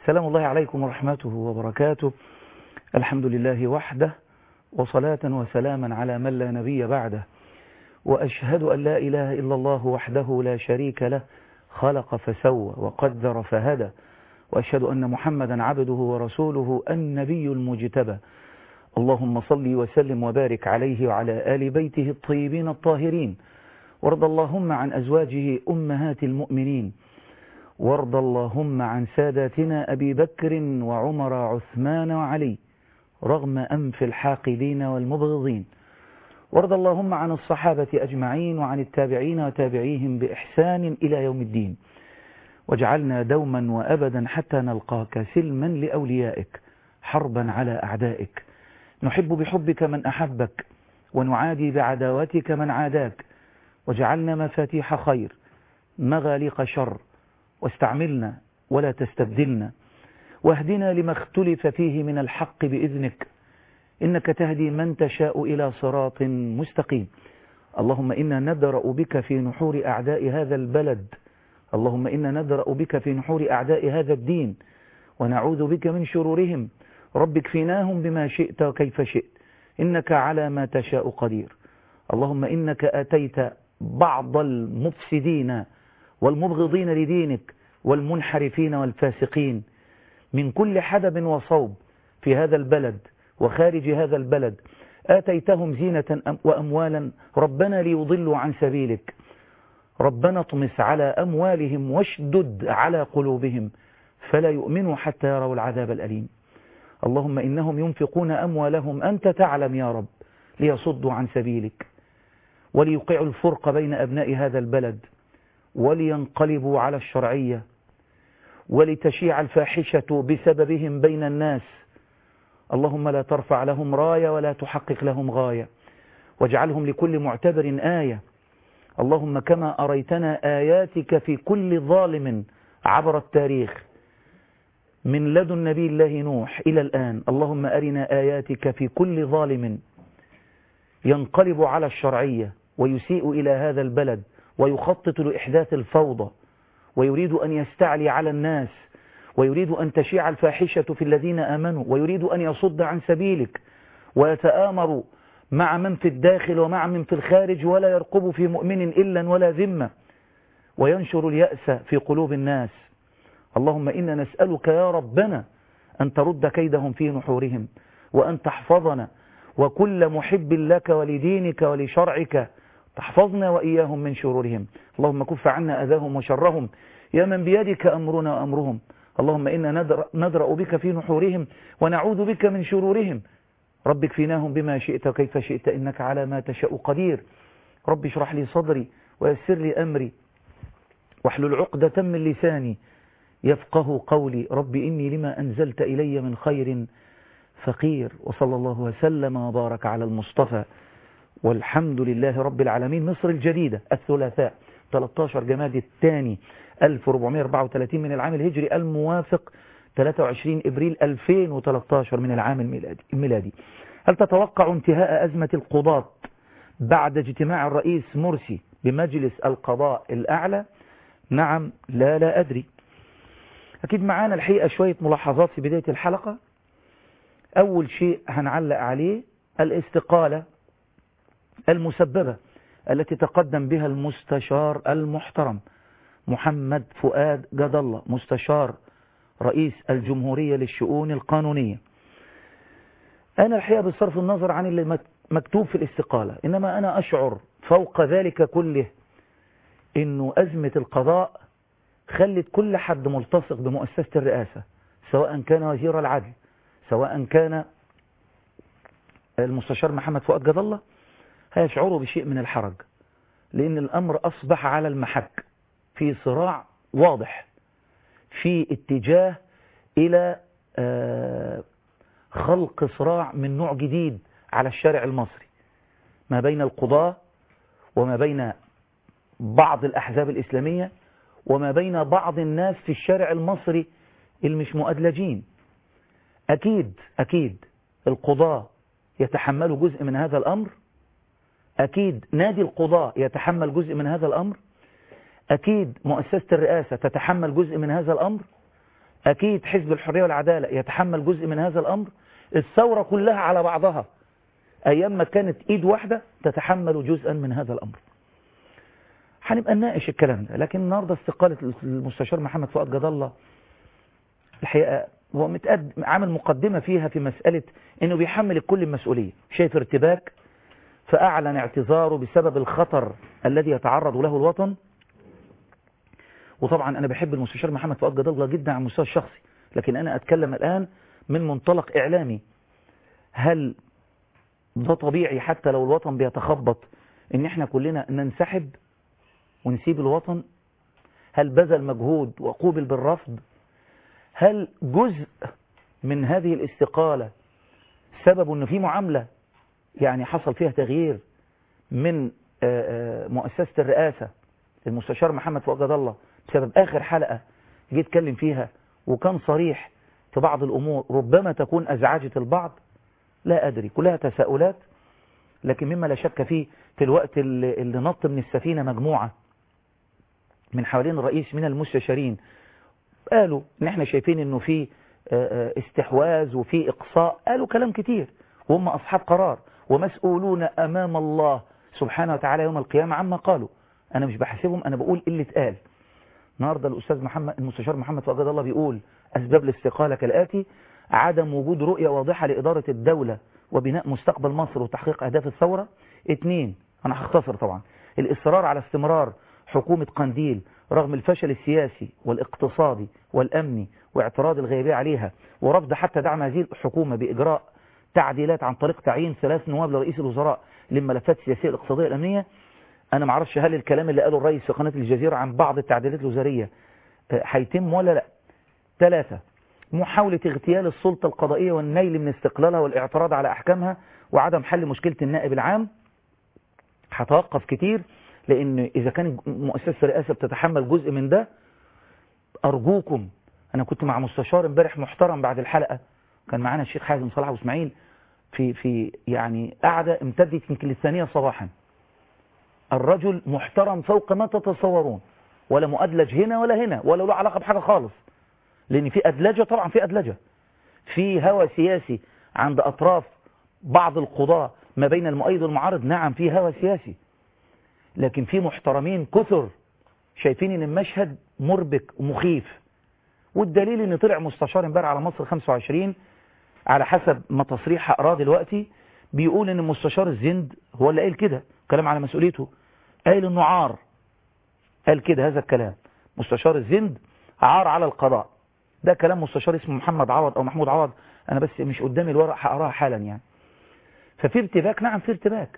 سلام الله عليكم ورحمته وبركاته الحمد لله وحده وصلاة وسلاما على من لا نبي بعده وأشهد أن لا إله إلا الله وحده لا شريك له خلق فسوى وقدر فهدى وأشهد أن محمدا عبده ورسوله النبي المجتبى اللهم صل وسلم وبارك عليه وعلى آل بيته الطيبين الطاهرين وارض اللهم عن أزواجه أمهات المؤمنين وارض اللهم عن ساداتنا أبي بكر وعمر عثمان وعلي رغم أنف الحاقدين والمبغضين وارض اللهم عن الصحابة أجمعين وعن التابعين وتابعيهم بإحسان إلى يوم الدين واجعلنا دوما وأبدا حتى نلقاك سلما لأوليائك حربا على أعدائك نحب بحبك من أحبك ونعادي بعداوتك من عاداك واجعلنا مفاتيح خير مغاليق شر واستعملنا ولا تستبدلنا واهدنا لما اختلف فيه من الحق بإذنك إنك تهدي من تشاء إلى صراط مستقيم اللهم إنا ندرأ بك في نحور أعداء هذا البلد اللهم إنا ندرأ بك في نحور أعداء هذا الدين ونعوذ بك من شرورهم رب اكفناهم بما شئت وكيف شئت إنك على ما تشاء قدير اللهم إنك أتيت بعض المفسدين والمبغضين لدينك والمنحرفين والفاسقين من كل حدب وصوب في هذا البلد وخارج هذا البلد آتيتهم زينة وأموالا ربنا ليضلوا عن سبيلك ربنا اطمس على أموالهم واشدد على قلوبهم فلا يؤمنوا حتى يروا العذاب الأليم اللهم إنهم ينفقون أموالهم أنت تعلم يا رب ليصدوا عن سبيلك وليوقعوا الفرق بين أبناء هذا البلد ولينقلبوا على الشرعية ولتشيع الفاحشة بسببهم بين الناس اللهم لا ترفع لهم راية ولا تحقق لهم غاية واجعلهم لكل معتبر آية اللهم كما أريتنا آياتك في كل ظالم عبر التاريخ من لدن نبي الله نوح إلى الآن اللهم أرنا آياتك في كل ظالم ينقلب على الشرعية ويسيء إلى هذا البلد ويخطط لإحداث الفوضى ويريد أن يستعلي على الناس ويريد أن تشيع الفاحشة في الذين آمنوا ويريد أن يصد عن سبيلك ويتآمر مع من في الداخل ومع من في الخارج ولا يرقب في مؤمن إلا ولا ذمة وينشر اليأس في قلوب الناس اللهم إنا نسألك يا ربنا أن ترد كيدهم في نحورهم وأن تحفظنا وكل محب لك ولدينك ولشرعك تحفظنا وإياهم من شرورهم اللهم كف عنا أذاهم وشرهم يا من بيدك أمرنا وأمرهم اللهم إنا ندرأ بك في نحورهم ونعوذ بك من شرورهم رب اكفناهم بما شئت وكيف شئت إنك على ما تشاء قدير رب اشرح لي صدري ويسر لي أمري واحلل عقدة من لساني يفقه قولي رب إني لما أنزلت إلي من خير فقير وصلى الله وسلم وبارك على المصطفى والحمد لله رب العالمين مصر الجديدة الثلاثاء 13 جماد الثاني 1434 من العام الهجري الموافق 23 إبريل 2013 من العام الميلادي, الميلادي هل تتوقع انتهاء أزمة القضاة بعد اجتماع الرئيس مرسي بمجلس القضاء الأعلى نعم لا لا أدري أكيد معانا الحقيقة شوية ملاحظات في بداية الحلقة أول شيء هنعلق عليه الاستقالة المسببة التي تقدم بها المستشار المحترم محمد فؤاد جد الله مستشار رئيس الجمهورية للشؤون القانونية أنا الحقيقة بصرف النظر عن اللي مكتوب في الاستقالة إنما أنا أشعر فوق ذلك كله إنه أزمة القضاء خلت كل حد ملتصق بمؤسسة الرئاسة سواء كان وزير العدل سواء كان المستشار محمد فؤاد جد الله هيشعروا بشيء من الحرج لأن الأمر أصبح على المحك في صراع واضح في اتجاه إلى خلق صراع من نوع جديد على الشارع المصري ما بين القضاة وما بين بعض الأحزاب الإسلامية وما بين بعض الناس في الشارع المصري المش مؤدلجين أكيد أكيد القضاة يتحملوا جزء من هذا الأمر أكيد نادي القضاء يتحمل جزء من هذا الأمر أكيد مؤسسة الرئاسة تتحمل جزء من هذا الأمر أكيد حزب الحرية والعدالة يتحمل جزء من هذا الأمر الثورة كلها على بعضها أيام ما كانت إيد واحدة تتحمل جزءا من هذا الأمر هنبقى نناقش الكلام ده لكن النهارده استقالة المستشار محمد فؤاد جد الله الحقيقة هو متقد عامل مقدمة فيها في مسألة انه بيحمل الكل المسؤولية شايف ارتباك فأعلن اعتذاره بسبب الخطر الذي يتعرض له الوطن وطبعا أنا بحب المستشار محمد فؤاد جد الله جدا على المستوى الشخصي لكن أنا أتكلم الآن من منطلق إعلامي هل ده طبيعي حتى لو الوطن بيتخبط ان احنا كلنا ننسحب ونسيب الوطن هل بذل مجهود وقوبل بالرفض هل جزء من هذه الاستقالة سبب أنه في معاملة يعني حصل فيها تغيير من مؤسسة الرئاسة المستشار محمد فؤاد جد الله بسبب آخر حلقة جيت اتكلم فيها وكان صريح في بعض الأمور ربما تكون أزعجت البعض لا أدري كلها تساؤلات لكن مما لا شك فيه في الوقت اللي, اللي نط من السفينة مجموعة من حوالين الرئيس من المستشارين قالوا ان احنا شايفين انه في استحواذ وفي اقصاء قالوا كلام كتير وهم اصحاب قرار ومسؤولون امام الله سبحانه وتعالى يوم القيامة عما قالوا انا مش بحاسبهم انا بقول اللي اتقال النهارده الاستاذ محمد المستشار محمد فؤاد الله بيقول اسباب الاستقالة كالاتي عدم وجود رؤية واضحة لإدارة الدولة وبناء مستقبل مصر وتحقيق أهداف الثورة اثنين أنا هختصر طبعا الإصرار على استمرار حكومة قنديل رغم الفشل السياسي والاقتصادي والأمني واعتراض الغيبية عليها ورفض حتى دعم هذه الحكومة بإجراء تعديلات عن طريق تعيين ثلاث نواب لرئيس الوزراء للملفات السياسية الاقتصادية الأمنية أنا معرفش هل الكلام اللي قاله الرئيس في قناة الجزيرة عن بعض التعديلات الوزارية هيتم ولا لا ثلاثة محاولة اغتيال السلطة القضائية والنيل من استقلالها والاعتراض على أحكامها وعدم حل مشكلة النائب العام هتوقف كتير لأن إذا كان مؤسسة الرئاسة بتتحمل جزء من ده أرجوكم أنا كنت مع مستشار امبارح محترم بعد الحلقة كان معانا الشيخ حازم صلاح واسماعيل في في يعني قعدة امتدت يمكن للثانية صباحا الرجل محترم فوق ما تتصورون ولا مؤدلج هنا ولا هنا ولا له علاقة بحاجة خالص لأن في أدلجة طبعا في أدلجة في هوى سياسي عند أطراف بعض القضاة ما بين المؤيد والمعارض نعم في هوى سياسي لكن في محترمين كثر شايفين ان المشهد مربك ومخيف والدليل ان طلع مستشار امبارح على مصر 25 على حسب ما تصريح هقراه دلوقتي بيقول ان مستشار الزند هو اللي قال كده كلام على مسؤوليته قال انه عار قال كده هذا الكلام مستشار الزند عار على القضاء ده كلام مستشار اسمه محمد عوض او محمود عوض انا بس مش قدامي الورق هقراها حالا يعني ففي ارتباك نعم في ارتباك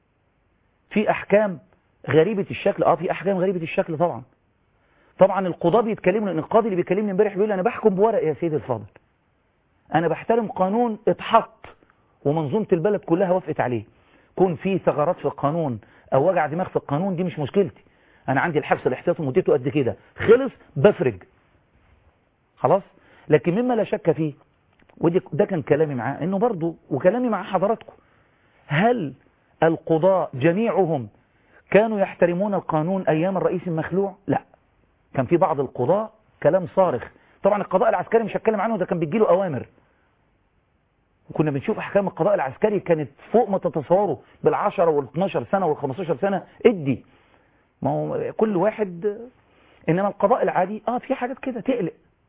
في احكام غريبة الشكل اه في احكام غريبة الشكل طبعا طبعا القضاة بيتكلموا لان القاضي اللي بيكلمني امبارح بيقول انا بحكم بورق يا سيدي الفاضل انا بحترم قانون اتحط ومنظومة البلد كلها وافقت عليه كون في ثغرات في القانون او وجع دماغ في القانون دي مش مشكلتي انا عندي الحبس الاحتياطي مدته قد كده خلص بفرج خلاص لكن مما لا شك فيه ودي ده كان كلامي معاه انه برضه وكلامي مع حضراتكم هل القضاء جميعهم كانوا يحترمون القانون ايام الرئيس المخلوع لا كان في بعض القضاء كلام صارخ طبعا القضاء العسكري مش هتكلم عنه ده كان بيجيله اوامر وكنا بنشوف احكام القضاء العسكري كانت فوق ما تتصوروا بال10 وال12 سنه وال15 سنه ادي ما هو كل واحد انما القضاء العادي اه في حاجات كده تقلق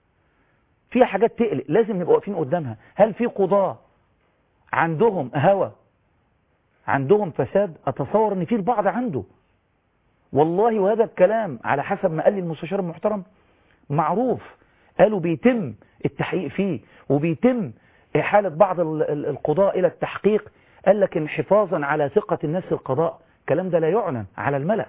في حاجات تقلق لازم نبقى واقفين قدامها هل في قضاة عندهم هوى عندهم فساد اتصور ان في البعض عنده والله وهذا الكلام على حسب ما قال لي المستشار المحترم معروف قالوا بيتم التحقيق فيه وبيتم إحالة بعض القضاء إلى التحقيق قال لك إن حفاظا على ثقة الناس في القضاء الكلام ده لا يعلن على الملأ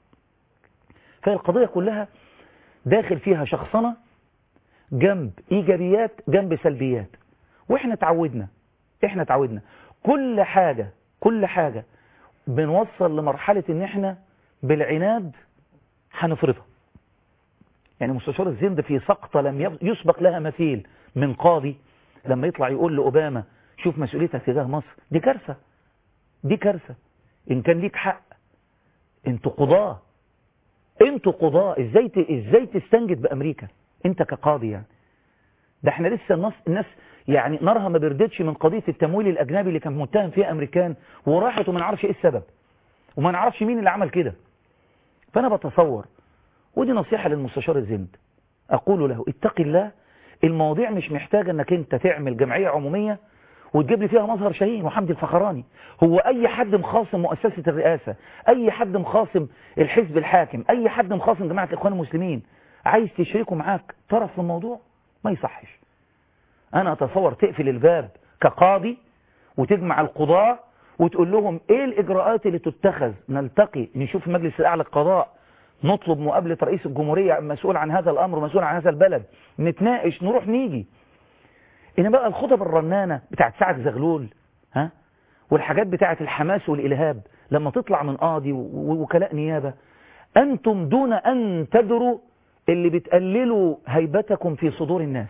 فالقضية كلها داخل فيها شخصنة جنب إيجابيات جنب سلبيات وإحنا تعودنا إحنا تعودنا كل حاجة كل حاجة بنوصل لمرحلة إن إحنا بالعناد هنفرضها يعني مستشار الزند في سقطة لم يسبق لها مثيل من قاضي لما يطلع يقول لأوباما شوف مسؤوليتك تجاه مصر دي كارثة دي كارثة إن كان ليك حق انتوا قضاة انتوا قضاة ازاي ازاي تستنجد بأمريكا انت كقاضي يعني ده احنا لسه الناس الناس يعني نارها ما بردتش من قضية التمويل الأجنبي اللي كان متهم فيها أمريكان وراحت وما نعرفش إيه السبب وما نعرفش مين اللي عمل كده فأنا بتصور ودي نصيحة للمستشار الزند أقول له اتق الله المواضيع مش محتاجة أنك أنت تعمل جمعية عمومية وتجيب لي فيها مظهر شاهين وحمدي الفخراني هو أي حد مخاصم مؤسسة الرئاسة أي حد مخاصم الحزب الحاكم أي حد مخاصم جماعة الإخوان المسلمين عايز تشركه معاك طرف في الموضوع ما يصحش أنا أتصور تقفل الباب كقاضي وتجمع القضاة وتقول لهم إيه الإجراءات اللي تتخذ نلتقي نشوف مجلس الأعلى القضاء نطلب مقابلة رئيس الجمهورية مسؤول عن هذا الأمر مسؤول عن هذا البلد نتناقش نروح نيجي إن بقى الخطب الرنانة بتاعت سعد زغلول ها والحاجات بتاعت الحماس والإلهاب لما تطلع من قاضي ووكلاء نيابة أنتم دون أن تدروا اللي بتقللوا هيبتكم في صدور الناس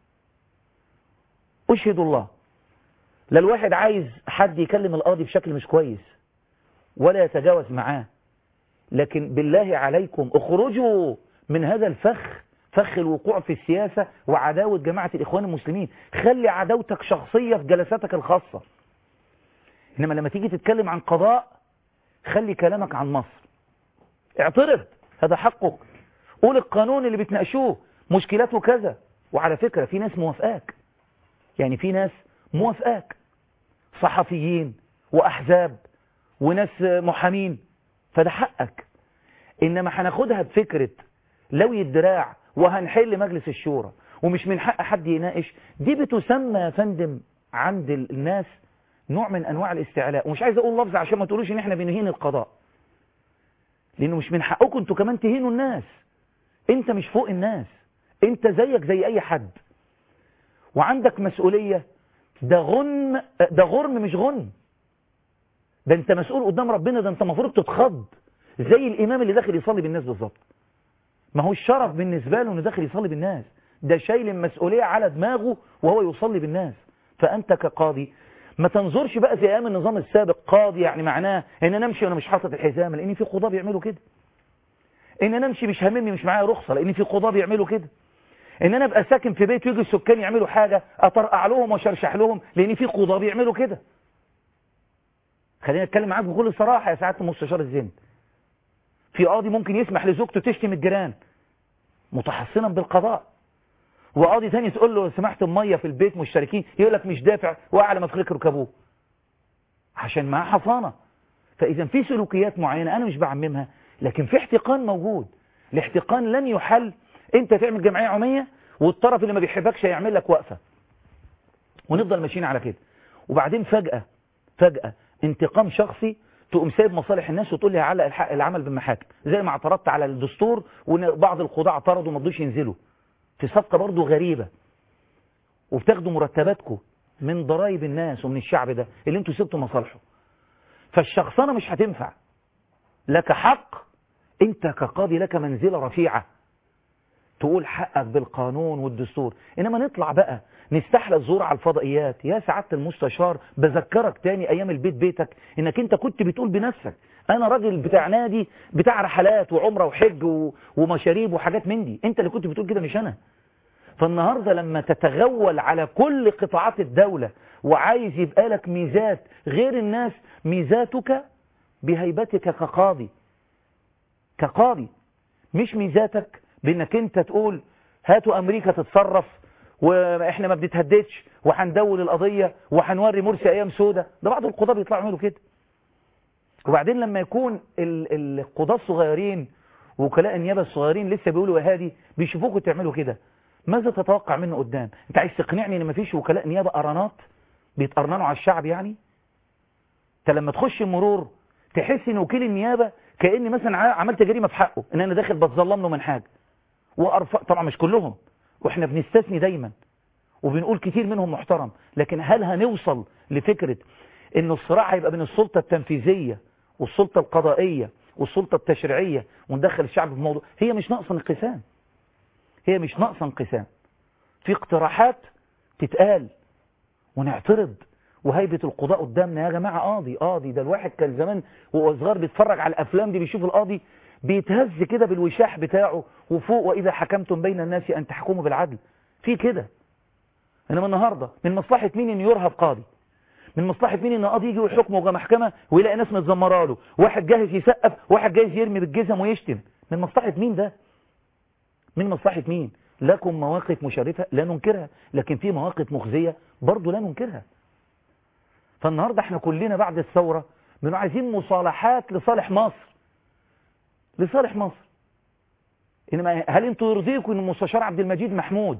أشهد الله لا الواحد عايز حد يكلم القاضي بشكل مش كويس ولا يتجاوز معاه لكن بالله عليكم اخرجوا من هذا الفخ فخ الوقوع في السياسة وعداوة جماعة الإخوان المسلمين خلي عداوتك شخصية في جلساتك الخاصة إنما لما تيجي تتكلم عن قضاء خلي كلامك عن مصر اعترض هذا حقك قول القانون اللي بتناقشوه مشكلاته كذا وعلى فكرة في ناس موافقاك يعني في ناس موافقاك صحفيين وأحزاب وناس محامين فده حقك إنما هناخدها بفكرة لوي الدراع وهنحل مجلس الشورى ومش من حق حد يناقش دي بتسمى يا فندم عند الناس نوع من أنواع الاستعلاء ومش عايز أقول لفظ عشان ما تقولوش إن إحنا بنهين القضاء لأنه مش من حقكم أنتوا كمان تهينوا الناس أنت مش فوق الناس أنت زيك زي أي حد وعندك مسؤولية ده غنم ده غرم مش غنم ده انت مسؤول قدام ربنا ده انت المفروض تتخض زي الامام اللي داخل يصلي بالناس بالظبط ما هو الشرف بالنسبه له انه داخل يصلي بالناس ده شايل المسؤوليه على دماغه وهو يصلي بالناس فانت كقاضي ما تنظرش بقى زي ايام النظام السابق قاضي يعني معناه ان انا امشي وانا مش حاطط الحزام لان في قضاه بيعملوا كده ان انا امشي مش هاممني مش معايا رخصه لان في قضاه بيعملوا كده ان انا ابقى ساكن في بيت ويجي السكان يعملوا حاجه اطرقع لهم واشرشح لهم لان في قضاه بيعملوا كده خلينا نتكلم معاك بكل صراحه يا سعاده المستشار الزند في قاضي ممكن يسمح لزوجته تشتم الجيران متحصنا بالقضاء وقاضي تاني تقول له سمحت الميه في البيت مشتركين يقول لك مش دافع واعلى ما تخليك ركبوه عشان معاه حصانه فاذا في سلوكيات معينه انا مش بعممها لكن في احتقان موجود الاحتقان لن يحل انت تعمل جمعيه عموميه والطرف اللي ما بيحبكش هيعمل لك وقفه ونفضل ماشيين على كده وبعدين فجاه فجاه انتقام شخصي تقوم سايب مصالح الناس وتقول لي هعلق الحق العمل بالمحاكم زي ما اعترضت على الدستور وان بعض القضاة اعترضوا وما رضوش ينزلوا في صفقة برضو غريبة وبتاخدوا مرتباتكم من ضرائب الناس ومن الشعب ده اللي انتوا سبتوا مصالحه فالشخصنة مش هتنفع لك حق انت كقاضي لك منزلة رفيعة تقول حقك بالقانون والدستور انما نطلع بقى نستحلى الزور على الفضائيات يا سعادة المستشار بذكرك تاني ايام البيت بيتك انك انت كنت بتقول بنفسك انا راجل بتاع نادي بتاع رحلات وعمرة وحج و... ومشاريب وحاجات من دي انت اللي كنت بتقول كده مش انا فالنهاردة لما تتغول على كل قطاعات الدولة وعايز يبقى لك ميزات غير الناس ميزاتك بهيبتك كقاضي كقاضي مش ميزاتك بانك انت تقول هاتوا امريكا تتصرف واحنا ما بنتهددش وهندول القضية وهنوري مرسي ايام سودة ده بعض القضاة بيطلعوا يعملوا كده وبعدين لما يكون القضاة الصغيرين وكلاء النيابة الصغيرين لسه بيقولوا يا هادي بيشوفوكوا تعملوا كده ماذا تتوقع منه قدام انت عايز تقنعني ان مفيش وكلاء نيابة قرانات بيتقرننوا على الشعب يعني انت لما تخش المرور تحس ان وكيل النيابة كأني مثلا عملت جريمة في حقه ان انا داخل بتظلم له من حاجة وأرفع طبعا مش كلهم واحنا بنستثني دايما وبنقول كتير منهم محترم لكن هل هنوصل لفكرة ان الصراع هيبقى بين السلطة التنفيذية والسلطة القضائية والسلطة التشريعية وندخل الشعب في الموضوع هي مش ناقصة انقسام هي مش ناقصة انقسام في اقتراحات تتقال ونعترض وهيبة القضاء قدامنا يا جماعة قاضي قاضي ده الواحد كان زمان وهو صغير بيتفرج على الافلام دي بيشوف القاضي بيتهز كده بالوشاح بتاعه وفوق وإذا حكمتم بين الناس أن تحكموا بالعدل في كده إنما النهاردة من مصلحة مين إن يرهب قاضي من مصلحة مين إن قاضي يجي ويحكمه وجا محكمة ويلاقي ناس متزمره له واحد جاهز يسقف واحد جاهز يرمي بالجزم ويشتم من مصلحة مين ده من مصلحة مين لكم مواقف مشرفة لا ننكرها لكن في مواقف مخزية برضو لا ننكرها فالنهاردة احنا كلنا بعد الثورة بنبقى عايزين مصالحات لصالح مصر لصالح مصر إنما هل انتوا يرضيكم ان المستشار عبد المجيد محمود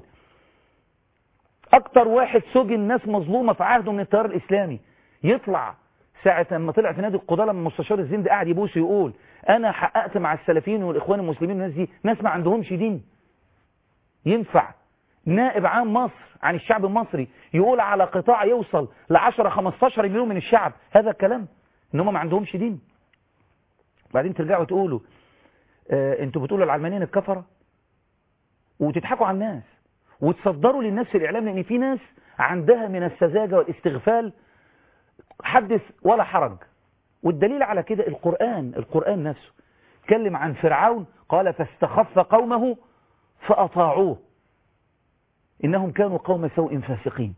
اكتر واحد سجن ناس مظلومة في عهده من التيار الاسلامي يطلع ساعة لما طلع في نادي القضاء لما المستشار الزند قاعد يبوس يقول انا حققت مع السلفيين والاخوان المسلمين والناس دي ناس ما عندهمش دين ينفع نائب عام مصر عن الشعب المصري يقول على قطاع يوصل ل 10 15 مليون من الشعب هذا الكلام ان هم ما عندهمش دين بعدين ترجعوا تقولوا آه انتوا بتقولوا العلمانيين الكفره وتضحكوا على الناس وتصدروا للناس في الاعلام لان في ناس عندها من السذاجه والاستغفال حدث ولا حرج والدليل على كده القرآن القرآن نفسه اتكلم عن فرعون قال فاستخف قومه فأطاعوه إنهم كانوا قوم سوء فاسقين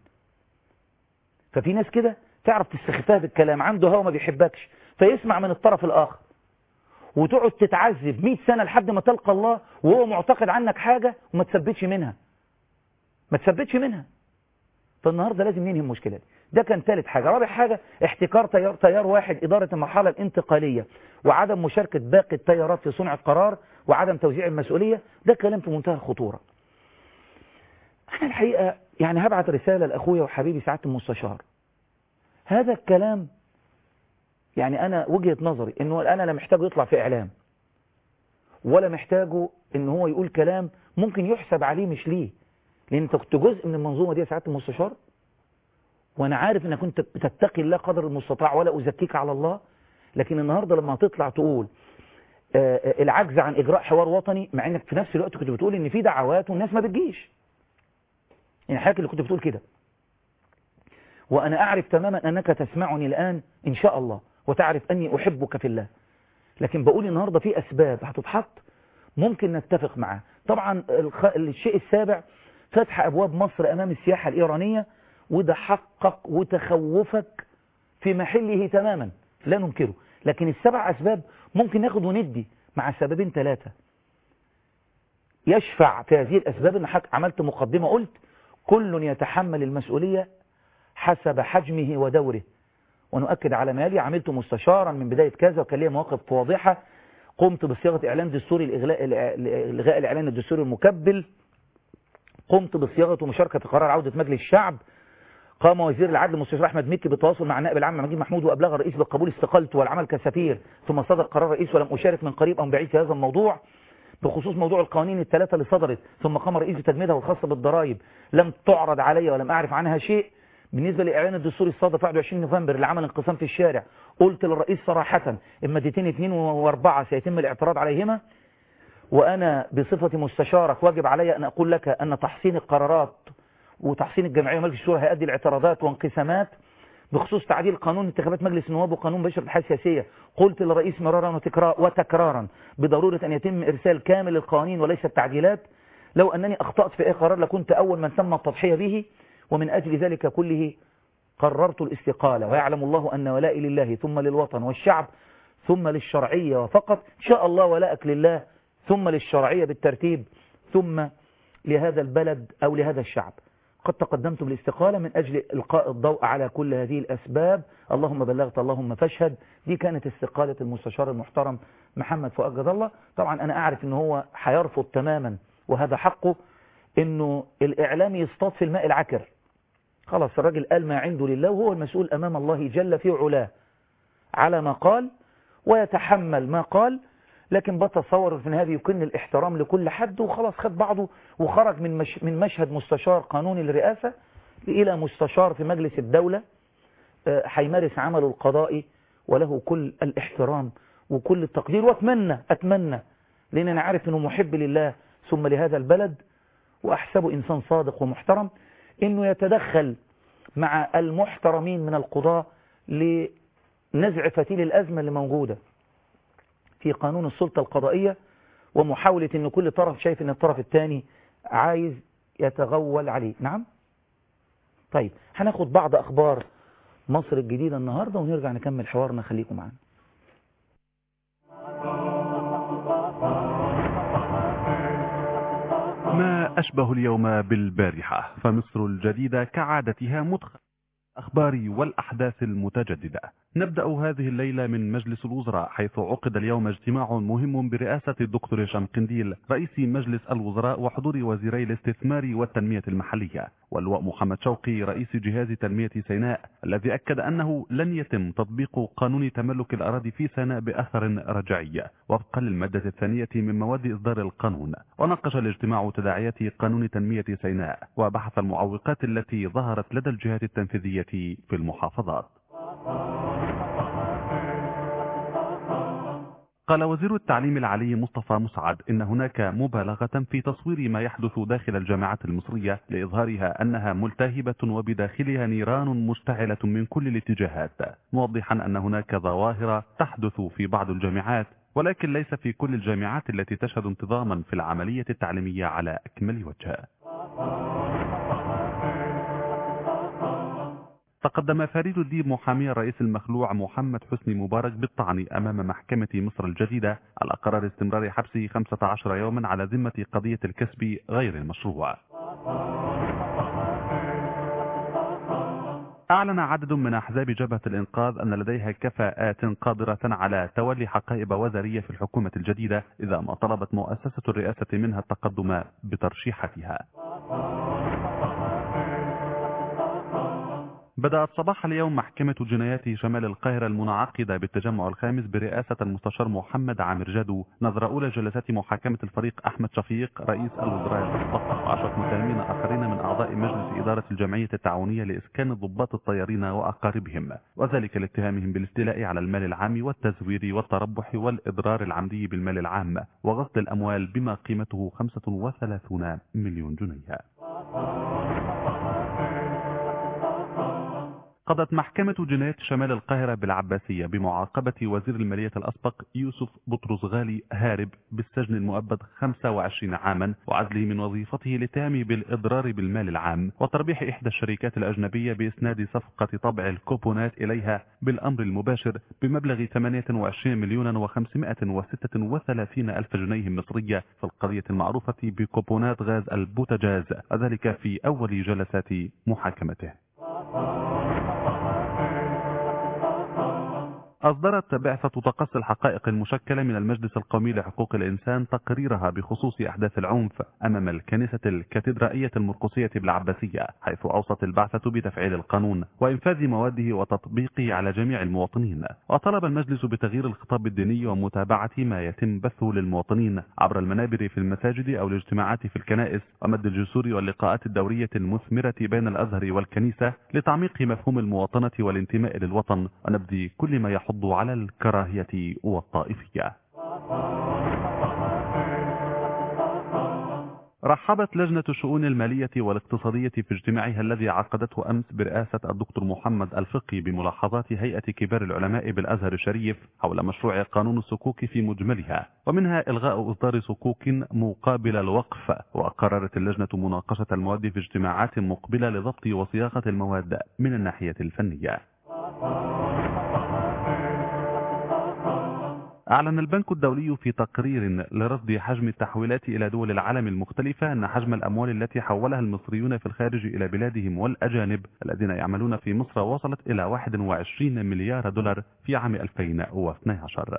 ففي ناس كده تعرف تستخفها بالكلام عنده هو ما بيحبكش فيسمع من الطرف الآخر وتقعد تتعذب 100 سنة لحد ما تلقى الله وهو معتقد عنك حاجة وما تثبتش منها ما تثبتش منها فالنهاردة لازم ننهي المشكلة دي ده كان ثالث حاجة رابع حاجة احتكار تيار, تيار واحد إدارة المرحلة الانتقالية وعدم مشاركة باقي التيارات في صنع القرار وعدم توزيع المسؤولية ده كلام في منتهى الخطورة أنا الحقيقة يعني هبعت رسالة لأخويا وحبيبي سعادة المستشار هذا الكلام يعني أنا وجهة نظري إنه أنا لا محتاجه يطلع في إعلام ولا محتاجه إن هو يقول كلام ممكن يحسب عليه مش ليه لأن أنت كنت جزء من المنظومة دي يا سعادة المستشار وانا عارف انك كنت بتتقي الله قدر المستطاع ولا ازكيك على الله لكن النهاردة لما هتطلع تقول العجز عن اجراء حوار وطني مع انك في نفس الوقت كنت بتقول ان في دعوات والناس ما بتجيش يعني حضرتك اللي كنت بتقول كده وانا اعرف تماما انك تسمعني الان ان شاء الله وتعرف اني احبك في الله لكن بقول النهاردة في اسباب هتتحط ممكن نتفق معاه طبعا الشيء السابع فتح ابواب مصر امام السياحة الايرانية وده حقق وتخوفك في محله تماما لا ننكره لكن السبع أسباب ممكن ناخد وندي مع سببين ثلاثة يشفع في هذه الأسباب أن عملت مقدمة قلت كل يتحمل المسؤولية حسب حجمه ودوره ونؤكد على مالي عملت مستشارا من بداية كذا وكان لي مواقف واضحة قمت بصياغة إعلان دستوري لإلغاء الإعلان الدستوري المكبل قمت بصياغة ومشاركة في قرار عودة مجلس الشعب قام وزير العدل المستشار احمد مكي بالتواصل مع النائب العام مجيد محمود وابلغ الرئيس بقبول استقالته والعمل كسفير ثم صدر قرار الرئيس ولم اشارك من قريب او بعيد في هذا الموضوع بخصوص موضوع القوانين الثلاثه اللي صدرت ثم قام الرئيس بتجميدها والخاصه بالضرائب لم تعرض علي ولم اعرف عنها شيء بالنسبه لاعلان الدستور الصادر في 21 نوفمبر اللي عمل انقسام في الشارع قلت للرئيس صراحه المادتين 2 و4 سيتم الاعتراض عليهما وانا بصفتي مستشارك واجب علي ان اقول لك ان تحسين القرارات وتحسين الجمعية ومجلس الشورى هيؤدي لاعتراضات وانقسامات بخصوص تعديل قانون انتخابات مجلس النواب وقانون بشر الحياة السياسية قلت للرئيس مرارا وتكرارا بضرورة أن يتم إرسال كامل القوانين وليس التعديلات لو أنني أخطأت في أي قرار لكنت أول من تم التضحية به ومن أجل ذلك كله قررت الاستقالة ويعلم الله أن ولائي لله ثم للوطن والشعب ثم للشرعية وفقط إن شاء الله ولائك لله ثم للشرعية بالترتيب ثم لهذا البلد أو لهذا الشعب قد تقدمت بالاستقالة من أجل إلقاء الضوء على كل هذه الأسباب اللهم بلغت اللهم فاشهد دي كانت استقالة المستشار المحترم محمد فؤاد جد الله طبعا أنا أعرف أنه هو هيرفض تماما وهذا حقه أنه الإعلام يصطاد في الماء العكر خلاص الراجل قال ما عنده لله وهو المسؤول أمام الله جل في علاه على ما قال ويتحمل ما قال لكن بتصور في النهاية يكن الاحترام لكل حد وخلاص خد بعضه وخرج من مش من مشهد مستشار قانوني للرئاسة إلى مستشار في مجلس الدولة هيمارس عمله القضائي وله كل الاحترام وكل التقدير وأتمنى أتمنى لأن أنا عارف أنه محب لله ثم لهذا البلد وأحسبه إنسان صادق ومحترم أنه يتدخل مع المحترمين من القضاء لنزع فتيل الأزمة اللي موجودة في قانون السلطة القضائية ومحاولة أن كل طرف شايف أن الطرف الثاني عايز يتغول عليه نعم طيب هناخد بعض أخبار مصر الجديدة النهاردة ونرجع نكمل حوارنا خليكم معنا ما أشبه اليوم بالبارحة فمصر الجديدة كعادتها مدخل الأخبار والأحداث المتجددة نبدأ هذه الليلة من مجلس الوزراء حيث عقد اليوم اجتماع مهم برئاسة الدكتور هشام قنديل رئيس مجلس الوزراء وحضور وزيري الاستثمار والتنمية المحلية واللواء محمد شوقي رئيس جهاز تنمية سيناء الذي أكد أنه لن يتم تطبيق قانون تملك الأراضي في سيناء بأثر رجعي وفقا للمادة الثانية من مواد إصدار القانون وناقش الاجتماع تداعيات قانون تنمية سيناء وبحث المعوقات التي ظهرت لدى الجهات التنفيذية في المحافظات قال وزير التعليم العالي مصطفى مسعد إن هناك مبالغة في تصوير ما يحدث داخل الجامعات المصرية لإظهارها أنها ملتهبة وبداخلها نيران مشتعلة من كل الاتجاهات موضحا أن هناك ظواهر تحدث في بعض الجامعات ولكن ليس في كل الجامعات التي تشهد انتظاما في العملية التعليمية على أكمل وجه تقدم فريد الدين محامي الرئيس المخلوع محمد حسني مبارك بالطعن أمام محكمة مصر الجديدة على قرار استمرار حبسه 15 يوما على ذمة قضية الكسب غير المشروع أعلن عدد من أحزاب جبهة الإنقاذ أن لديها كفاءات قادرة على تولي حقائب وزارية في الحكومة الجديدة إذا ما طلبت مؤسسة الرئاسة منها التقدم بترشيحتها بدأت صباح اليوم محكمة جنايات شمال القاهرة المنعقدة بالتجمع الخامس برئاسة المستشار محمد عامر جدو نظر أولى جلسات محاكمة الفريق أحمد شفيق رئيس الوزراء الأسبق وعشرة متهمين آخرين من أعضاء مجلس إدارة الجمعية التعاونية لإسكان الضباط الطيارين وأقاربهم وذلك لاتهامهم بالاستيلاء على المال العام والتزوير والتربح والإضرار العمدي بالمال العام وغسل الأموال بما قيمته 35 مليون جنيه قضت محكمة جناية شمال القاهرة بالعباسية بمعاقبة وزير المالية الأسبق يوسف بطرس غالي هارب بالسجن المؤبد 25 عاما وعزله من وظيفته للتهم بالإضرار بالمال العام وتربيح إحدى الشركات الأجنبية بإسناد صفقة طبع الكوبونات إليها بالأمر المباشر بمبلغ 28 مليون و536 ألف جنيه مصرية في القضية المعروفة بكوبونات غاز البوتجاز ذلك في أول جلسات محاكمته أصدرت بعثة تقصي الحقائق المشكلة من المجلس القومي لحقوق الإنسان تقريرها بخصوص أحداث العنف أمام الكنيسة الكاتدرائية المرقسية بالعباسية حيث أوصت البعثة بتفعيل القانون وإنفاذ مواده وتطبيقه على جميع المواطنين وطلب المجلس بتغيير الخطاب الديني ومتابعة ما يتم بثه للمواطنين عبر المنابر في المساجد أو الاجتماعات في الكنائس ومد الجسور واللقاءات الدورية المثمرة بين الأزهر والكنيسة لتعميق مفهوم المواطنة والانتماء للوطن ونبذ كل ما يحض يحض على الكراهية والطائفية رحبت لجنة الشؤون المالية والاقتصادية في اجتماعها الذي عقدته أمس برئاسة الدكتور محمد الفقي بملاحظات هيئة كبار العلماء بالأزهر الشريف حول مشروع قانون السكوك في مجملها ومنها إلغاء إصدار سكوك مقابل الوقف وقررت اللجنة مناقشة المواد في اجتماعات مقبلة لضبط وصياغة المواد من الناحية الفنية أعلن البنك الدولي في تقرير لرصد حجم التحويلات إلى دول العالم المختلفة أن حجم الأموال التي حولها المصريون في الخارج إلى بلادهم والأجانب الذين يعملون في مصر وصلت إلى 21 مليار دولار في عام 2012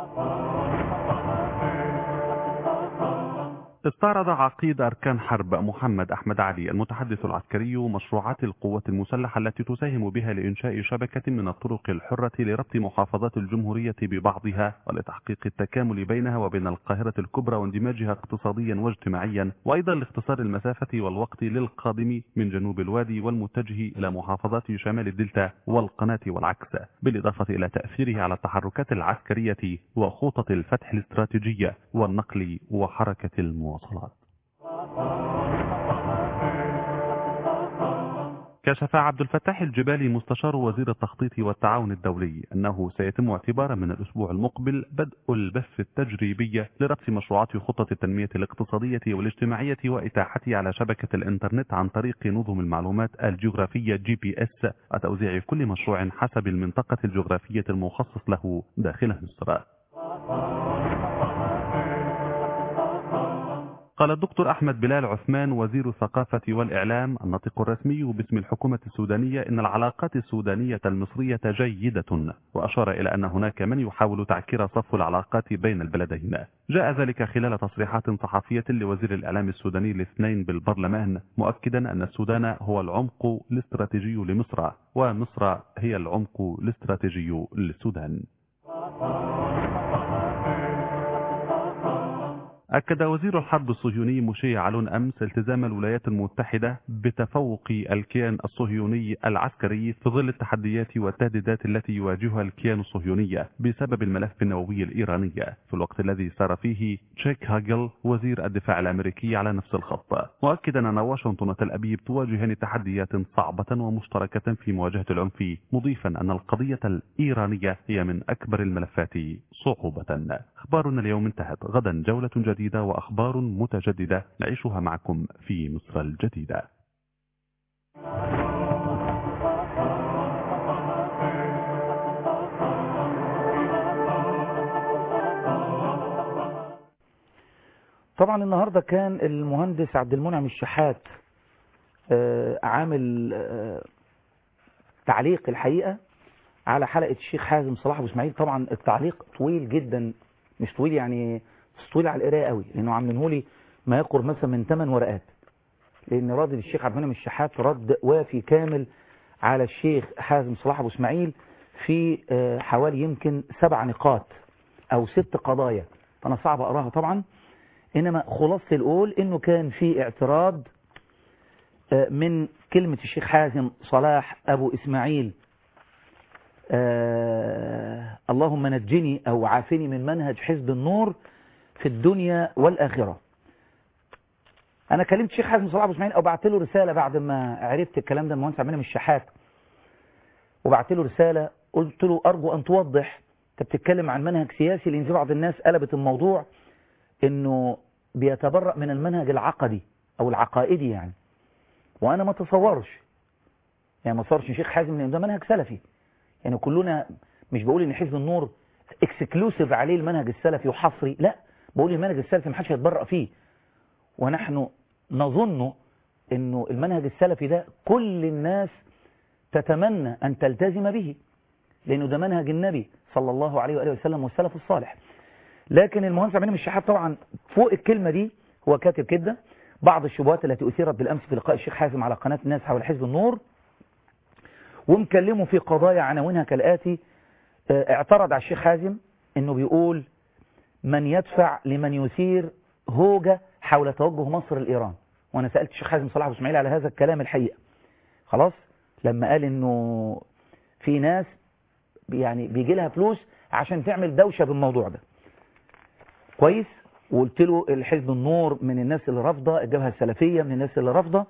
استعرض عقيد أركان حرب محمد أحمد علي المتحدث العسكري مشروعات القوة المسلحة التي تساهم بها لإنشاء شبكة من الطرق الحرة لربط محافظات الجمهورية ببعضها ولتحقيق التكامل بينها وبين القاهرة الكبرى واندماجها اقتصاديا واجتماعيا وأيضا لاختصار المسافة والوقت للقادم من جنوب الوادي والمتجه إلى محافظات شمال الدلتا والقناة والعكس بالإضافة إلى تأثيره على التحركات العسكرية وخطط الفتح الاستراتيجية والنقل وحركة المواصلات كشف عبد الفتاح الجبالي مستشار وزير التخطيط والتعاون الدولي أنه سيتم اعتبارا من الأسبوع المقبل بدء البث التجريبي لربط مشروعات خطة التنمية الاقتصادية والاجتماعية وإتاحتها على شبكة الإنترنت عن طريق نظم المعلومات الجغرافية جي بي اس وتوزيع كل مشروع حسب المنطقة الجغرافية المخصص له داخل مصر قال الدكتور أحمد بلال عثمان وزير الثقافة والإعلام الناطق الرسمي باسم الحكومة السودانية إن العلاقات السودانية المصرية جيدة وأشار إلى أن هناك من يحاول تعكير صف العلاقات بين البلدين جاء ذلك خلال تصريحات صحفية لوزير الإعلام السوداني الاثنين بالبرلمان مؤكدا أن السودان هو العمق الاستراتيجي لمصر ومصر هي العمق الاستراتيجي للسودان أكد وزير الحرب الصهيوني مشيع علون أمس التزام الولايات المتحدة بتفوق الكيان الصهيوني العسكري في ظل التحديات والتهديدات التي يواجهها الكيان الصهيوني بسبب الملف النووي الإيراني في الوقت الذي سار فيه تشيك هاجل وزير الدفاع الأمريكي على نفس الخط مؤكدا أن واشنطن وتل أبيب تواجهان تحديات صعبة ومشتركة في مواجهة العنف مضيفا أن القضية الإيرانية هي من أكبر الملفات صعوبة أخبارنا اليوم انتهت غدا جولة جديدة وأخبار متجددة نعيشها معكم في مصر الجديدة طبعا النهاردة كان المهندس عبد المنعم الشحات آه، عامل آه، تعليق الحقيقة على حلقة الشيخ حازم صلاح أبو إسماعيل طبعا التعليق طويل جدا مش طويل يعني بس طويل على القرايه قوي لأنه عاملينه لي ما يقرب مثلا من 8 ورقات لأن رد الشيخ عبد المنعم الشحات رد وافي كامل على الشيخ حازم صلاح أبو إسماعيل في آه، حوالي يمكن سبع نقاط أو ست قضايا فأنا صعب أقراها طبعا إنما خلاصة القول إنه كان في اعتراض آه، من كلمة الشيخ حازم صلاح أبو إسماعيل آه اللهم نجني أو عافني من منهج حزب النور في الدنيا والآخرة أنا كلمت الشيخ حازم صلاح أبو إسماعيل أو بعت له رسالة بعد ما عرفت الكلام ده المهندس عبد المنعم الشحات وبعت له رسالة قلت له أرجو أن توضح أنت بتتكلم عن منهج سياسي لأن في بعض الناس قلبت الموضوع إنه بيتبرأ من المنهج العقدي أو العقائدي يعني وأنا ما تصورش يعني ما تصورش شيخ حازم لأن ده منهج سلفي يعني كلنا مش بقول ان حزب النور اكسكلوسيف عليه المنهج السلفي وحصري لا بقول المنهج السلفي محدش هيتبرأ فيه ونحن نظن انه المنهج السلفي ده كل الناس تتمنى ان تلتزم به لانه ده منهج النبي صلى الله عليه واله وسلم والسلف الصالح لكن المهندس عبد الشحات طبعا فوق الكلمه دي هو كاتب كده بعض الشبهات التي اثيرت بالامس في لقاء الشيخ حازم على قناه الناس حول حزب النور ومكلمه في قضايا عناوينها كالآتي اعترض على الشيخ حازم انه بيقول من يدفع لمن يثير هوجة حول توجه مصر لإيران وانا سألت الشيخ حازم صلاح أبو اسماعيل على هذا الكلام الحقيقة خلاص لما قال انه في ناس يعني بيجي لها فلوس عشان تعمل دوشة بالموضوع ده كويس وقلت له الحزب النور من الناس اللي رافضه الجبهة السلفية من الناس اللي رافضه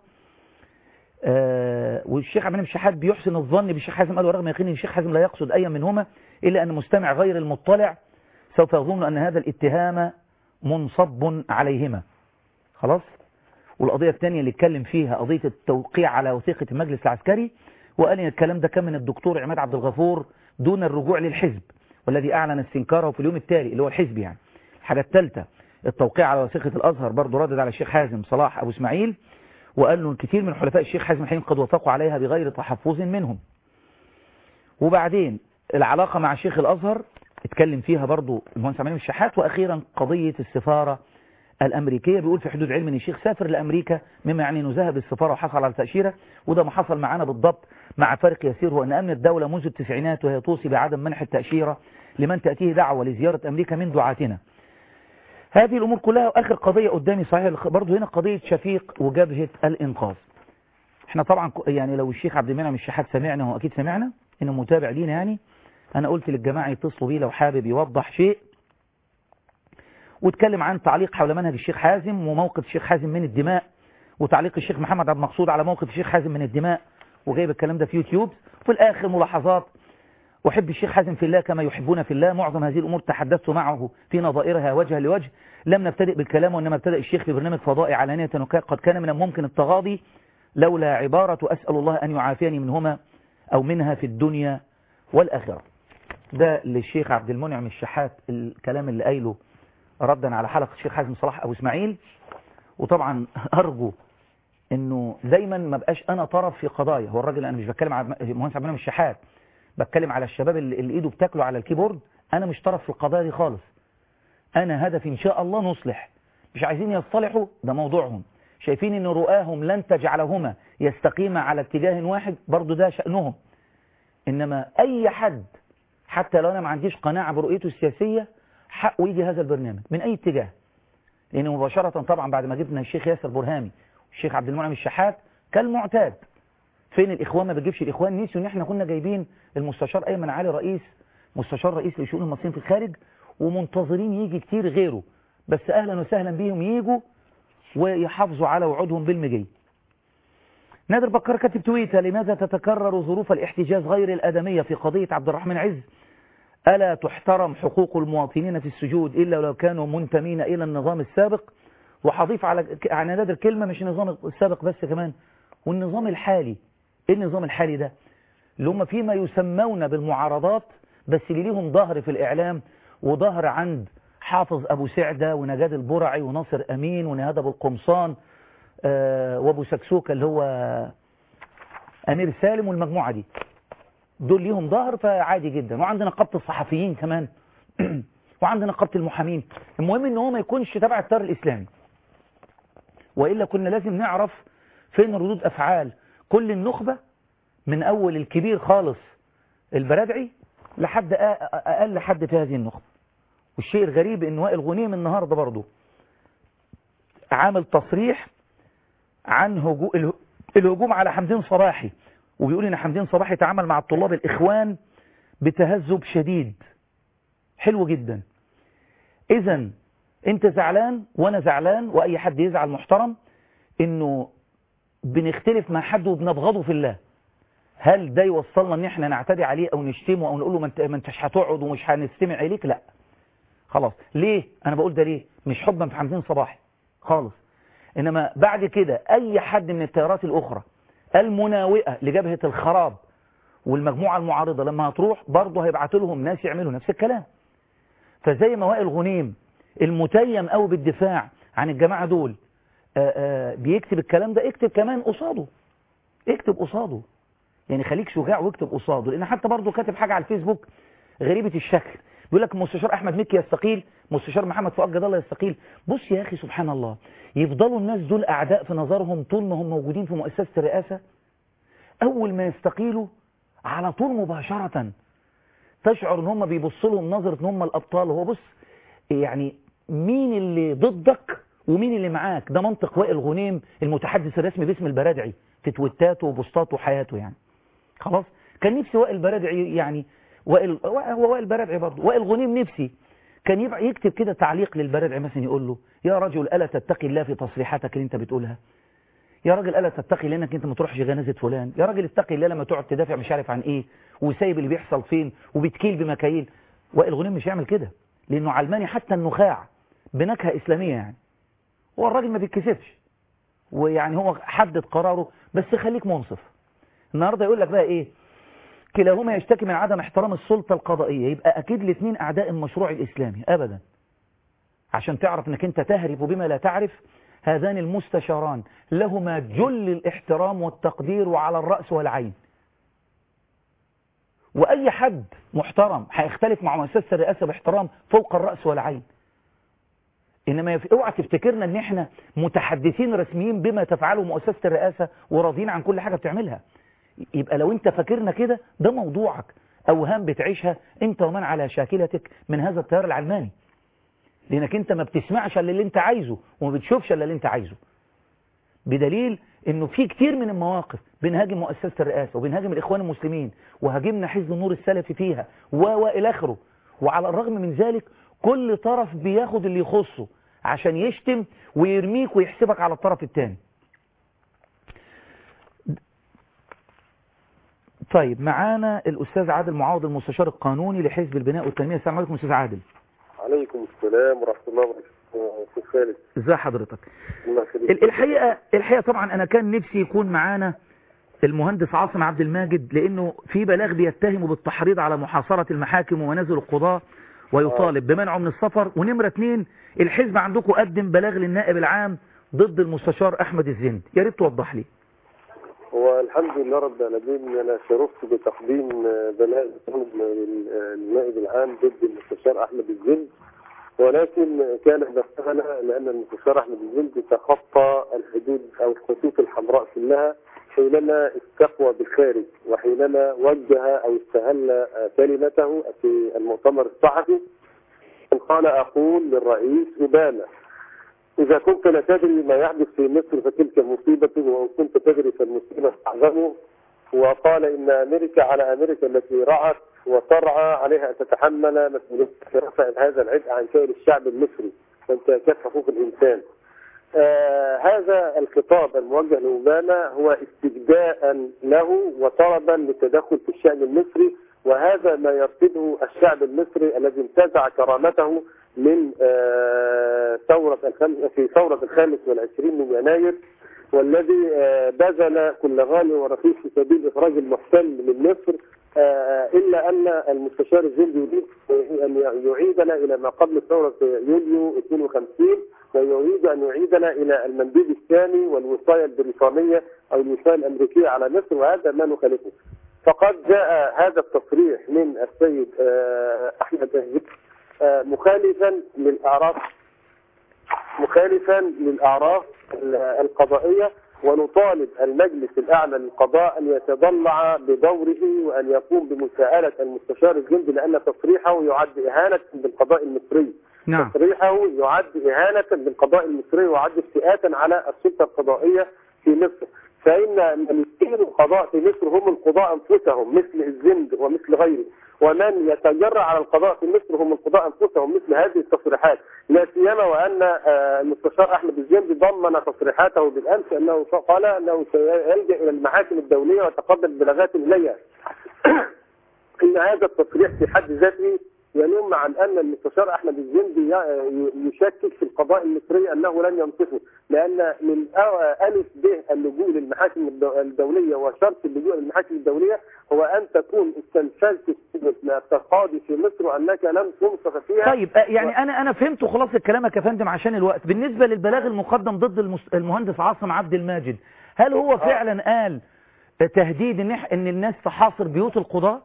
آه والشيخ عبد الشحات بيحسن الظن بالشيخ حازم قال ورغم يقين الشيخ حازم لا يقصد أي منهما إلا أن مستمع غير المطلع سوف يظن أن هذا الاتهام منصب عليهما خلاص والقضية الثانية اللي اتكلم فيها قضية التوقيع على وثيقة المجلس العسكري وقال ان الكلام ده كان من الدكتور عماد عبد الغفور دون الرجوع للحزب والذي أعلن استنكاره في اليوم التالي اللي هو الحزب يعني الحاجة الثالثة التوقيع على وثيقة الأزهر برضه ردد على الشيخ حازم صلاح أبو إسماعيل وقال له كثير من حلفاء الشيخ حازم الحين قد وافقوا عليها بغير تحفظ منهم وبعدين العلاقة مع شيخ الأزهر اتكلم فيها برضو المهندس عمال الشحات وأخيرا قضية السفارة الأمريكية بيقول في حدود علم أن الشيخ سافر لأمريكا مما يعني أنه ذهب السفارة وحصل على تأشيرة وده ما حصل معانا بالضبط مع فرق يسير هو أن أمن الدولة منذ التسعينات وهي توصي بعدم منح التأشيرة لمن تأتيه دعوة لزيارة أمريكا من دعاتنا هذه الأمور كلها وآخر قضية قدامي صحيح برضو هنا قضية شفيق وجبهة الإنقاذ احنا طبعا يعني لو الشيخ عبد المنعم الشحات سمعنا هو أكيد سمعنا إنه متابع لينا يعني أنا قلت للجماعة يتصلوا بيه لو حابب يوضح شيء واتكلم عن تعليق حول منهج الشيخ حازم وموقف الشيخ حازم من الدماء وتعليق الشيخ محمد عبد المقصود على موقف الشيخ حازم من الدماء وجايب الكلام ده في يوتيوب وفي الآخر ملاحظات أحب الشيخ حازم في الله كما يحبون في الله معظم هذه الأمور تحدثت معه في نظائرها وجها لوجه لم نبتدئ بالكلام وإنما ابتدأ الشيخ في برنامج فضائي علانية قد كان من الممكن التغاضي لولا عبارة أسأل الله أن يعافيني منهما أو منها في الدنيا والآخرة ده للشيخ عبد المنعم الشحات الكلام اللي قايله ردا على حلقة الشيخ حازم صلاح أبو إسماعيل وطبعا أرجو انه دايما ما بقاش انا طرف في قضايا هو الراجل انا مش بتكلم على مهندس عبد المنعم الشحات بتكلم على الشباب اللي, اللي ايده بتاكله على الكيبورد انا مش طرف في القضايا دي خالص انا هدفي ان شاء الله نصلح مش عايزين يصطلحوا ده موضوعهم شايفين ان رؤاهم لن تجعلهما يستقيما على اتجاه واحد برضو ده شأنهم انما اي حد حتى لو انا ما عنديش قناعة برؤيته السياسية حقه يجي هذا البرنامج من اي اتجاه لان مباشرة طبعا بعد ما جبنا الشيخ ياسر برهامي الشيخ عبد المنعم الشحات كالمعتاد فين الاخوان ما بتجيبش الاخوان نسيوا ان احنا كنا جايبين المستشار ايمن علي رئيس مستشار رئيس لشؤون المصريين في الخارج ومنتظرين يجي كتير غيره بس اهلا وسهلا بيهم يجوا ويحافظوا على وعودهم بالمجي نادر بكر كاتب تويتر لماذا تتكرر ظروف الاحتجاز غير الادميه في قضيه عبد الرحمن عز الا تحترم حقوق المواطنين في السجود الا لو كانوا منتمين الى النظام السابق وهضيف على على نادر كلمة مش النظام السابق بس كمان والنظام الحالي ايه النظام الحالي ده اللي هم فيما يسمون بالمعارضات بس اللي ليهم ظهر في الإعلام وظهر عند حافظ أبو سعدة ونجاد البرعي وناصر أمين ونهاد أبو القمصان آه وأبو سكسوكة اللي هو أمير سالم والمجموعة دي دول ليهم ظهر فعادي جدا وعندنا نقابة الصحفيين كمان وعندنا نقابة المحامين المهم ان هو ما يكونش تبع التيار الإسلامي وإلا كنا لازم نعرف فين ردود أفعال كل النخبة من أول الكبير خالص البرادعي لحد أقل حد في هذه النخبة والشيء الغريب إن وائل غنيم النهاردة برضه عامل تصريح عن هجو الهجوم على حمدين صباحي وبيقول إن حمدين صباحي تعامل مع الطلاب الإخوان بتهذب شديد حلو جدا إذا انت زعلان وانا زعلان واي حد يزعل محترم انه بنختلف مع حد وبنبغضه في الله هل ده يوصلنا ان احنا نعتدي عليه او نشتمه او نقول له ما انتش هتقعد ومش هنستمع اليك لا خلاص ليه انا بقول ده ليه مش حبا في حمدين صباحي خالص انما بعد كده اي حد من التيارات الاخرى المناوئه لجبهه الخراب والمجموعه المعارضه لما هتروح برضه هيبعتوا لهم ناس يعملوا نفس الكلام فزي ما وائل غنيم المتيم قوي بالدفاع عن الجماعة دول آآ آآ بيكتب الكلام ده اكتب كمان قصاده اكتب قصاده يعني خليك شجاع واكتب قصاده لان حتى برضه كاتب حاجة على الفيسبوك غريبة الشكل بيقول لك مستشار احمد مكي يستقيل مستشار محمد فؤاد جد الله يستقيل بص يا اخي سبحان الله يفضلوا الناس دول اعداء في نظرهم طول ما هم موجودين في مؤسسة الرئاسة اول ما يستقيلوا على طول مباشرة تشعر ان هم بيبصوا لهم نظرة ان هم الابطال هو بص يعني مين اللي ضدك ومين اللي معاك ده منطق وائل غنيم المتحدث الرسمي باسم البرادعي في تويتاته وبوستاته وحياته يعني خلاص كان نفسي وائل برادعي يعني وائل هو وائل برادعي برضه وائل غنيم نفسي كان يبقى يكتب كده تعليق للبرادعي مثلا يقول له يا رجل ألا تتقي الله في تصريحاتك اللي انت بتقولها يا راجل ألا تتقي لانك انت ما تروحش جنازة فلان يا راجل اتقي الله لما تقعد تدافع مش عارف عن ايه وسايب اللي بيحصل فين وبتكيل بمكاييل وائل غنيم مش يعمل كده لانه علماني حتى النخاع بنكهة إسلامية يعني هو الراجل ما بيتكسفش ويعني هو حدد قراره بس خليك منصف النهاردة يقول لك بقى ايه كلاهما يشتكي من عدم احترام السلطة القضائية يبقى اكيد الاثنين اعداء المشروع الاسلامي ابدا عشان تعرف انك انت تهرف بما لا تعرف هذان المستشاران لهما جل الاحترام والتقدير وعلى الرأس والعين واي حد محترم هيختلف مع مؤسسة الرئاسة باحترام فوق الرأس والعين انما يف... اوعى تفتكرنا ان احنا متحدثين رسميين بما تفعله مؤسسة الرئاسة وراضيين عن كل حاجة بتعملها يبقى لو انت فاكرنا كده ده موضوعك اوهام بتعيشها انت ومن على شاكلتك من هذا التيار العلماني لانك انت ما بتسمعش الا اللي انت عايزه وما بتشوفش الا اللي انت عايزه بدليل انه في كتير من المواقف بنهاجم مؤسسة الرئاسة وبنهاجم الاخوان المسلمين وهاجمنا حزب النور السلفي فيها والى اخره وعلى الرغم من ذلك كل طرف بياخد اللي يخصه عشان يشتم ويرميك ويحسبك على الطرف الثاني طيب معانا الأستاذ عادل معاوض المستشار القانوني لحزب البناء والتنمية السلام عليكم أستاذ عادل عليكم السلام ورحمة الله وبركاته أستاذ خالد ازي حضرتك الله يخليك. ال- الحقيقة الحقيقة طبعا أنا كان نفسي يكون معانا المهندس عاصم عبد الماجد لأنه في بلاغ بيتهمه بالتحريض على محاصرة المحاكم ومنازل القضاة ويطالب بمنعه من السفر ونمرة اتنين الحزب عندكم قدم بلاغ للنائب العام ضد المستشار أحمد الزند يا ريت توضح لي هو الحمد لله رب العالمين أنا شرفت بتقديم بلاغ النائب العام ضد المستشار أحمد الزند ولكن كان هدفنا لأن المستشار أحمد الزند تخطى الحدود أو الخطوط الحمراء كلها حينما استقوى بالخارج وحينما وجه أو استهل كلمته في المؤتمر الصحفي قال أقول للرئيس أوباما إذا كنت لا تدري ما يحدث في مصر فتلك مصيبة وإن كنت تدري فالمصيبة أعظم وقال إن أمريكا على أمريكا التي رعت وترعى عليها أن تتحمل مسؤولية رفع هذا العبء عن سائر الشعب المصري وانتهاكات حقوق الإنسان آه هذا الخطاب الموجه لأوباما هو استجداء له وطلبا للتدخل في الشأن المصري وهذا ما يرفضه الشعب المصري الذي انتزع كرامته من آه ثورة الخم... في ثورة الخامس والعشرين من يناير والذي آه بذل كل غالي ورخيص في سبيل إخراج المحتل من مصر آه إلا أن المستشار الزند يريد أن يعيدنا إلى ما قبل ثورة يوليو 52 ويريد أن يعيدنا إلى المنديل الثاني والوصاية البريطانية أو الوصاية الأمريكية على مصر وهذا ما نخالفه فقد جاء هذا التصريح من السيد أحمد أهزك مخالفا للأعراف مخالفا للأعراف القضائية ونطالب المجلس الأعلى للقضاء أن يتضلع بدوره وأن يقوم بمساءلة المستشار الجندي لأن تصريحه يعد إهانة بالقضاء المصري نعم تصريحه يعد إهانة بالقضاء المصري ويعد استئاة على السلطة القضائية في مصر فإن من يدير القضاء في مصر هم القضاء أنفسهم مثل الزند ومثل غيره ومن يتجرع على القضاء في مصر هم القضاء أنفسهم مثل هذه التصريحات لا سيما وأن المستشار أحمد الزند ضمن تصريحاته بالأمس أنه قال أنه سيلجأ إلى المحاكم الدولية ويتقدم بلاغات إليها إن هذا التصريح في حد ذاته ينم عن أن المستشار أحمد الزندي يشكك في القضاء المصري أنه لن ينصفه لأن من ألف به اللجوء للمحاكم الدولية وشرط اللجوء للمحاكم الدولية هو أن تكون استنفذت التقاضي في مصر وأنك لم تنصف فيها طيب يعني أنا أنا فهمت خلاصة كلامك يا فندم عشان الوقت بالنسبة للبلاغ المقدم ضد المهندس عاصم عبد الماجد هل هو فعلا قال تهديد إن إن الناس تحاصر بيوت القضاء؟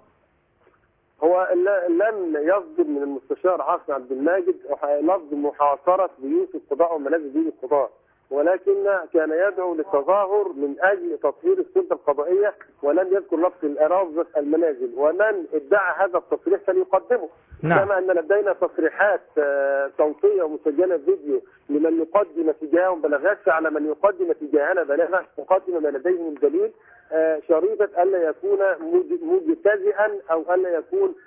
هو لم يصدر من المستشار عاصم عبد الماجد لفظ محاصرة بيوت القضاء ومنازل بيوت القضاء ولكن كان يدعو للتظاهر من أجل تطهير السلطة القضائية ولم يذكر لفظ الأراضي المنازل ومن ادعى هذا التصريح فليقدمه نعم. كما أن لدينا تصريحات صوتية ومسجلة فيديو لمن يقدم تجاههم بلاغات فعلى من يقدم تجاهنا بلاغات مقدمة ما لديه من دليل شريطة ألا يكون مجتزئا أو ألا يكون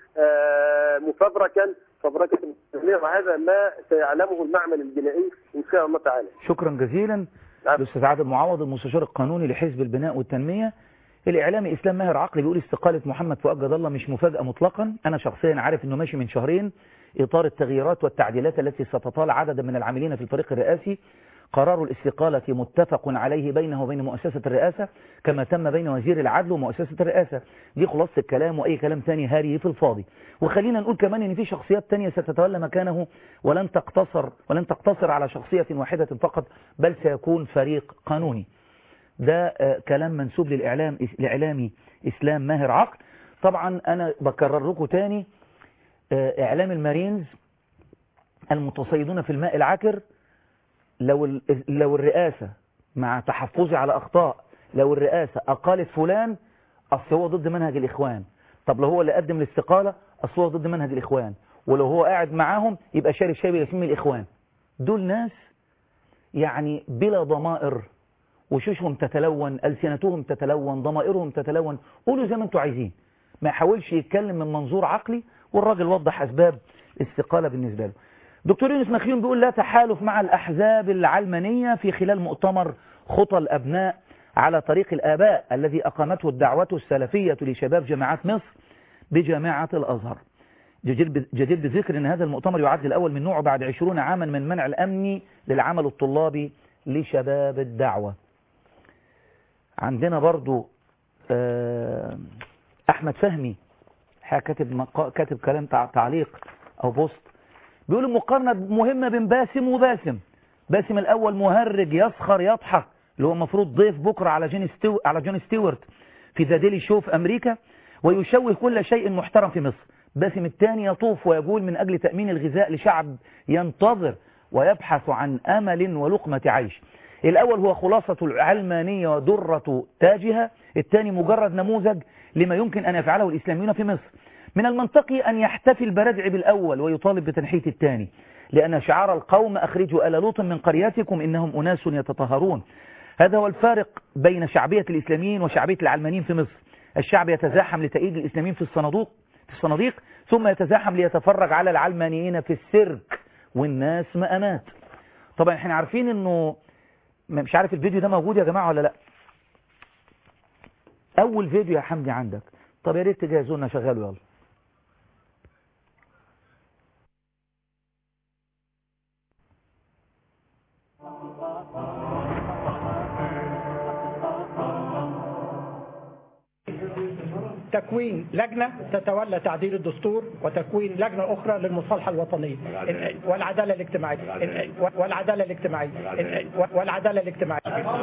مفبركا فبركة وهذا ما سيعلمه المعمل الجنائي إن شاء الله تعالى شكرا جزيلا الأستاذ عادل معوض المستشار القانوني لحزب البناء والتنمية الإعلامي إسلام ماهر عقل بيقول استقالة محمد فؤاد جد الله مش مفاجأة مطلقا أنا شخصيا عارف أنه ماشي من شهرين إطار التغييرات والتعديلات التي ستطال عددا من العاملين في الفريق الرئاسي قرار الاستقالة متفق عليه بينه وبين مؤسسة الرئاسة كما تم بين وزير العدل ومؤسسة الرئاسة دي خلاصة الكلام وأي كلام تاني هاري في الفاضي وخلينا نقول كمان ان في شخصيات تانية ستتولى مكانه ولن تقتصر ولن تقتصر على شخصية واحدة فقط بل سيكون فريق قانوني ده كلام منسوب للإعلام الإعلامي إسلام ماهر عقل طبعا أنا بكرر لكم تاني إعلام المارينز المتصيدون في الماء العكر لو لو الرئاسة مع تحفظي على أخطاء لو الرئاسة أقالت فلان أصل هو ضد منهج الإخوان طب لو هو اللي قدم الاستقالة أصل هو ضد منهج الإخوان ولو هو قاعد معاهم يبقى شارب شاي باسم الإخوان دول ناس يعني بلا ضمائر وشوشهم تتلون ألسنتهم تتلون ضمائرهم تتلون قولوا زي ما انتوا عايزين ما يحاولش يتكلم من منظور عقلي والراجل وضح أسباب الاستقالة بالنسبة له دكتور يونس مخيون بيقول لا تحالف مع الأحزاب العلمانية في خلال مؤتمر خطى الأبناء على طريق الآباء الذي أقامته الدعوة السلفية لشباب جامعات مصر بجامعة الأزهر جدير بذكر أن هذا المؤتمر يعد الأول من نوعه بعد عشرون عاما من منع الأمن للعمل الطلابي لشباب الدعوة عندنا برضو أحمد فهمي كاتب مقا... كاتب كلام تعليق أو بوست بيقول المقارنة مهمة بين باسم وباسم باسم الأول مهرج يسخر يضحك اللي هو المفروض ضيف بكرة على جون ستيو... على جون ستيوارت في ذا ديلي شو في أمريكا ويشوه كل شيء محترم في مصر باسم الثاني يطوف ويقول من أجل تأمين الغذاء لشعب ينتظر ويبحث عن أمل ولقمة عيش الأول هو خلاصة العلمانية ودرة تاجها الثاني مجرد نموذج لما يمكن أن يفعله الإسلاميون في مصر من المنطقي أن يحتفي البردع بالأول ويطالب بتنحية الثاني لأن شعار القوم أخرجوا آل لوط من قرياتكم إنهم أناس يتطهرون هذا هو الفارق بين شعبية الإسلاميين وشعبية العلمانيين في مصر الشعب يتزاحم لتأييد الإسلاميين في الصناديق في الصناديق ثم يتزاحم ليتفرج على العلمانيين في السيرك والناس مأمات طبعا احنا عارفين انه مش عارف الفيديو ده موجود يا جماعة ولا لا اول فيديو يا حمدي عندك طب يا ريت تجهزوا لنا شغاله يلا تكوين لجنة تتولى تعديل الدستور وتكوين لجنة أخرى للمصالحة الوطنية والعدالة الاجتماعية والعدالة الاجتماعية والعدالة الاجتماعية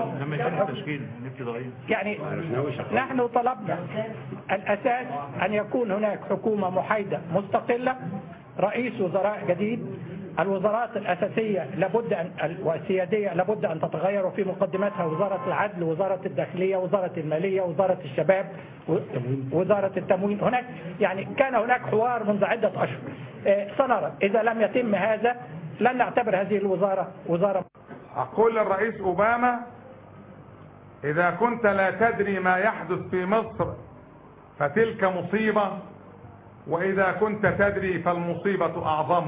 يعني نحن طلبنا الأساس أن يكون هناك حكومة محايدة مستقلة رئيس وزراء جديد الوزارات الأساسية لابد أن والسيادية لابد أن تتغير وفي مقدمتها وزارة العدل وزارة الداخلية وزارة المالية وزارة الشباب وزارة التموين هناك يعني كان هناك حوار منذ عدة أشهر سنرى إذا لم يتم هذا لن نعتبر هذه الوزارة وزارة أقول للرئيس أوباما إذا كنت لا تدري ما يحدث في مصر فتلك مصيبة وإذا كنت تدري فالمصيبة أعظم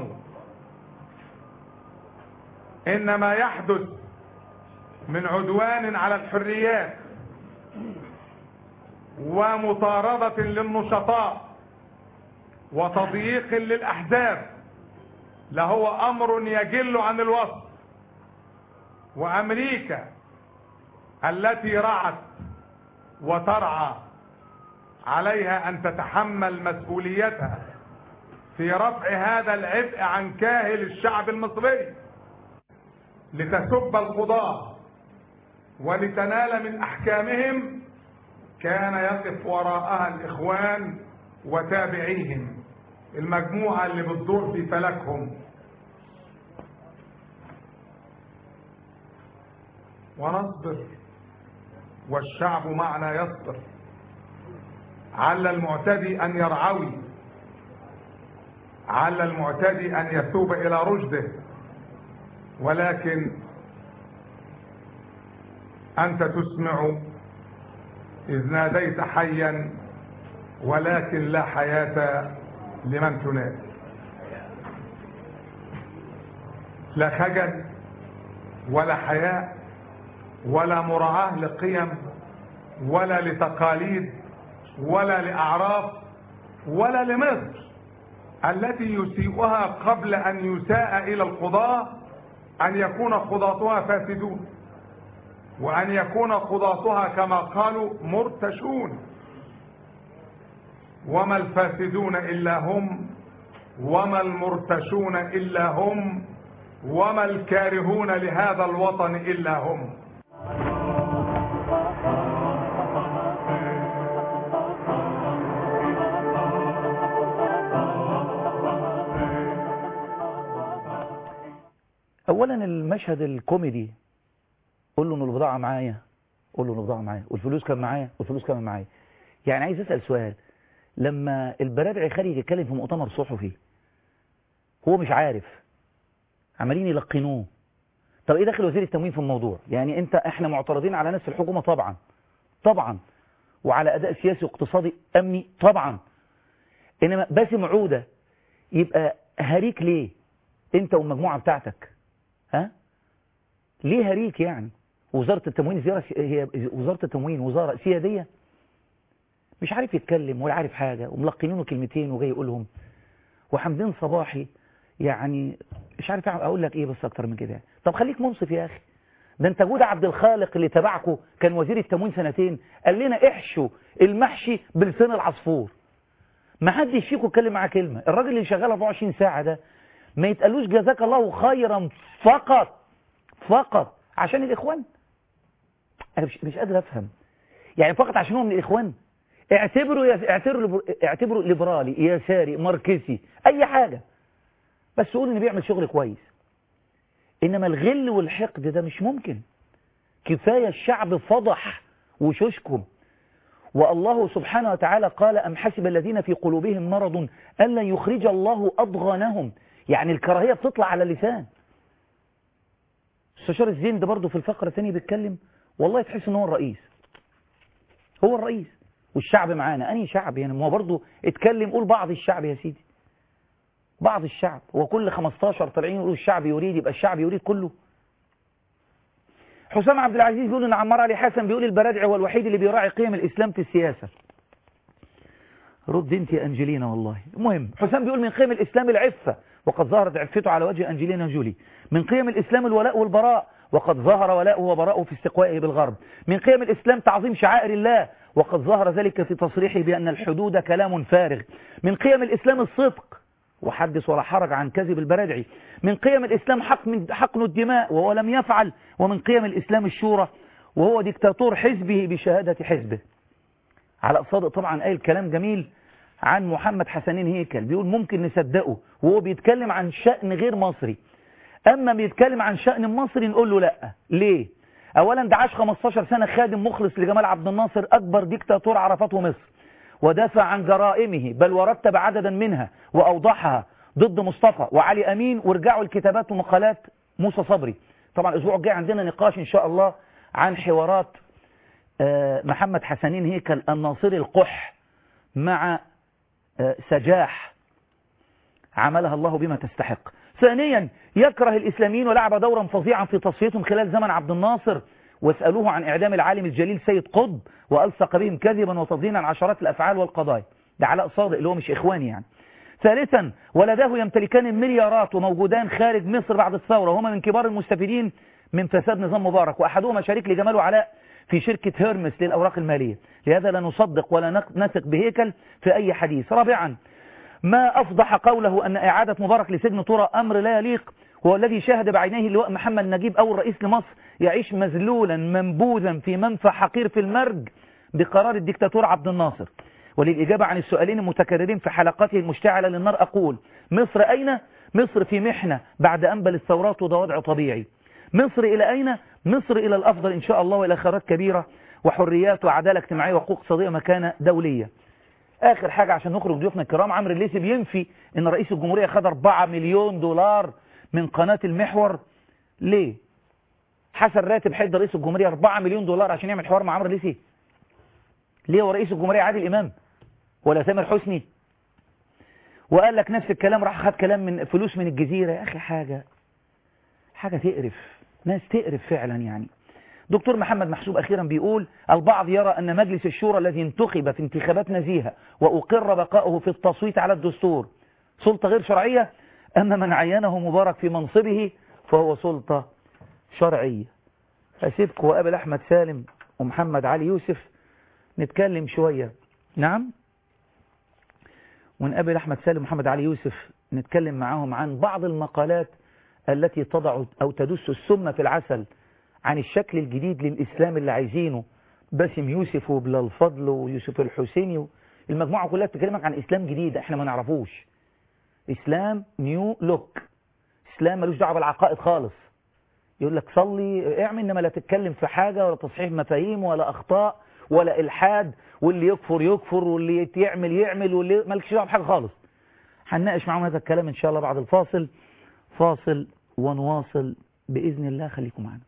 إن ما يحدث من عدوان على الحريات ومطاردة للنشطاء وتضييق للأحزاب لهو أمر يجل عن الوصف وأمريكا التي رعت وترعى عليها أن تتحمل مسؤوليتها في رفع هذا العبء عن كاهل الشعب المصري لتسب القضاة ولتنال من أحكامهم كان يقف وراءها الإخوان وتابعيهم المجموعة اللي بتدور في فلكهم ونصبر والشعب معنا يصبر عل المعتدي أن يرعوي عل المعتدي أن يتوب إلى رشده ولكن أنت تسمع إذ ناديت حيا ولكن لا حياة لمن تنادي لا خجل ولا حياء ولا مراعاة لقيم ولا لتقاليد ولا لأعراف ولا لمصر التي يسيئها قبل أن يساء إلى القضاة أن يكون قضاتها فاسدون وأن يكون قضاتها كما قالوا مرتشون وما الفاسدون إلا هم وما المرتشون إلا هم وما الكارهون لهذا الوطن إلا هم اولا المشهد الكوميدي قول له ان البضاعه معايا قول له ان البضاعه معايا والفلوس كان معايا والفلوس كان معايا يعني عايز اسال سؤال لما البرادعي خارج يتكلم في مؤتمر صحفي هو مش عارف عمالين يلقنوه طب ايه داخل وزير التموين في الموضوع يعني انت احنا معترضين على ناس في الحكومه طبعا طبعا وعلى اداء سياسي واقتصادي امني طبعا انما باسم عوده يبقى هريك ليه انت والمجموعه بتاعتك ها ليه هريك يعني وزارة التموين زيارة هي وزارة التموين وزارة سيادية مش عارف يتكلم ولا عارف حاجة وملقنينه كلمتين وجاي يقولهم وحمدين صباحي يعني مش عارف اقول لك ايه بس اكتر من كده طب خليك منصف يا اخي ده انت جود عبد الخالق اللي تبعكم كان وزير التموين سنتين قال لنا احشوا المحشي بلسان العصفور ما حدش فيكم اتكلم معاه كلمه الراجل اللي شغال 24 ساعه ده ما يتقالوش جزاك الله خيرا فقط فقط عشان الاخوان انا مش, مش قادر افهم يعني فقط عشان هو من الاخوان اعتبره يا اعتبره اعتبره ليبرالي يساري ماركسي اي حاجه بس قول انه بيعمل شغل كويس انما الغل والحقد ده مش ممكن كفايه الشعب فضح وشوشكم والله سبحانه وتعالى قال أم حسب الذين في قلوبهم مرض ألا يخرج الله أضغانهم يعني الكراهية بتطلع على اللسان استشار الزين ده برضه في الفقرة الثانية بيتكلم والله تحس ان هو الرئيس هو الرئيس والشعب معانا أنهي شعب يعني ما هو برضه اتكلم قول بعض الشعب يا سيدي بعض الشعب وكل 15 طالعين يقولوا الشعب يريد يبقى الشعب يريد كله حسام عبد العزيز بيقول ان عمار علي حسن بيقول البرادعي هو الوحيد اللي بيراعي قيم الاسلام في السياسه رد انت يا انجلينا والله المهم حسام بيقول من قيم الاسلام العفه وقد ظهرت عفته على وجه انجلينا جولي من قيم الاسلام الولاء والبراء وقد ظهر ولاؤه وبراءه في استقوائه بالغرب من قيم الاسلام تعظيم شعائر الله وقد ظهر ذلك في تصريحه بان الحدود كلام فارغ من قيم الاسلام الصدق وحدث ولا حرج عن كذب البرادعي من قيم الإسلام حقن, حقن الدماء وهو لم يفعل ومن قيم الإسلام الشورى وهو ديكتاتور حزبه بشهادة حزبه على صادق طبعا قايل كلام جميل عن محمد حسنين هيكل بيقول ممكن نصدقه وهو بيتكلم عن شأن غير مصري أما بيتكلم عن شأن مصري نقول له لا ليه أولا ده عاش 15 سنة خادم مخلص لجمال عبد الناصر أكبر ديكتاتور عرفته مصر ودافع عن جرائمه بل ورتب عددا منها وأوضحها ضد مصطفى وعلي أمين ورجعوا الكتابات ومقالات موسى صبري طبعا الأسبوع الجاي عندنا نقاش إن شاء الله عن حوارات محمد حسنين هيكل الناصري القح مع سجاح عملها الله بما تستحق ثانيا يكره الإسلاميين ولعب دورا فظيعا في تصفيتهم خلال زمن عبد الناصر واسألوه عن إعدام العالم الجليل سيد قطب وألصق بهم كذبا وتضليلا عشرات الأفعال والقضايا ده علاء صادق اللي هو مش إخواني يعني ثالثا ولداه يمتلكان المليارات وموجودان خارج مصر بعد الثورة وهما من كبار المستفيدين من فساد نظام مبارك وأحدهما شريك لجمال وعلاء في شركة هيرمس للأوراق المالية لهذا لا نصدق ولا نثق بهيكل في أي حديث رابعا ما أفضح قوله أن إعادة مبارك لسجن طرى أمر لا يليق هو الذي شاهد بعينيه اللواء محمد نجيب أول رئيس لمصر يعيش مذلولا منبوذا في منفى حقير في المرج بقرار الدكتاتور عبد الناصر وللإجابة عن السؤالين المتكررين في حلقاته المشتعلة للنار أقول مصر أين؟ مصر في محنة بعد أنبل الثورات وده وضع طبيعي مصر إلى أين؟ مصر إلى الأفضل إن شاء الله وإلى خيرات كبيرة وحريات وعدالة اجتماعية وحقوق اقتصادية مكانة دولية آخر حاجة عشان نخرج ضيوفنا الكرام عمرو الليثي بينفي إن رئيس الجمهورية خد 4 مليون دولار من قناة المحور ليه؟ حسن راتب حد رئيس الجمهورية 4 مليون دولار عشان يعمل حوار مع عمرو الليثي ليه هو رئيس الجمهورية عادل إمام ولا تامر حسني وقال لك نفس الكلام راح خد كلام من فلوس من الجزيرة يا أخي حاجة حاجة تقرف ناس تقرف فعلا يعني دكتور محمد محسوب أخيرا بيقول البعض يرى أن مجلس الشورى الذي انتخب في انتخابات نزيهة وأقر بقاؤه في التصويت على الدستور سلطة غير شرعية أما من عينه مبارك في منصبه فهو سلطة شرعية أسيبكم وقابل أحمد سالم ومحمد علي يوسف نتكلم شوية نعم ونقابل أحمد سالم ومحمد علي يوسف نتكلم معاهم عن بعض المقالات التي تضع أو تدس السم في العسل عن الشكل الجديد للإسلام اللي عايزينه باسم يوسف وبلال فضل ويوسف الحسيني المجموعة كلها بتكلمك عن إسلام جديد احنا ما نعرفوش إسلام نيو لوك إسلام ملوش دعوه بالعقائد خالص يقول لك صلي اعمل انما لا تتكلم في حاجة ولا تصحيح مفاهيم ولا أخطاء ولا إلحاد واللي يكفر يكفر واللي يعمل يعمل واللي مالكش دعوه بحاجة خالص هنناقش معاهم هذا الكلام إن شاء الله بعد الفاصل فاصل ونواصل بإذن الله خليكم معنا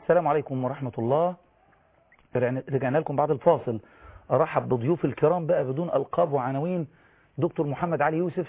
السلام عليكم ورحمة الله رجعنا رجعنا لكم بعد الفاصل أرحب بضيوف الكرام بقى بدون ألقاب وعناوين دكتور محمد علي يوسف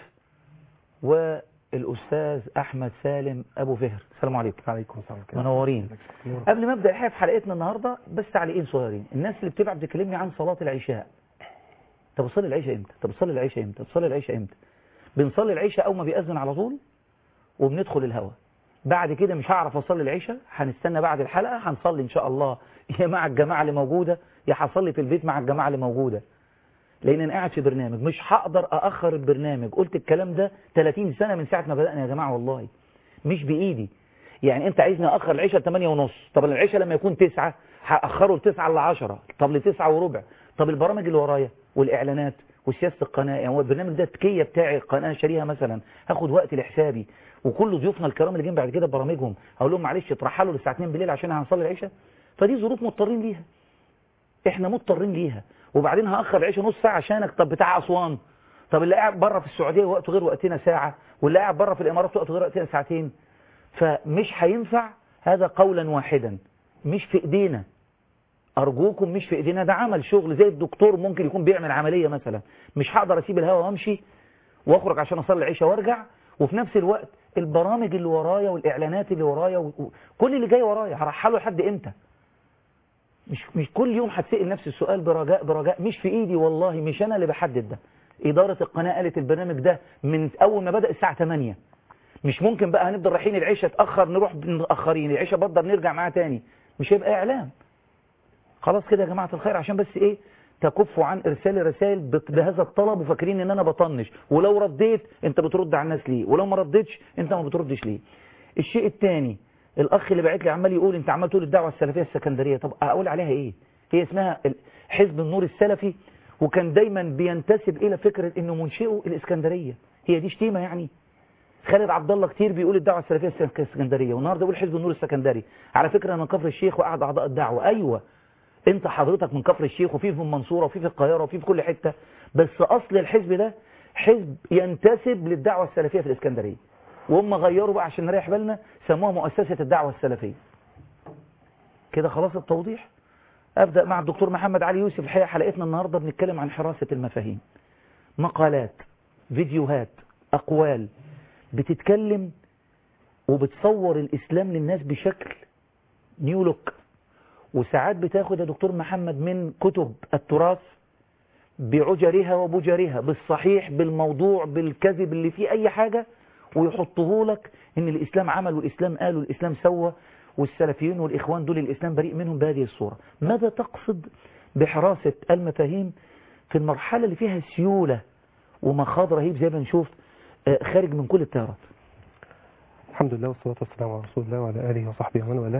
والأستاذ أحمد سالم أبو فهر السلام عليكم عليكم السلام منورين قبل ما أبدأ الحقيقة في حلقتنا النهاردة بس تعليقين صغيرين الناس اللي بتبعت بتكلمني عن صلاة العشاء طب بتصلي العشاء امتى طب بتصلي العشاء امتى بتصلي العشاء امتى بنصلي العشاء أول ما بيأذن على طول وبندخل الهوا بعد كده مش هعرف اصلي العشاء هنستنى بعد الحلقة هنصلي ان شاء الله يا مع الجماعة اللي موجودة يا هصلي في البيت مع الجماعة اللي موجودة لان انا قاعد في برنامج مش هقدر اخر البرنامج قلت الكلام ده 30 سنة من ساعة ما بدأنا يا جماعة والله مش بايدي يعني انت عايزني اخر العشاء 8 ونص طب العشاء لما يكون 9 هاخره ل 9 ل 10 طب ل 9 وربع طب البرامج اللي ورايا والاعلانات وسياسه القناه يعني هو البرنامج ده التكيه بتاعي القناه شاريها مثلا هاخد وقت لحسابي وكل ضيوفنا الكرام اللي جايين بعد كده ببرامجهم هقول لهم معلش اترحلوا للساعه 2 بالليل عشان هنصلي العشاء فدي ظروف مضطرين ليها احنا مضطرين ليها وبعدين هاخر العشاء نص ساعه عشانك طب بتاع اسوان طب اللي قاعد بره في السعوديه وقته غير وقتنا ساعه واللي قاعد بره في الامارات وقته غير وقتنا ساعتين فمش هينفع هذا قولا واحدا مش في ايدينا ارجوكم مش في ايدينا ده عمل شغل زي الدكتور ممكن يكون بيعمل عمليه مثلا مش هقدر اسيب الهوا وامشي واخرج عشان اصلي العشاء وارجع وفي نفس الوقت البرامج اللي ورايا والاعلانات اللي ورايا وكل اللي جاي ورايا هرحله لحد امتى مش مش كل يوم هتسال نفس السؤال برجاء برجاء مش في ايدي والله مش انا اللي بحدد ده اداره القناه قالت البرنامج ده من اول ما بدا الساعه 8 مش ممكن بقى هنفضل رايحين العشاء اتاخر نروح متاخرين العشاء بقدر نرجع معاه تاني مش هيبقى اعلام خلاص كده يا جماعه الخير عشان بس ايه تكفوا عن ارسال رسائل بهذا الطلب وفاكرين ان انا بطنش ولو رديت انت بترد على الناس ليه ولو ما ردتش انت ما بتردش ليه الشيء الثاني الاخ اللي بعت لي عمال يقول انت عمال تقول الدعوه السلفيه السكندريه طب اقول عليها ايه هي اسمها حزب النور السلفي وكان دايما بينتسب الى فكره انه منشئه الاسكندريه هي دي شتيمه يعني خالد عبد الله كتير بيقول الدعوه السلفيه الاسكندريه والنهارده بيقول حزب النور السكندري على فكره انا من كفر الشيخ وقعد اعضاء الدعوه ايوه انت حضرتك من كفر الشيخ وفي في المنصورة وفي في القاهرة وفي في كل حتة بس اصل الحزب ده حزب ينتسب للدعوة السلفية في الاسكندرية وهم غيروا بقى عشان نريح بالنا سموها مؤسسة الدعوة السلفية كده خلاص التوضيح ابدأ مع الدكتور محمد علي يوسف الحقيقة حلقتنا النهاردة بنتكلم عن حراسة المفاهيم مقالات فيديوهات اقوال بتتكلم وبتصور الاسلام للناس بشكل نيو لوك وساعات بتاخد يا دكتور محمد من كتب التراث بعجرها وبجرها بالصحيح بالموضوع بالكذب اللي فيه أي حاجة ويحطه لك إن الإسلام عمل والإسلام قال والإسلام سوى والسلفيين والإخوان دول الإسلام بريء منهم بهذه الصورة ماذا تقصد بحراسة المفاهيم في المرحلة اللي فيها سيولة ومخاض رهيب زي ما نشوف خارج من كل التيارات الحمد لله والصلاة والسلام على رسول الله وعلى آله وصحبه ومن والاه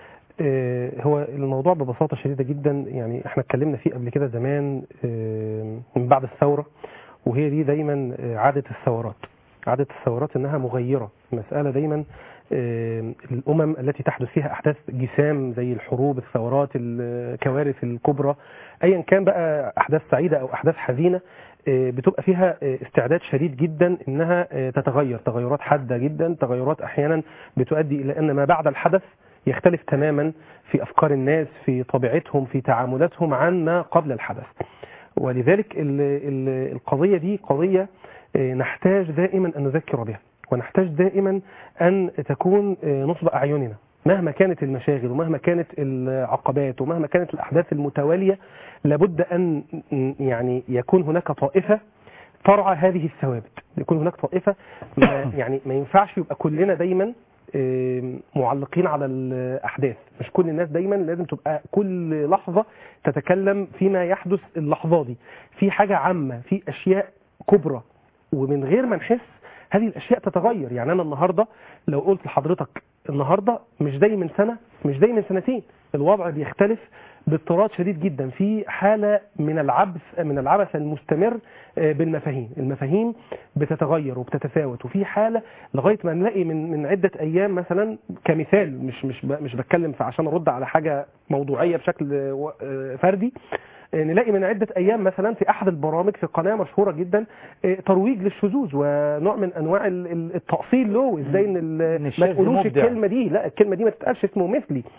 هو الموضوع ببساطة شديدة جدا يعني احنا اتكلمنا فيه قبل كده زمان من بعد الثورة وهي دي دايما عادة الثورات عادة الثورات انها مغيرة مسألة دايما الامم التي تحدث فيها احداث جسام زي الحروب الثورات الكوارث الكبرى ايا كان بقى احداث سعيدة او احداث حزينة بتبقى فيها استعداد شديد جدا انها تتغير تغيرات حادة جدا تغيرات احيانا بتؤدي الى ان ما بعد الحدث يختلف تماما في أفكار الناس في طبيعتهم في تعاملاتهم عن ما قبل الحدث ولذلك ال ال القضية دي قضية نحتاج دائما أن نذكر بها ونحتاج دائما أن تكون نصب أعيننا مهما كانت المشاغل ومهما كانت العقبات ومهما كانت الأحداث المتوالية لابد أن يعني يكون هناك طائفة ترعى هذه الثوابت يكون هناك طائفة ما يعني ما ينفعش يبقى كلنا دايما معلقين على الأحداث مش كل الناس دايما لازم تبقى كل لحظة تتكلم فيما يحدث اللحظة دي في حاجة عامة في أشياء كبرى ومن غير ما نحس هذه الأشياء تتغير يعني أنا النهاردة لو قلت لحضرتك النهاردة مش زي من سنة مش زي من سنتين الوضع بيختلف باضطراد شديد جدا في حالة من العبث من العبث المستمر بالمفاهيم المفاهيم بتتغير وبتتفاوت وفي حالة لغاية ما نلاقي من من عدة أيام مثلا كمثال مش مش مش بتكلم عشان أرد على حاجة موضوعية بشكل فردي نلاقي من عدة أيام مثلا في أحد البرامج في قناة مشهورة جدا ترويج للشذوذ ونوع من أنواع التأصيل له إزاي إن ما تقولوش الكلمة دي لا الكلمة دي ما تتقالش اسمه مثلي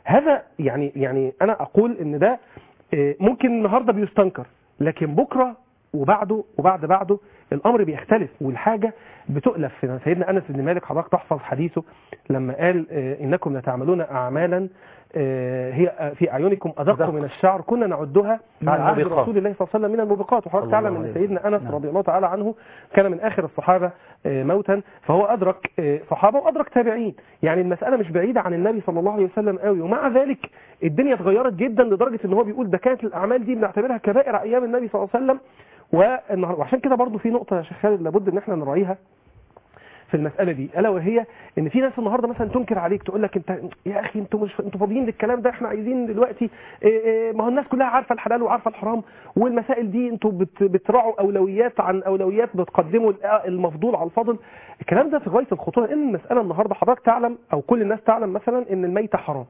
هذا يعني يعني انا اقول ان ده آه، ممكن النهارده بيستنكر لكن بكره وبعده وبعد بعده الامر بيختلف والحاجه بتؤلف سيدنا انس بن مالك حضرتك تحفظ حديثه لما قال آه، انكم لتعملون اعمالا آه، هي في اعينكم ادق أدق. من الشعر كنا نعدها من على عهد الموبقات. رسول الله صلى الله عليه وسلم من الموبقات وحضرتك صلى تعلم الله ان عليه سيدنا وسلم. انس نعم. رضي الله تعالى عنه كان من اخر الصحابه آه، موتا فهو ادرك آه، صحابه وادرك تابعين يعني المساله مش بعيده عن النبي صلى الله عليه وسلم قوي ومع ذلك الدنيا اتغيرت جدا لدرجه ان هو بيقول ده كانت الاعمال دي بنعتبرها كبائر ايام النبي صلى الله عليه وسلم والنهار- وعشان كده برضو في نقطه يا شيخ خالد لابد ان احنا نراعيها في المساله دي الا وهي ان في ناس النهارده مثلا تنكر عليك تقول لك انت يا اخي انتوا مش انتوا فاضيين للكلام ده احنا عايزين دلوقتي إيه إيه ما هو الناس كلها عارفه الحلال وعارفه الحرام والمسائل دي انتوا بت- بتراعوا اولويات عن اولويات بتقدموا المفضول على الفاضل الكلام ده في غايه الخطوره لان المساله النهارده حضرتك تعلم او كل الناس تعلم مثلا ان الميته حرام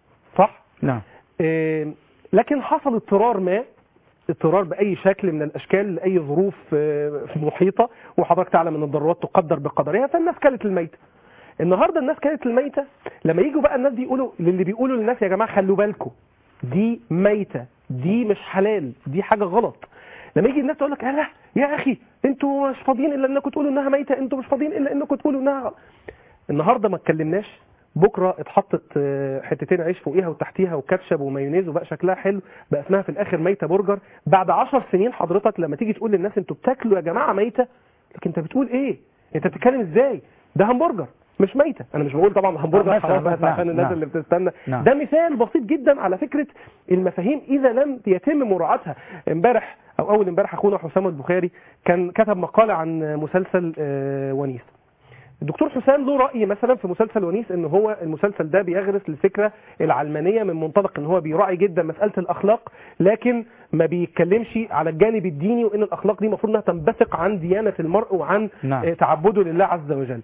صح نعم إيه، لكن حصل اضطرار ما اضطرار باي شكل من الاشكال لاي ظروف آه، محيطه وحضرتك تعلم ان الضرورات تقدر بقدرها فالناس كانت الميته النهارده الناس كانت الميته لما يجوا بقى الناس دي يقولوا للي بيقولوا للناس يا جماعه خلوا بالكم دي ميته دي مش حلال دي حاجه غلط لما يجي الناس تقول لك لا يا اخي انتوا مش فاضيين الا انكم تقولوا انها ميته انتوا مش فاضيين الا انكم تقولوا انها غلط. النهارده ما اتكلمناش بكره اتحطت آه، حتتين عيش فوقيها وتحتيها وكاتشب ومايونيز وبقى شكلها حلو بقى اسمها في الاخر ميته برجر بعد عشر سنين حضرتك لما تيجي تقول للناس انتوا بتاكلوا يا جماعه ميته لكن انت بتقول ايه انت بتتكلم ازاي ده همبرجر مش ميته انا مش بقول طبعا همبرجر مثلاً، خلاص بس نعم، عشان الناس نعم. اللي بتستنى نعم. ده مثال بسيط جدا على فكره المفاهيم اذا لم يتم مراعاتها امبارح او اول امبارح اخونا حسام البخاري كان كتب مقاله عن مسلسل آه، ونيس الدكتور حسام له رأي مثلا في مسلسل ونيس ان هو المسلسل ده بيغرس الفكرة العلمانية من منطلق ان هو بيراعي جدا مسألة الاخلاق لكن ما بيتكلمش على الجانب الديني وان الاخلاق دي المفروض انها تنبثق عن ديانة المرء وعن نعم. آه، تعبده لله عز وجل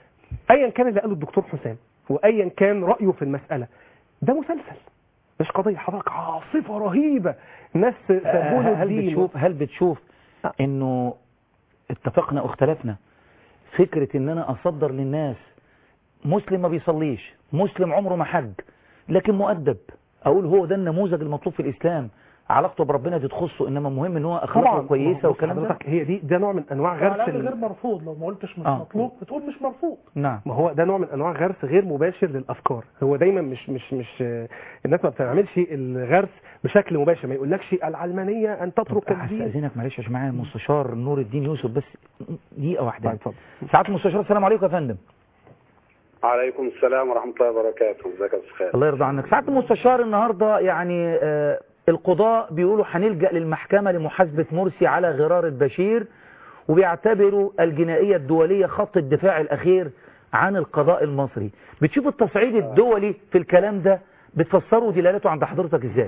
ايا كان اللي قاله الدكتور حسام وايا كان رأيه في المسألة ده مسلسل مش قضية حضرتك عاصفة رهيبة ناس سابوا له هل الدين بتشوف هل بتشوف انه اتفقنا او اختلفنا فكرة ان انا اصدر للناس مسلم ما بيصليش مسلم عمره ما حج لكن مؤدب اقول هو ده النموذج المطلوب في الاسلام علاقته بربنا دي تخصه انما مهم ان هو اخلاقه طبعا كويسه بص والكلام ده حضرتك هي دي ده نوع من انواع على غرس الأقل ال- غير مرفوض لو ما قلتش مش آه. مطلوب بتقول مش مرفوض نعم ما هو ده نوع من انواع غرس غير مباشر للافكار هو دايما مش مش مش آه، الناس ما بتعملش الغرس بشكل مباشر ما يقولكش العلمانيه ان تترك طب الدين استاذنك معلش عشان معايا المستشار نور الدين يوسف بس دقيقه واحده طيب اتفضل سعاده المستشار السلام عليكم يا فندم عليكم السلام ورحمة الله وبركاته ازيك يا استاذ خالد الله يرضى عنك سعاده المستشار النهارده يعني آه، القضاء بيقولوا هنلجأ للمحكمة لمحاسبة مرسي على غرار البشير وبيعتبروا الجنائية الدولية خط الدفاع الأخير عن القضاء المصري بتشوف التصعيد الدولي في الكلام ده بتفسروا دلالته عند حضرتك ازاي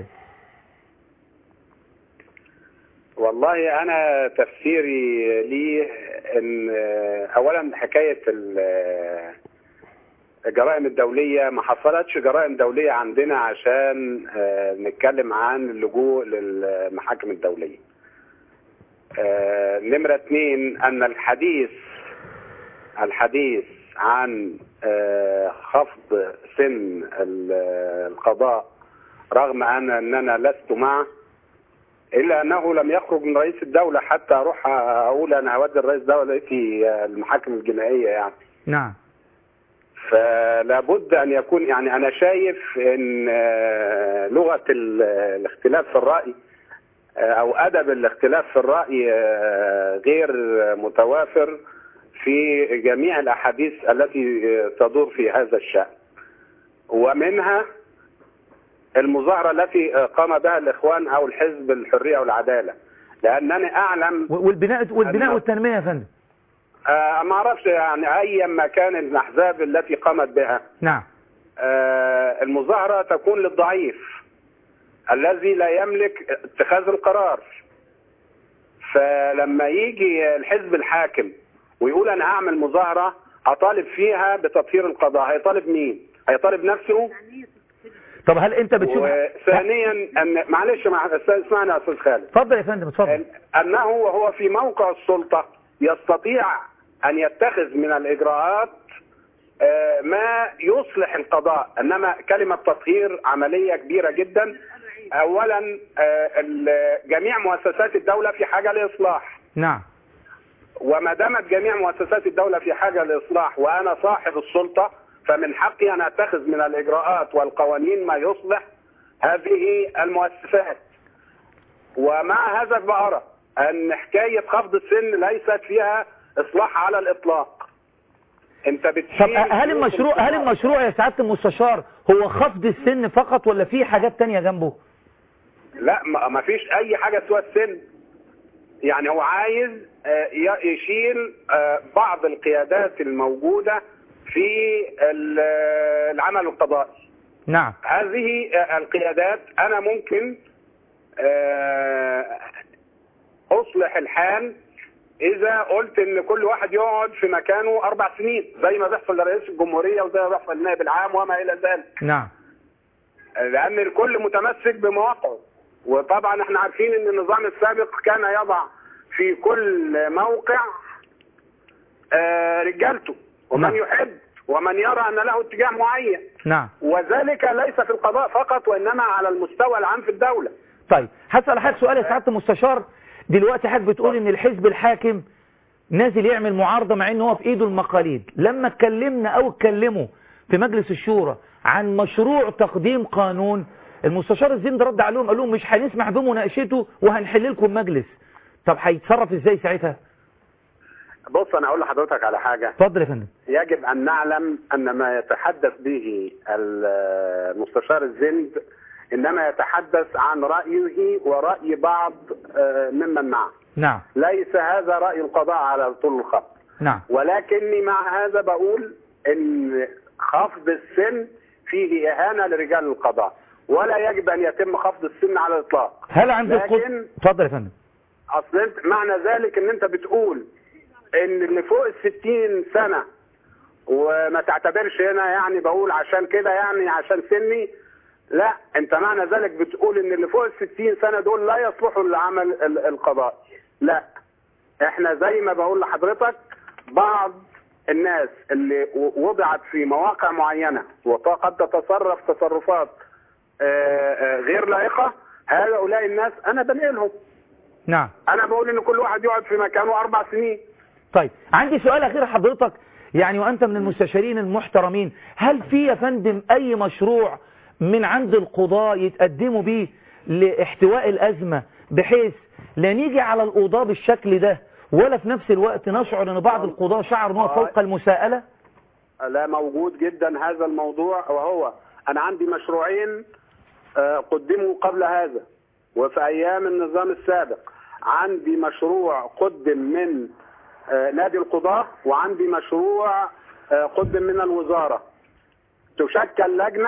والله انا تفسيري ليه ان آه، اولا حكاية ال- آه، الجرائم الدولية ما حصلتش جرائم دولية عندنا عشان آه، نتكلم عن اللجوء للمحاكم الدولية آه، نمرة اتنين ان الحديث الحديث عن آه، خفض سن ال- القضاء رغم ان اننا لست معه الا انه لم يخرج من رئيس الدوله حتى اروح اقول انا هودي الرئيس الدوله في المحاكم الجنائيه يعني نعم فلا بد ان يكون يعني انا شايف ان آه، لغه ال- الاختلاف في الراي آه، او ادب الاختلاف في الراي آه، غير متوافر في جميع الاحاديث التي آه، تدور في هذا الشان ومنها المظاهره التي آه، قام بها الاخوان او الحزب الحريه والعداله لانني اعلم و- والبناء والبناء أنا- والتنمية يا فندم آه، ما اعرفش يعني اي ما كان الاحزاب التي قامت بها نعم آه، المظاهرة تكون للضعيف الذي لا يملك اتخاذ القرار فلما يجي الحزب الحاكم ويقول انا هعمل مظاهرة اطالب فيها بتطهير القضاء هيطالب مين هيطالب نفسه طب هل انت بتشوف وثانيا ان معلش مع... اسمعني يا استاذ خالد اتفضل يا فندم اتفضل انه وهو في موقع السلطة يستطيع ان يتخذ من الاجراءات آه، ما يصلح القضاء انما كلمه تطهير عمليه كبيره جدا اولا آه، ال- جميع مؤسسات الدوله في حاجه لاصلاح نعم وما دامت جميع مؤسسات الدولة في حاجة لإصلاح وأنا صاحب السلطة فمن حقي أن أتخذ من الإجراءات والقوانين ما يصلح هذه المؤسسات ومع هذا بأرى أن حكاية خفض السن ليست فيها إصلاح على الإطلاق أنت بتشيل طب هل المشروع هل المشروع يا سعاده المستشار هو خفض السن فقط ولا في حاجات تانية جنبه لا ما ما فيش أي حاجة سوى السن يعني هو عايز آه، ي- يشيل آه، بعض القيادات الموجودة في ال- العمل القضائي نعم هذه القيادات انا ممكن آه، اصلح الحال اذا قلت ان كل واحد يقعد في مكانه اربع سنين زي ما بيحصل لرئيس الجمهوريه وزي ما بيحصل للنائب العام وما الى ذلك نعم لان الكل متمسك بمواقعه وطبعا احنا عارفين ان النظام السابق كان يضع في كل موقع آه، رجالته ومن نعم. يحب ومن يرى ان له اتجاه معين نعم وذلك ليس في القضاء فقط وانما على المستوى العام في الدوله طيب هسأل حضرتك سؤال يا سعاده المستشار دلوقتي حضرتك بتقول ان الحزب الحاكم نازل يعمل معارضة مع ان هو في ايده المقاليد لما اتكلمنا او اتكلموا في مجلس الشورى عن مشروع تقديم قانون المستشار الزند رد عليهم قال لهم مش هنسمح بمناقشته وهنحل لكم مجلس طب هيتصرف ازاي ساعتها بص انا اقول لحضرتك على حاجه اتفضل يا فندم يجب ان نعلم ان ما يتحدث به المستشار الزند انما يتحدث عن رايه وراي بعض آه، ممن معه نعم ليس هذا راي القضاء على طول الخط نعم ولكني مع هذا بقول ان خفض السن فيه اهانه لرجال القضاء ولا يجب ان يتم خفض السن على الاطلاق هل عندك قد- لكن اتفضل يا فندم اصل انت معنى ذلك ان انت بتقول ان اللي فوق الستين سنة وما تعتبرش هنا يعني بقول عشان كده يعني عشان سني لا انت معنى ذلك بتقول ان اللي فوق الستين سنة دول لا يصلحوا للعمل ال- القضائي لا احنا زي ما بقول لحضرتك بعض الناس اللي و- وضعت في مواقع معينة وقد تتصرف تصرفات آه، آه، غير لائقة هؤلاء الناس انا بنقلهم نعم انا بقول ان كل واحد يقعد في مكانه اربع سنين طيب عندي سؤال اخير حضرتك يعني وانت من المستشارين المحترمين هل في يا فندم اي مشروع من عند القضاء يتقدموا بيه لاحتواء الازمة بحيث لا نيجي على القضاء بالشكل ده ولا في نفس الوقت نشعر ان بعض القضاء شعر ان هو فوق المساءلة لا موجود جدا هذا الموضوع وهو انا عندي مشروعين آه، قدموا قبل هذا وفي ايام النظام السابق عندي مشروع قدم من آه، نادي القضاة وعندي مشروع آه، قدم من الوزارة تشكل لجنة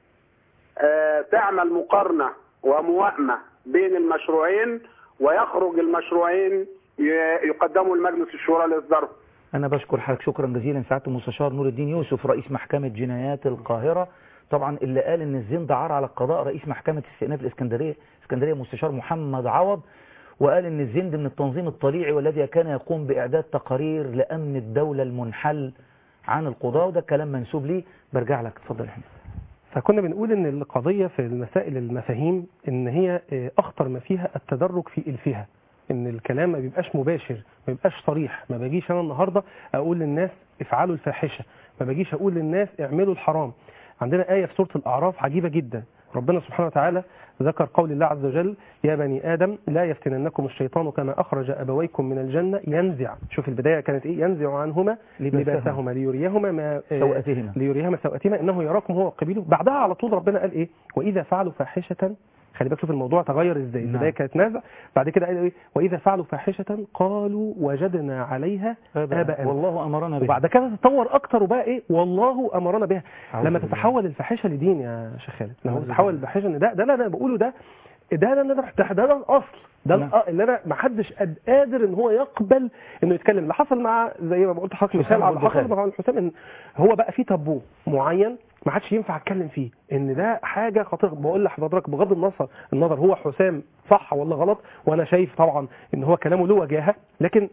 آه، تعمل مقارنة وموائمة بين المشروعين ويخرج المشروعين ي- يقدموا لمجلس الشورى لإصدارهم أنا بشكر حضرتك شكرا جزيلا سعادة المستشار نور الدين يوسف رئيس محكمة جنايات القاهرة طبعا اللي قال ان الزند عار على القضاء رئيس محكمة استئناف الاسكندرية اسكندرية مستشار محمد عوض وقال ان الزند من التنظيم الطليعي والذي كان يقوم بإعداد تقارير لأمن الدولة المنحل عن القضاء وده كلام منسوب ليه برجع لك اتفضل يا حمد فكنا بنقول ان القضية في المسائل المفاهيم ان هي آه، اخطر ما فيها التدرج في الفها ان الكلام ما بيبقاش مباشر ما بيبقاش صريح ما باجيش انا النهاردة اقول للناس افعلوا الفاحشة ما باجيش اقول للناس اعملوا الحرام عندنا آية في سورة الأعراف عجيبة جدا ربنا سبحانه وتعالى ذكر قول الله عز وجل يا بني آدم لا يفتننكم الشيطان كما أخرج أبويكم من الجنة ينزع شوف البداية كانت إيه ينزع عنهما لباسهما. لباسهما ليريهما ما آه، سوءتهما. ليريهما سوءتهما إنه يراكم هو وقبيله بعدها على طول ربنا قال إيه وإذا فعلوا فاحشة خلي بالك شوف الموضوع تغير ازاي نعم. البدايه كانت نازع بعد كده قال ايه واذا فعلوا فاحشه قالوا وجدنا عليها اباءنا والله أمرنا به وبعد كده تطور اكتر وبقى ايه والله امرنا بها أعوذ لما بالله. تتحول الفاحشه لدين يا شيخ خالد لما أعوذ تتحول بالله. الفاحشه ان ده ده اللي انا بقوله ده ده ده ده ده, ده, ده الاصل ده نعم. الأ- اللي انا ما حدش قد- قادر ان هو يقبل انه يتكلم اللي حصل مع زي ما قلت لحضرتك مثال حسام على اللي حصل البخاري. مع الحسام ان هو بقى في تابو معين ما حدش ينفع اتكلم فيه ان ده حاجه خطيره بقول لحضرتك بغض النظر النظر هو حسام صح ولا غلط وانا شايف طبعا ان هو كلامه له وجاهه لكن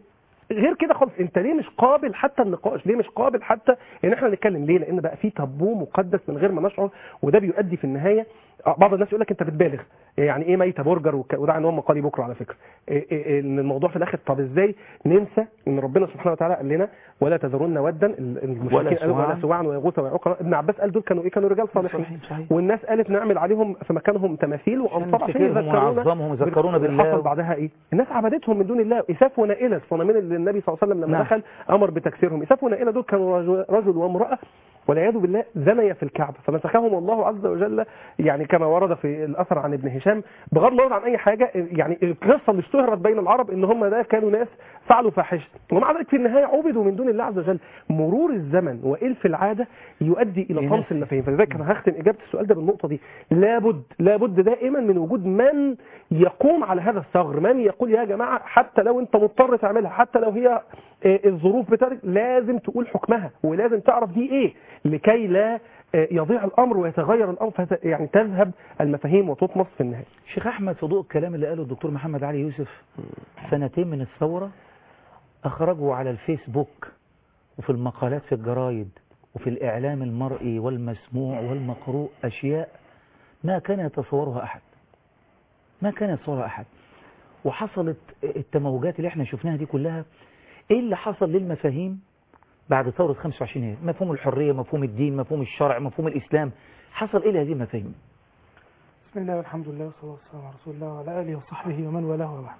غير كده خالص انت ليه مش قابل حتى النقاش ليه مش قابل حتى ان احنا نتكلم ليه لان بقى في تابو مقدس من غير ما نشعر وده بيؤدي في النهايه آه، بعض الناس يقول لك انت بتبالغ يعني ايه ميته برجر وك- وده عنوان مقالي بكره على فكره إيه إيه إيه ان الموضوع في الاخر طب ازاي ننسى ان ربنا سبحانه وتعالى قال لنا ولا تذرن ودا ال- المشركين قالوا سواعا. ولا سواعا ويغوث ويعوق ابن عباس قال دول كانوا ايه كانوا رجال صالحين صحيح صحيح والناس قالت نعمل عليهم في مكانهم تماثيل وانصار عشان نفتكرهم يذكرونا ونعظمهم ويذكرونا بالله. حصل بعدها ايه؟ الناس عبدتهم من دون الله اساف ونائله الصنمين اللي النبي صلى الله عليه وسلم لما نعم. دخل امر بتكسيرهم اساف ونائله دول كانوا رجل, رجل وامراه والعياذ بالله زنيا في الكعبه فمسكهم الله عز وجل يعني كما ورد في الاثر عن ابن هشام بغض النظر عن اي حاجه يعني القصه اللي اشتهرت بين العرب ان هم ده كانوا ناس فعلوا فاحشه ومع ذلك في النهايه عبدوا من دون الله عز وجل مرور الزمن والف العاده يؤدي الى ينسي. طمس المفاهيم فلذلك انا هختم اجابه السؤال ده بالنقطه دي لابد لابد دائما من وجود من يقوم على هذا الثغر من يقول يا جماعه حتى لو انت مضطر تعملها حتى لو هي آه، الظروف بتاعتك لازم تقول حكمها ولازم تعرف دي ايه لكي لا آه، يضيع الامر ويتغير الامر فت- يعني تذهب المفاهيم وتطمس في النهايه شيخ احمد في ضوء الكلام اللي قاله الدكتور محمد علي يوسف سنتين من الثوره اخرجوا على الفيسبوك وفي المقالات في الجرايد وفي الاعلام المرئي والمسموع والمقروء اشياء ما كان يتصورها احد ما كان يتصورها احد وحصلت التموجات اللي احنا شفناها دي كلها ايه اللي حصل للمفاهيم بعد ثورة 25 يناير مفهوم الحرية مفهوم الدين مفهوم الشرع مفهوم الإسلام حصل إيه لهذه المفاهيم بسم الله والحمد لله والصلاة والسلام على رسول الله وعلى آله وصحبه ومن والاه وبعد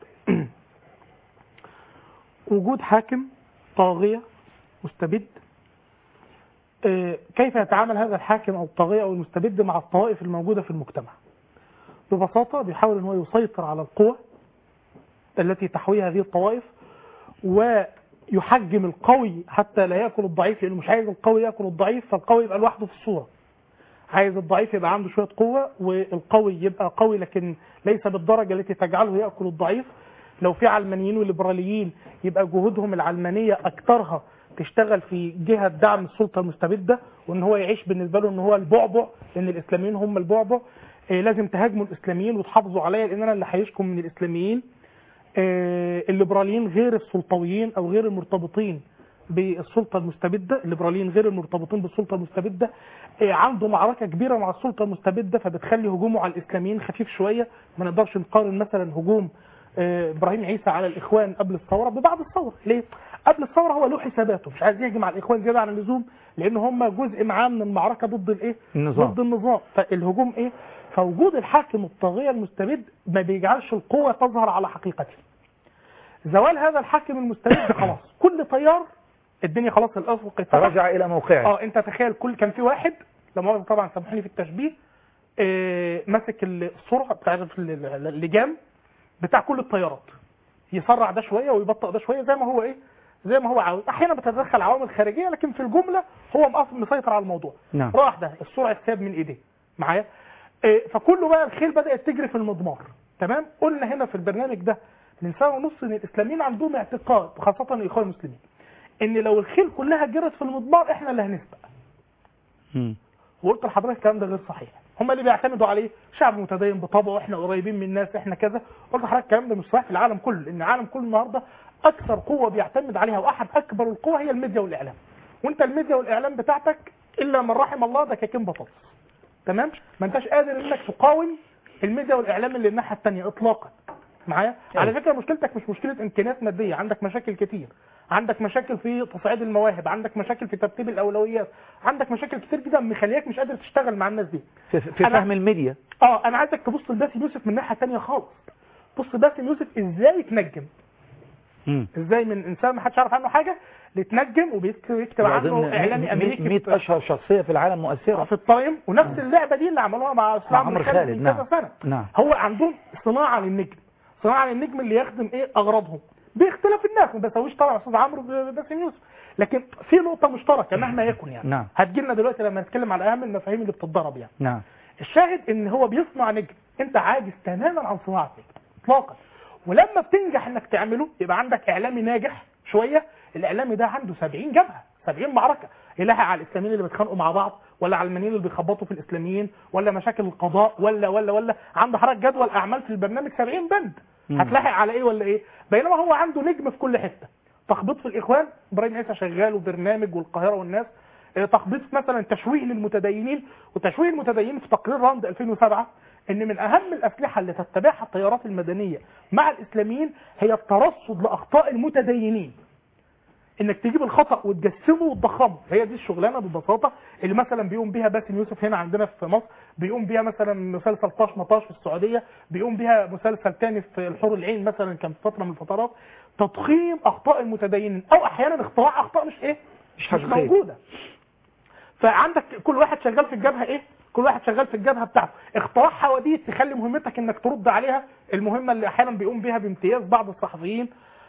وجود حاكم طاغية مستبد آه، كيف يتعامل هذا الحاكم أو الطاغية أو المستبد مع الطوائف الموجودة في المجتمع ببساطة بيحاول أن هو يسيطر على القوى التي تحوي هذه الطوائف ويحجم القوي حتى لا يأكل الضعيف لأنه مش عايز القوي يأكل الضعيف فالقوي يبقى لوحده في الصورة عايز الضعيف يبقى عنده شوية قوة والقوي يبقى قوي لكن ليس بالدرجة التي تجعله يأكل الضعيف لو في علمانيين وليبراليين يبقى جهودهم العلمانية أكثرها تشتغل في جهة دعم السلطة المستبدة وإن هو يعيش بالنسبة له إن هو البعبع لأن الإسلاميين هم البعبع إيه لازم تهاجموا الإسلاميين وتحافظوا عليا لأن أنا اللي هيشكم من الإسلاميين آه، الليبراليين غير السلطويين او غير المرتبطين بالسلطه المستبده الليبراليين غير المرتبطين بالسلطه المستبده آه، عنده معركه كبيره مع السلطه المستبده فبتخلي هجومه على الاسلاميين خفيف شويه ما نقدرش نقارن مثلا هجوم آه، ابراهيم عيسى على الاخوان قبل الثوره ببعد الثوره ليه قبل الثوره هو له حساباته مش عايز يهجم على الاخوان زياده عن اللزوم لان هم جزء معاه من المعركه ضد الايه النظام. ضد النظام فالهجوم ايه فوجود الحاكم الطاغيه المستبد ما بيجعلش القوه تظهر على حقيقتها زوال هذا الحاكم المستبد خلاص كل تيار الدنيا خلاص الافق اتفتح. رجع إلى موقعه اه انت تخيل كل كان في واحد لا مؤاخذه طبعا سامحوني في التشبيه آه ماسك السرعه بتاع ال- ال- اللجام بتاع كل الطيارات يسرع ده شويه ويبطئ ده شويه زي ما هو ايه زي ما هو عاوز احيانا بتتدخل عوامل خارجيه لكن في الجمله هو مقص- مسيطر على الموضوع نعم. راح ده السرعه اتساب من ايديه معايا آه، فكله بقى الخيل بدات تجري في المضمار تمام قلنا هنا في البرنامج ده من سنه ونص ان الاسلاميين عندهم اعتقاد خاصه الاخوان المسلمين ان لو الخيل كلها جرت في المضمار احنا اللي هنسبق مم. وقلت لحضرتك الكلام ده غير صحيح هم اللي بيعتمدوا عليه شعب متدين بطبعه احنا قريبين من الناس احنا كذا قلت لحضرتك الكلام ده مش صحيح في العالم كله لان العالم كله النهارده اكثر قوه بيعتمد عليها واحد اكبر القوى هي الميديا والاعلام وانت الميديا والاعلام بتاعتك الا من رحم الله ده كاكين بطاطس تمام ما انتش قادر انك تقاوم الميديا والاعلام اللي الناحيه الثانيه اطلاقا معايا على فكره مشكلتك مش مشكله امكانيات ماديه عندك مشاكل كتير عندك مشاكل في تصعيد المواهب عندك مشاكل في ترتيب الاولويات عندك مشاكل كتير جدا مخلياك مش قادر تشتغل مع الناس دي في, في أنا- فهم الميديا اه انا عايزك تبص لباسم يوسف من ناحيه ثانيه خالص بص باسم يوسف ازاي يتنجم مم. ازاي من انسان ما حدش يعرف عنه حاجه ليتنجم وبيكتب يكتب عنه اعلامي امريكي 100 في- أشهر شخصية في العالم مؤثرة في التايم ونفس اللعبه دي اللي عملوها مع مع اسلام عمرو خالد خالد من نعم كذا سنه نعم هو عندهم صناعه للنجم صناعه للنجم اللي يخدم ايه اغراضهم باختلاف الناس ما بسويش طبعا استاذ عمرو باسم يوسف لكن في نقطه مشتركه مهما يكن يعني نعم. هتجي لنا دلوقتي لما نتكلم على اهم المفاهيم اللي بتتضرب يعني نعم الشاهد ان هو بيصنع نجم انت عاجز تماما عن صناعه نجم اطلاقا ولما بتنجح انك تعمله يبقى عندك اعلامي ناجح شويه الاعلامي ده عنده 70 جبهه 70 معركه يلاحق على الاسلاميين اللي بيتخانقوا مع بعض ولا على المانيين اللي بيخبطوا في الاسلاميين ولا مشاكل القضاء ولا ولا ولا عنده حضرتك جدول اعمال في البرنامج 70 بند مم. هتلاحق على ايه ولا ايه بينما هو عنده نجم في كل حته تخبيط في الاخوان ابراهيم عيسى شغال وبرنامج والقاهره والناس آه، تخبيط مثلا تشويه للمتدينين وتشويه المتدينين في تقرير راند 2007 ان من اهم الاسلحه اللي تتبعها التيارات المدنيه مع الاسلاميين هي الترصد لاخطاء المتدينين انك تجيب الخطا وتجسمه وتضخمه هي دي الشغلانه ببساطه اللي مثلا بيقوم بيها باسم يوسف هنا عندنا في مصر بيقوم بيها مثلا مسلسل طاش مطاش في السعوديه بيقوم بيها مسلسل تاني في الحور العين مثلا كان في فتره من الفترات تضخيم اخطاء المتدينين او احيانا اختراع اخطاء مش ايه مش مش حقيقية. موجوده فعندك كل واحد شغال في الجبهه ايه كل واحد شغال في الجبهه بتاعته اختراع حواديت تخلي مهمتك انك ترد عليها المهمه اللي احيانا بيقوم بيها بامتياز بعض الصحفيين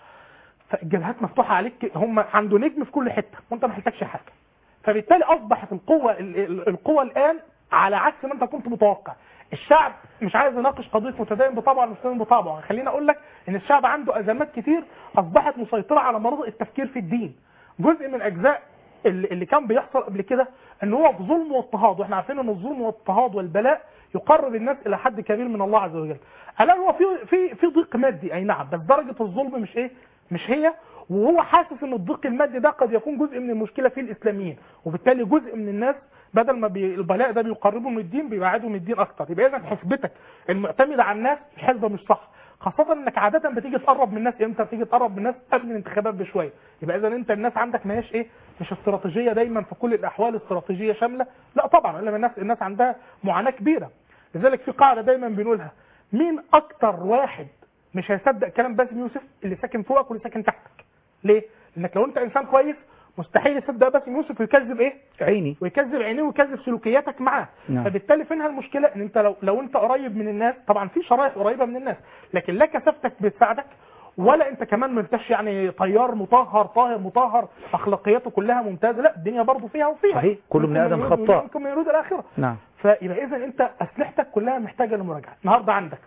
فالجبهات مفتوحه عليك هم عنده نجم في كل حته وانت ما محتاجش حاجه فبالتالي اصبحت القوه ال- ال- القوه الان على عكس ما انت كنت متوقع الشعب مش عايز يناقش قضيه متدين بطبعه متدين بطبعه خليني اقول لك ان الشعب عنده ازمات كتير اصبحت مسيطره على مناطق التفكير في الدين جزء من اجزاء اللي اللي كان بيحصل قبل كده ان هو في ظلم واضطهاد واحنا عارفين ان الظلم والاضطهاد والبلاء يقرب الناس الى حد كبير من الله عز وجل الان هو في في في ضيق مادي اي نعم بس درجه الظلم مش ايه مش هي وهو حاسس ان الضيق المادي ده قد يكون جزء من المشكله في الاسلاميين وبالتالي جزء من الناس بدل ما بي البلاء ده بيقربهم من الدين بيبعدهم من الدين اكتر يبقى اذا حسبتك المعتمده على الناس حسبه مش صح خاصة انك عادة بتيجي تقرب من الناس امتى بتيجي تقرب من الناس قبل الانتخابات بشوية يبقى اذا انت الناس عندك ما هياش ايه مش استراتيجية دايما في كل الاحوال استراتيجية شاملة لا طبعا الا الناس الناس عندها معاناة كبيرة لذلك في قاعدة دايما بنقولها مين اكتر واحد مش هيصدق كلام باسم يوسف اللي ساكن فوقك واللي ساكن تحتك ليه؟ لانك لو انت انسان كويس مستحيل يصدق باسم يوسف ويكذب ايه؟ عيني ويكذب عينيه ويكذب سلوكياتك معاه نعم. فبالتالي فينها المشكله ان انت لو لو انت قريب من الناس طبعا في شرائح قريبه من الناس لكن لا كثافتك بتساعدك ولا انت كمان ما انتش يعني طيار مطهر طاهر مطهر اخلاقياته كلها ممتازه لا الدنيا برضه فيها وفيها صحيح. كل منكم ابن آدم من يريد- خطاء. منكم من يريد الاخره نعم فيبقى اذا انت اسلحتك كلها محتاجه لمراجعه النهارده عندك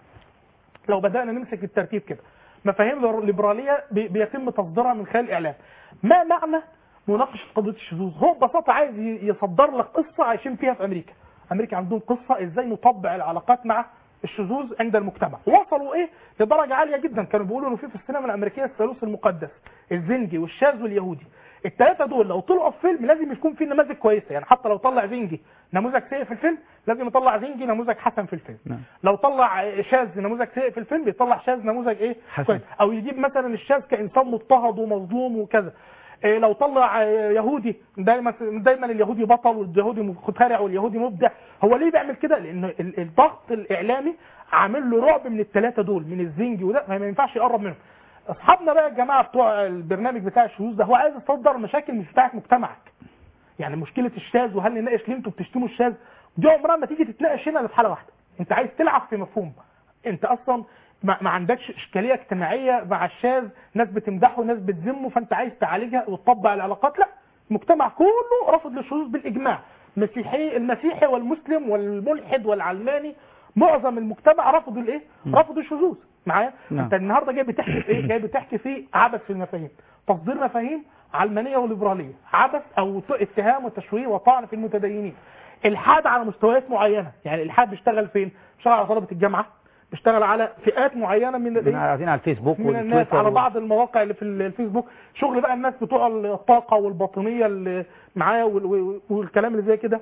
لو بدانا نمسك الترتيب كده مفاهيم الليبراليه بي- بيتم تصديرها من خلال الاعلام ما معنى مناقشه قضيه الشذوذ هو ببساطه عايز ي- يصدر لك قصه عايشين فيها في امريكا امريكا عندهم قصه ازاي نطبع العلاقات مع الشذوذ عند المجتمع وصلوا ايه لدرجه عاليه جدا كانوا بيقولوا انه في في السينما الامريكيه الثالوث المقدس الزنجي والشاذ واليهودي الثلاثه دول لو طلعوا في فيلم لازم يكون في نماذج كويسه يعني حتى لو طلع زنجي نموذج سيء في الفيلم لازم يطلع زنجي نموذج حسن في الفيلم نعم. لو طلع شاذ نموذج سيء في الفيلم بيطلع شاذ نموذج ايه حسن. كويس او يجيب مثلا الشاذ كانسان مضطهد ومظلوم وكذا إيه لو طلع آه، يهودي دايما دايما اليهودي بطل واليهودي مخترع واليهودي مبدع هو ليه بيعمل كده لان ال- الضغط الاعلامي عامل له رعب من الثلاثه دول من الزنجي وده ما ينفعش يقرب منهم اصحابنا بقى الجماعه بتوع البرنامج بتاع الشذوذ ده هو عايز يصدر مشاكل مش بتاعت مجتمعك يعني مشكله الشاذ وهل نناقش ليه انتوا بتشتموا الشاذ دي عمرها ما تيجي تتناقش هنا إلا في حاله واحده انت عايز تلعب في مفهوم انت اصلا ما, ما عندكش اشكاليه اجتماعيه مع الشاذ ناس بتمدحه ناس بتذمه فانت عايز تعالجها وتطبق العلاقات لا المجتمع كله رفض للشذوذ بالاجماع مسيحي المسيحي والمسلم والملحد والعلماني معظم المجتمع رفضوا الايه رفضوا الشذوذ معايا نعم. انت النهارده جاي بتحكي في ايه جاي بتحكي في عبث في المفاهيم تصدير مفاهيم علمانيه وليبراليه عبث او ت- اتهام وتشويه وطعن في المتدينين الحاد على مستويات معينه يعني الحاد بيشتغل فين بيشتغل على طلبه الجامعه بيشتغل على فئات معينه من من الايه قاعدين على الفيسبوك من الناس والتويتر على و- بعض المواقع اللي في ال- الفيسبوك شغل بقى الناس بتوع الطاقه والباطنيه اللي معايا وال- وال- والكلام اللي زي كده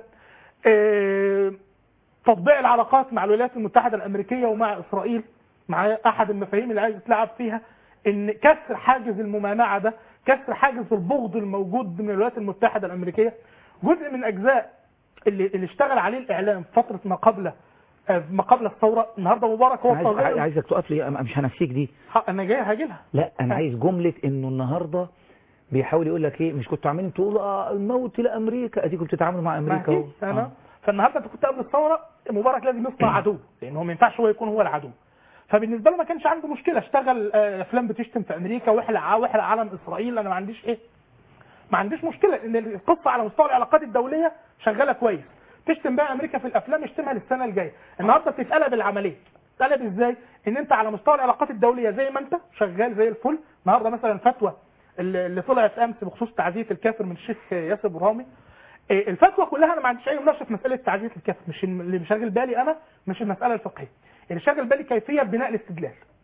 آه، تطبيع العلاقات مع الولايات المتحده الامريكيه ومع اسرائيل معايا احد المفاهيم اللي عايز يتلعب فيها ان كسر حاجز الممانعه ده كسر حاجز البغض الموجود من الولايات المتحده الامريكيه جزء من اجزاء اللي, اللي اشتغل عليه الاعلام في فتره ما قبل آه، ما قبل الثوره النهارده مبارك هو أنا عايز الطاغية. عايزك تقف لي أنا مش هنسيك دي حق- انا جاي هاجي لها لا انا عايز جمله انه النهارده بيحاول يقول لك ايه مش كنتوا عاملين تقولوا اه الموت لامريكا اديكم بتتعاملوا مع امريكا ما اهو. هي انا آه. فالنهارده انت كنت قبل الثوره مبارك لازم يصنع عدو لان هو ما ينفعش هو يكون هو العدو فبالنسبه له ما كانش عنده مشكله اشتغل آه، افلام بتشتم في امريكا واحلق ع- واحلق علم اسرائيل انا ما عنديش ايه ما عنديش مشكله ان القصه على مستوى العلاقات الدوليه شغاله كويس تشتم بقى امريكا في الافلام اشتمها للسنه الجايه النهارده بتتقلب العمليه تتقلب ازاي ان انت على مستوى العلاقات الدوليه زي ما انت شغال زي الفل النهارده مثلا فتوى اللي اللي طلعت امس بخصوص تعزيه الكافر من الشيخ ياسر برهامي إيه، الفتوى كلها انا ما عنديش اي مناقشه في مساله تعزيه الكافر مش الم- اللي شاغل بالي انا مش المساله الفقهيه اللي شاغل بالي كيفيه بناء الاستدلال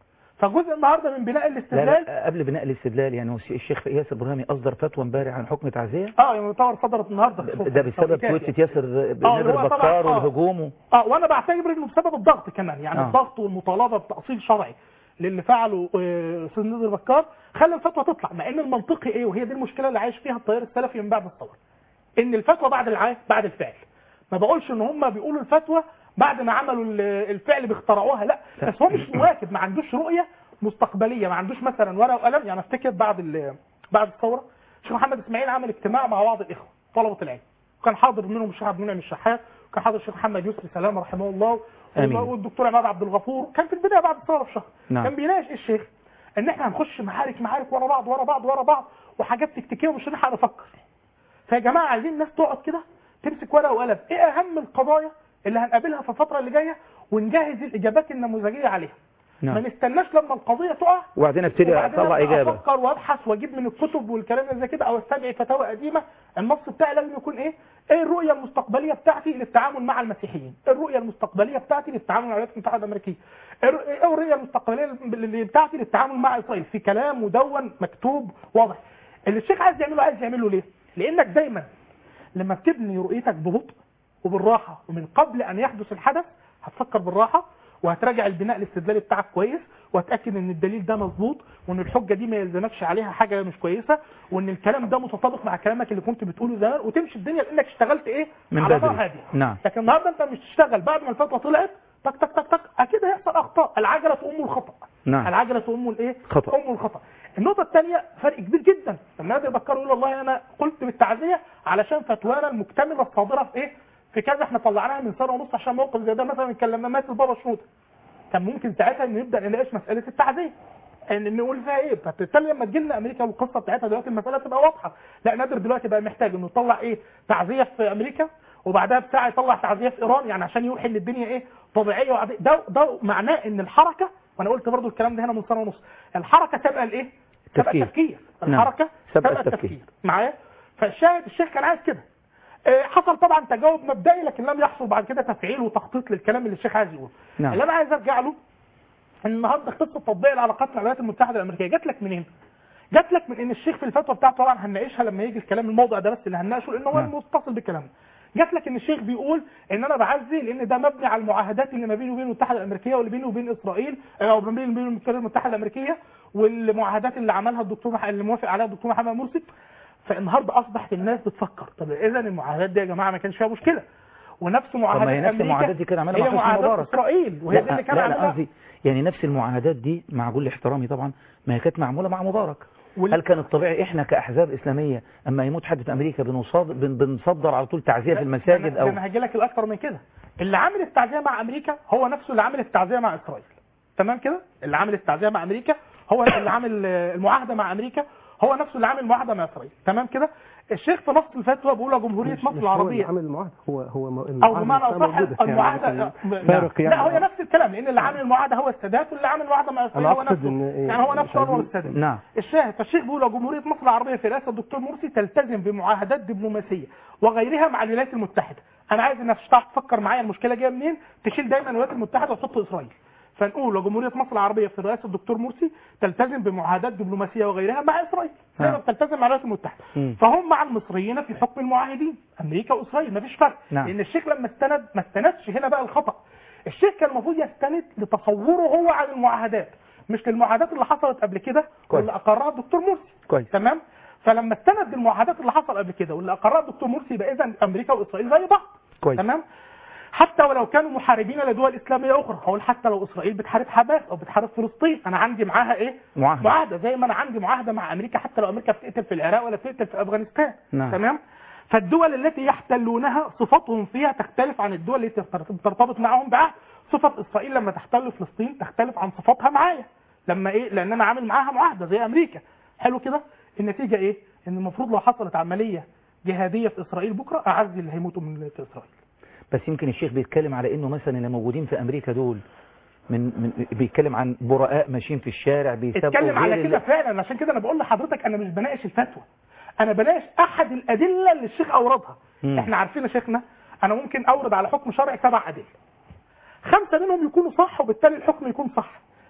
فجزء النهارده من بناء لا الاستدلال لا قبل بناء الاستدلال يعني هو الشيخ ياسر برهامي اصدر فتوى امبارح عن حكم تعزيه اه يعني يعتبر صدرت النهارده ده بسبب تويتة ياسر نادر هو طبعاً، بكار آه. والهجوم و- اه وانا بعتبر انه بسبب الضغط كمان يعني آه. آه. الضغط والمطالبه بتاصيل شرعي للي فعله آه، استاذ نادر بكار خلى الفتوى تطلع مع ان المنطقي ايه وهي دي المشكله اللي عايش فيها التيار السلفي من بعد الثوره ان الفتوى بعد العا... بعد الفعل ما بقولش ان هم بيقولوا الفتوى بعد ما عملوا ال- الفعل بيخترعوها لا لا. بس هو مش مواكب ما عندوش رؤيه مستقبليه ما عندوش مثلا ورقه وقلم يعني افتكر بعد ال... بعد الثوره الشيخ محمد اسماعيل عمل اجتماع مع بعض الاخوه طلبه العلم وكان حاضر منهم الشيخ عبد المنعم الشحات وكان حاضر الشيخ محمد يسري سلام رحمه الله آمين. والدكتور عماد عبد الغفور كان في البدايه بعد الثوره بشهر نعم. كان بيناقش الشيخ ان احنا هنخش معارك معارك ورا بعض ورا بعض ورا بعض وحاجات تكتيكيه ومش هنلحق نفكر فيا جماعه عايزين الناس تقعد كده تمسك ورقه وقلم ايه اهم القضايا اللي هنقابلها في الفتره اللي جايه ونجهز الاجابات النموذجيه عليها ما نعم نستناش لما القضيه تقع وبعدين ابتدي وبعدين اطلع أبدأ اجابه افكر وابحث واجيب من الكتب والكلام اللي زي كده او استدعي فتاوى قديمه النص بتاعي لازم يكون ايه؟ ايه الرؤيه المستقبليه بتاعتي للتعامل مع المسيحيين؟ ايه الرؤيه المستقبليه بتاعتي للتعامل مع الولايات المتحده الامريكيه؟ ايه الر- إيه الرؤيه المستقبليه اللي بتاعتي للتعامل مع اسرائيل؟ في كلام مدون مكتوب واضح. اللي الشيخ عايز يعمله عايز يعمله ليه؟ لانك دايما لما بتبني رؤيتك ببطء وبالراحه ومن قبل ان يحدث الحدث هتفكر بالراحه وهتراجع البناء الاستدلالي بتاعك كويس وهتاكد ان الدليل ده مظبوط وان الحجه دي ما يلزمكش عليها حاجه مش كويسه وان الكلام ده متطابق مع كلامك اللي كنت بتقوله زمان وتمشي الدنيا لانك اشتغلت ايه من على بدري. نار هاديه نعم. لكن النهارده انت مش تشتغل بعد ما الفتوى طلعت تك تك تك تك اكيد هيحصل اخطاء العجله ام الخطا نعم. العجله ام الايه خطأ. ام الخطا النقطه الثانيه فرق كبير جدا لما نادر بكار يقول والله انا قلت بالتعزيه علشان فتوانا المكتمله الصادره في ايه في كذا احنا طلعناها من سنه ونص عشان موقف زي ده مثلا كان لما مات البابا شنوده كان ممكن ساعتها ان نبدا نناقش مساله التعزيه ان نقول فيها ايه فبالتالي لما تجي لنا امريكا والقصه بتاعتها دلوقتي المساله تبقى واضحه لا نادر دلوقتي بقى محتاج انه يطلع ايه تعزيه في امريكا وبعدها بساعه يطلع تعزيه في ايران يعني عشان يوحي ان الدنيا ايه طبيعيه وعاديه ده ده معناه ان الحركه وانا قلت برضو الكلام ده هنا من سنه ونص الحركه تبقى الايه تبقى التفكير. التفكير نعم. الحركه سبق تبقى التفكير. التفكير معايا فالشاهد الشيخ كان عايز كده آه، حصل طبعا تجاوب مبدئي لكن لم يحصل بعد كده تفعيل وتخطيط للكلام اللي الشيخ عايز يقوله نعم. اللي انا عايز ارجع له ان النهارده قصه تطبيق العلاقات مع الولايات المتحده الامريكيه جات لك منين؟ جات لك من ان الشيخ في الفتوى بتاعته طبعا هنناقشها لما يجي الكلام الموضوع ده بس اللي هنناقشه لان هو نعم. متصل بالكلام جات لك ان الشيخ بيقول ان انا بعزي لان ده مبني على المعاهدات اللي ما بيني وبين المتحده الامريكيه واللي بيني وبين اسرائيل او ما بيني وبين الولايات المتحده الامريكيه والمعاهدات اللي عملها الدكتور مح... اللي موافق عليها الدكتور محمد مرسي فالنهارده اصبحت الناس بتفكر طب اذا المعاهدات دي يا جماعه ما كانش فيها مشكله ونفس معاهدات هي نفس أمريكا المعاهدات دي كان عملها هي مع حسني معاهدات مبارك. اسرائيل وهي دي لا اللي كان لا, لا عاملها قصدي يعني نفس المعاهدات دي مع كل احترامي طبعا ما هي كانت معموله مع مبارك وال- هل كان الطبيعي احنا كاحزاب اسلاميه اما يموت حد في امريكا بنصاد بن بنصدر على طول تعزيه في المساجد او او انا هاجي لك الاكثر من كده اللي عامل التعزيه مع امريكا هو نفسه اللي عامل التعزيه مع اسرائيل تمام كده اللي عامل التعزيه مع امريكا هو اللي عامل آه، المعاهده مع امريكا هو نفسه اللي عامل المعاهده مع اسرائيل تمام كده الشيخ في نص الفتوى بيقول جمهوريه مش- مصر مش هو اللي العربيه عامل المعاهده هو هو م- او المعاهدة بمعنى نفسها اصح موجودة يعني المعاهده لكن لا, فارق يعني لا هو نفس الكلام لان اللي عامل المعاهده هو السادات واللي عامل المعاهده مع اسرائيل أنا هو أقصد نفسه إن إيه، يعني هو مش نفسه انور عايزين- السادات نعم الشاهد فالشيخ بيقول جمهورية مصر العربية في رئاسة الدكتور مرسي تلتزم بمعاهدات دبلوماسية وغيرها مع الولايات المتحدة أنا عايز الناس تعرف تفكر معايا المشكلة جاية منين تشيل دايما الولايات المتحدة وتحط إسرائيل فنقول جمهورية مصر العربية في رئاسة الدكتور مرسي تلتزم بمعاهدات دبلوماسية وغيرها مع إسرائيل زي ما نعم. بتلتزم مع الولايات المتحدة مم. فهم مع المصريين في حكم المعاهدين أمريكا وإسرائيل مفيش فرق نعم. لأن الشيخ لما استند ما استندش هنا بقى الخطأ الشيخ كان المفروض يستند لتصوره هو عن المعاهدات مش للمعاهدات اللي حصلت قبل كده كويس. واللي اقرها الدكتور مرسي كويس. تمام فلما استند للمعاهدات اللي حصل قبل كده واللي اقرها الدكتور مرسي يبقى اذا امريكا واسرائيل زي بعض كويس. تمام حتى ولو كانوا محاربين لدول اسلاميه اخرى هقول حتى لو اسرائيل بتحارب حماس او بتحارب فلسطين انا عندي معاها ايه معاهدة. معاهده زي ما انا عندي معاهده مع امريكا حتى لو امريكا بتقتل في العراق ولا بتقتل في افغانستان نعم. تمام فالدول التي يحتلونها صفاتهم فيها تختلف عن الدول التي ترتبط معهم بعهد صفه اسرائيل لما تحتل فلسطين تختلف عن صفاتها معايا لما ايه لان انا عامل معاها معاهده زي امريكا حلو كده النتيجه ايه ان المفروض لو حصلت عمليه جهاديه في اسرائيل بكره اعزي اللي هيموتوا من في اسرائيل بس يمكن الشيخ بيتكلم على انه مثلا اللي موجودين في امريكا دول من, من بيتكلم عن براء ماشيين في الشارع بيسابقوا اتكلم على غير كده اللي- فعلا عشان كده انا بقول لحضرتك انا مش بناقش الفتوى انا بناقش احد الادله اللي الشيخ اوردها مم. احنا عارفين يا شيخنا انا ممكن اورد على حكم شرعي سبع ادله خمسه منهم يكونوا صح وبالتالي الحكم يكون صح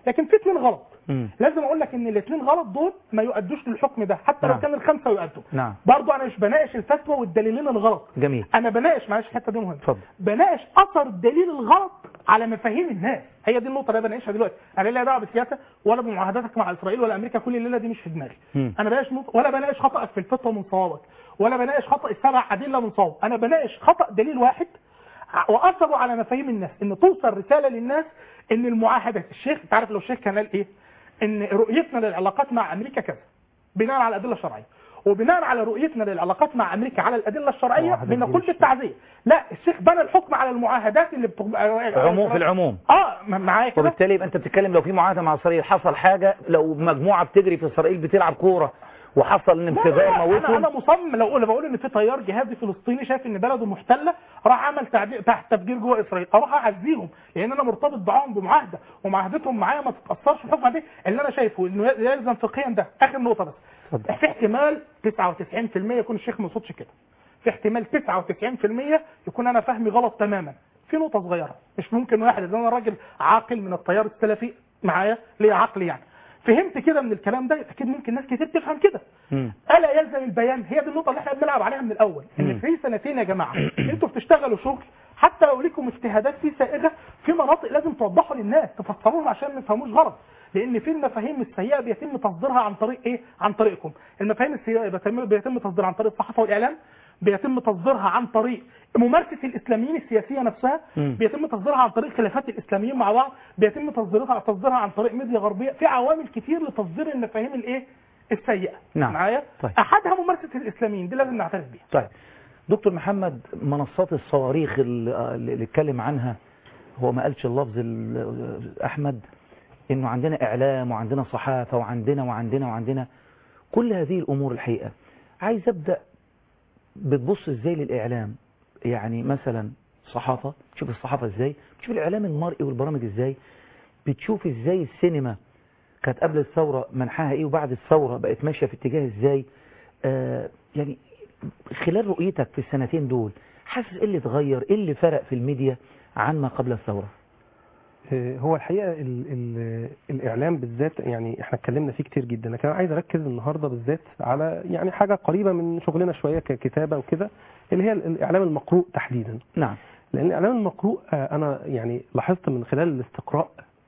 لكن في اثنين غلط مم. لازم اقول لك ان الاثنين غلط دول ما يؤدوش للحكم ده حتى لو نعم. كان الخمسه يؤدوا نعم برضه انا مش بناقش الفتوى والدليلين الغلط جميل انا بناقش معلش الحته دي مهمه اتفضل بناقش اثر الدليل الغلط على مفاهيم الناس هي دي النقطه اللي انا بناقشها دلوقتي انا لا دعوه بالسياسه ولا بمعاهداتك مع اسرائيل ولا امريكا كل الليله دي مش في دماغي مم. انا بناقش نقطة ولا بناقش خطأك في الفتوى من صوابك ولا بناقش خطأ السبع أدلة من صواب أنا بناقش خطأ دليل واحد ع- وأثره على مفاهيم الناس إن توصل رسالة للناس إن المعاهدات الشيخ أنت عارف لو الشيخ كان قال إيه إن رؤيتنا للعلاقات مع أمريكا كذا بناء على الأدلة الشرعية وبناء على رؤيتنا للعلاقات مع امريكا على الادله الشرعيه معاهدات بنقول دي بالتعزيه لا الشيخ بنى الحكم على المعاهدات اللي بتبقى عموم في العموم اه م- معايا كده وبالتالي يبقى انت بتتكلم لو في معاهده مع اسرائيل حصل حاجه لو مجموعه بتجري في اسرائيل بتلعب كوره وحصل لا، لا، انفجار لا، انا موتهم انا مصمم لو اقول بقول ان في تيار جهادي فلسطيني شايف ان بلده محتله راح عمل تعدي- تحت تفجير جوه اسرائيل اروح اعزيهم لان انا مرتبط معاهم بمعاهده ومعاهدتهم معايا ما تتاثرش في الحكم دي اللي انا شايفه انه يلزم فقهيا ده اخر نقطه بس اتفضل. في احتمال 99% يكون الشيخ ما يقصدش كده في احتمال 99% يكون انا فهمي غلط تماما في نقطه صغيره مش ممكن واحد اذا انا راجل عاقل من التيار السلفي معايا ليه عقل يعني فهمت كده من الكلام ده اكيد ممكن ناس كتير تفهم كده مم. الا يلزم البيان هي دي النقطه اللي احنا بنلعب عليها من الاول مم. ان في سنتين يا جماعه انتوا بتشتغلوا شغل حتى لو ليكم اجتهادات فيه سائغه في مناطق لازم توضحوا للناس تفسروها عشان ما يفهموش غلط لان في المفاهيم السيئه بيتم تصديرها عن طريق ايه عن طريقكم المفاهيم السيئه بيتم بيتم تصديرها عن طريق الصحافه والاعلام بيتم تصديرها عن طريق ممارسه الاسلاميين السياسيه نفسها مم. بيتم تصديرها عن طريق خلافات الاسلاميين مع بعض بيتم تصديرها تصديرها عن طريق ميديا غربيه في عوامل كتير لتصدير المفاهيم الايه السيئه نعم. معايا طيب. احدها ممارسه الاسلاميين دي لازم نعترف بيها طيب دكتور محمد منصات الصواريخ اللي اللي اتكلم عنها هو ما قالش اللفظ ال- احمد انه عندنا اعلام وعندنا صحافه وعندنا وعندنا وعندنا كل هذه الامور الحقيقه عايز ابدا بتبص ازاي للاعلام يعني مثلا صحافه تشوف الصحافه ازاي تشوف الاعلام المرئي والبرامج ازاي بتشوف ازاي السينما كانت قبل الثوره منحاها ايه وبعد الثوره بقت ماشيه في اتجاه ازاي آه يعني خلال رؤيتك في السنتين دول حاسس ايه اللي اتغير ايه اللي فرق في الميديا عن ما قبل الثوره آه، هو الحقيقه ال ال الاعلام بالذات يعني احنا اتكلمنا فيه كتير جدا لكن انا عايز اركز النهارده بالذات على يعني حاجه قريبه من شغلنا شويه ككتابه وكده اللي هي الاعلام المقروء تحديدا نعم لان الاعلام المقروء آه، انا يعني لاحظت من خلال الاستقراء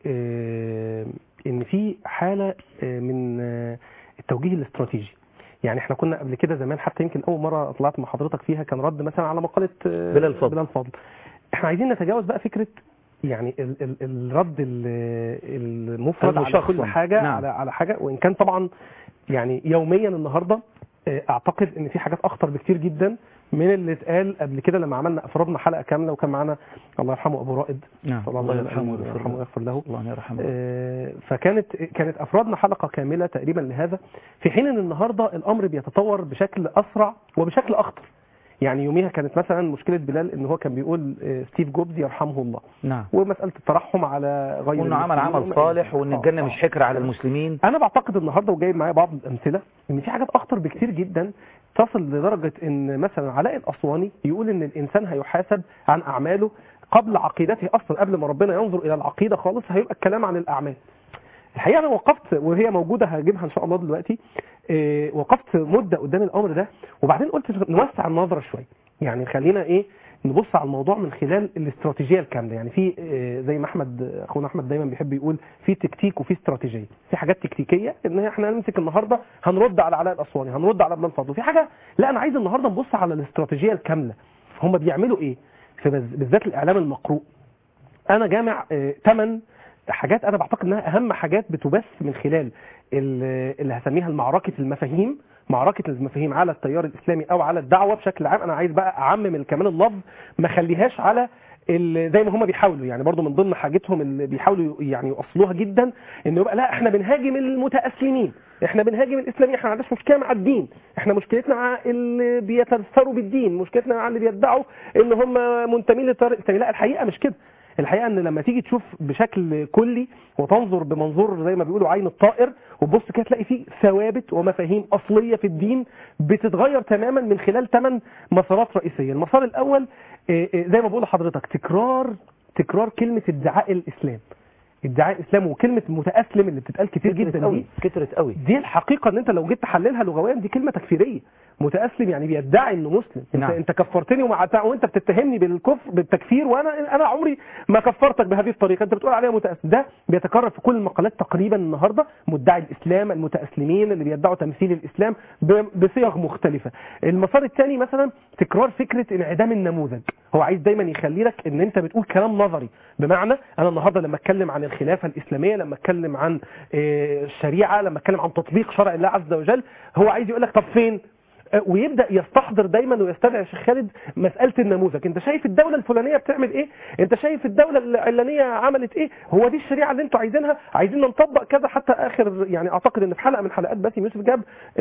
آه، ان في حاله آه، من آه، التوجيه الاستراتيجي يعني احنا كنا قبل كده زمان حتى يمكن اول مره طلعت مع حضرتك فيها كان رد مثلا على مقاله آه، بلال فضل. بلال فضل احنا عايزين نتجاوز بقى فكره يعني ال ال الرد ال- المفرد على المشخصن. كل حاجه نعم. على على حاجه وان كان طبعا يعني يوميا النهارده آه، اعتقد ان في حاجات اخطر بكتير جدا من اللي اتقال قبل كده لما عملنا افرادنا حلقه كامله وكان معانا الله يرحمه ابو رائد نعم طبعا الله الله يرحمه يرحمه ويغفر له ويغفر له الله يرحمه آه، فكانت كانت افرادنا حلقه كامله تقريبا لهذا في حين ان النهارده الامر بيتطور بشكل اسرع وبشكل اخطر يعني يوميها كانت مثلا مشكله بلال ان هو كان بيقول آه، ستيف جوبز يرحمه الله نعم ومساله الترحم على غير وانه عمل المسلمين عمل وما- صالح وان آه، الجنه آه. مش حكر على المسلمين انا بعتقد النهارده وجايب معايا بعض الامثله ان في حاجات اخطر بكتير جدا تصل لدرجه ان مثلا علاء الاسواني يقول ان الانسان هيحاسب عن اعماله قبل عقيدته اصلا قبل ما ربنا ينظر الى العقيده خالص هيبقى الكلام عن الاعمال الحقيقه انا وقفت وهي موجوده هجيبها ان شاء الله دلوقتي إيه، وقفت مده قدام الامر ده وبعدين قلت نوسع النظره شويه يعني خلينا ايه نبص على الموضوع من خلال الاستراتيجيه الكامله يعني في إيه، زي ما احمد اخونا احمد دايما بيحب يقول في تكتيك وفي استراتيجيه في حاجات تكتيكيه ان احنا هنمسك النهارده هنرد على علاء الاسواني هنرد على بلال فضل وفي حاجه لا انا عايز النهارده نبص على الاستراتيجيه الكامله هم بيعملوا ايه في بز- بالذات الاعلام المقروء انا جامع ثمان حاجات انا بعتقد انها اهم حاجات بتبث من خلال ال- اللي هسميها المعركه المفاهيم معركه المفاهيم على التيار الاسلامي او على الدعوه بشكل عام انا عايز بقى اعمم كمان اللفظ ما اخليهاش على ال- زي ما هم بيحاولوا يعني برضو من ضمن حاجتهم اللي بيحاولوا يعني يوصلوها جدا انه يبقى لا احنا بنهاجم المتاسلمين احنا بنهاجم الاسلاميين احنا ما عندناش مشكله مع الدين احنا مشكلتنا مع اللي بيتاثروا بالدين مشكلتنا مع اللي بيدعوا ان هم منتمين للتيار الاسلامي لا الحقيقه مش كده الحقيقه ان لما تيجي تشوف بشكل كلي وتنظر بمنظور زي ما بيقولوا عين الطائر وتبص كده تلاقي فيه ثوابت ومفاهيم اصليه في الدين بتتغير تماما من خلال ثمان مسارات رئيسيه، المسار الاول إيه، إيه، زي ما بقول لحضرتك تكرار تكرار كلمه ادعاء الاسلام. ادعاء الاسلام وكلمه متاسلم اللي بتتقال كتير كترت جدا قوي دي كترت قوي دي الحقيقه ان انت لو جيت تحللها لغويا دي كلمه تكفيريه متاسلم يعني بيدعي انه مسلم انت نعم. انت كفرتني ومع وانت بتتهمني بالكفر بالتكفير وانا انا عمري ما كفرتك بهذه الطريقه انت بتقول عليها متاسلم ده بيتكرر في كل المقالات تقريبا النهارده مدعي الاسلام المتاسلمين اللي بيدعوا تمثيل الاسلام ب- بصيغ مختلفه المسار الثاني مثلا تكرار فكره انعدام النموذج هو عايز دايما يخلي لك ان انت بتقول كلام نظري بمعنى انا النهارده لما اتكلم عن الخلافه الاسلاميه لما اتكلم عن آه، الشريعه لما اتكلم عن تطبيق شرع الله عز وجل هو عايز يقول لك طب فين آه، ويبدا يستحضر دايما ويستدعي يا شيخ خالد مساله النموذج انت شايف الدوله الفلانيه بتعمل ايه انت شايف الدوله العلانيه عملت ايه هو دي الشريعه اللي انتوا عايزينها عايزين نطبق كذا حتى اخر يعني اعتقد ان في حلقه من حلقات باسم يوسف جاب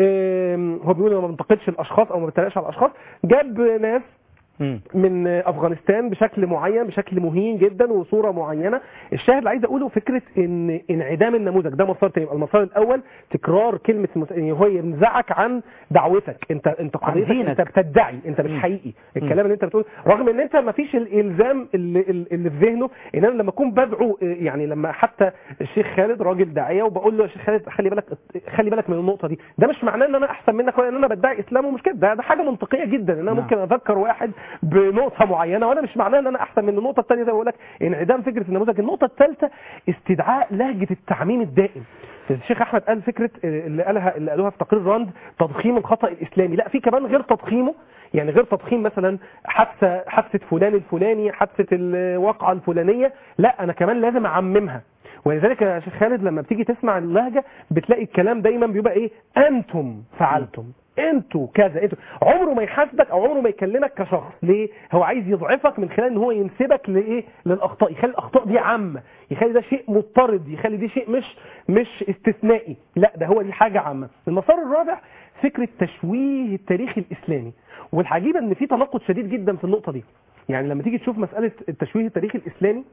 آم، هو بيقول أنا ما بنتقدش الاشخاص او ما بتريقش على الاشخاص جاب ناس مم. من افغانستان بشكل معين بشكل مهين جدا وصوره معينه الشاهد اللي عايز اقوله فكره ان انعدام النموذج ده مسار تاني يبقى المسار الاول تكرار كلمه المس... ان هو ينزعك عن دعوتك انت انت عن قضيتك دينك. انت بتدعي انت مش مم. حقيقي الكلام اللي انت بتقول رغم ان انت ما فيش الالزام اللي, اللي في ذهنه ان انا لما اكون بدعو يعني لما حتى الشيخ خالد راجل داعيه وبقول له يا شيخ خالد خلي بالك خلي بالك من النقطه دي ده مش معناه ان انا احسن منك ولا ان انا بدعي اسلام ومش كده ده, ده حاجه منطقيه جدا ان انا نعم. ممكن اذكر واحد بنقطه معينه وانا مش معناه ان انا احسن من النقطه الثانيه زي ما بقول لك انعدام فكره النموذج النقطه الثالثه استدعاء لهجه التعميم الدائم الشيخ احمد قال فكره اللي قالها اللي قالوها في تقرير راند تضخيم الخطا الاسلامي لا في كمان غير تضخيمه يعني غير تضخيم مثلا حادثه حادثه فلان الفلاني حادثه الواقعه الفلانيه لا انا كمان لازم اعممها ولذلك يا شيخ خالد لما بتيجي تسمع اللهجه بتلاقي الكلام دايما بيبقى ايه انتم فعلتم انتوا كذا انتوا عمره ما يحاسبك او عمره ما يكلمك كشخص ليه هو عايز يضعفك من خلال ان هو ينسبك لايه للاخطاء يخلي الاخطاء دي عامه يخلي ده شيء مضطرد يخلي دي شيء مش مش استثنائي لا ده هو دي حاجه عامه المسار الرابع فكره تشويه التاريخ الاسلامي والعجيبه ان في تناقض شديد جدا في النقطه دي يعني لما تيجي تشوف مساله التشويه التاريخ الاسلامي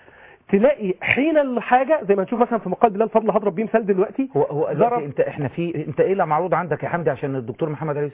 تلاقي حين الحاجه زي ما نشوف مثلا في مقال بلال فضل هضرب بيه مثال دلوقتي هو هو ضرب- دلوقتي انت احنا في انت ايه اللي معروض عندك يا حمدي عشان الدكتور محمد علي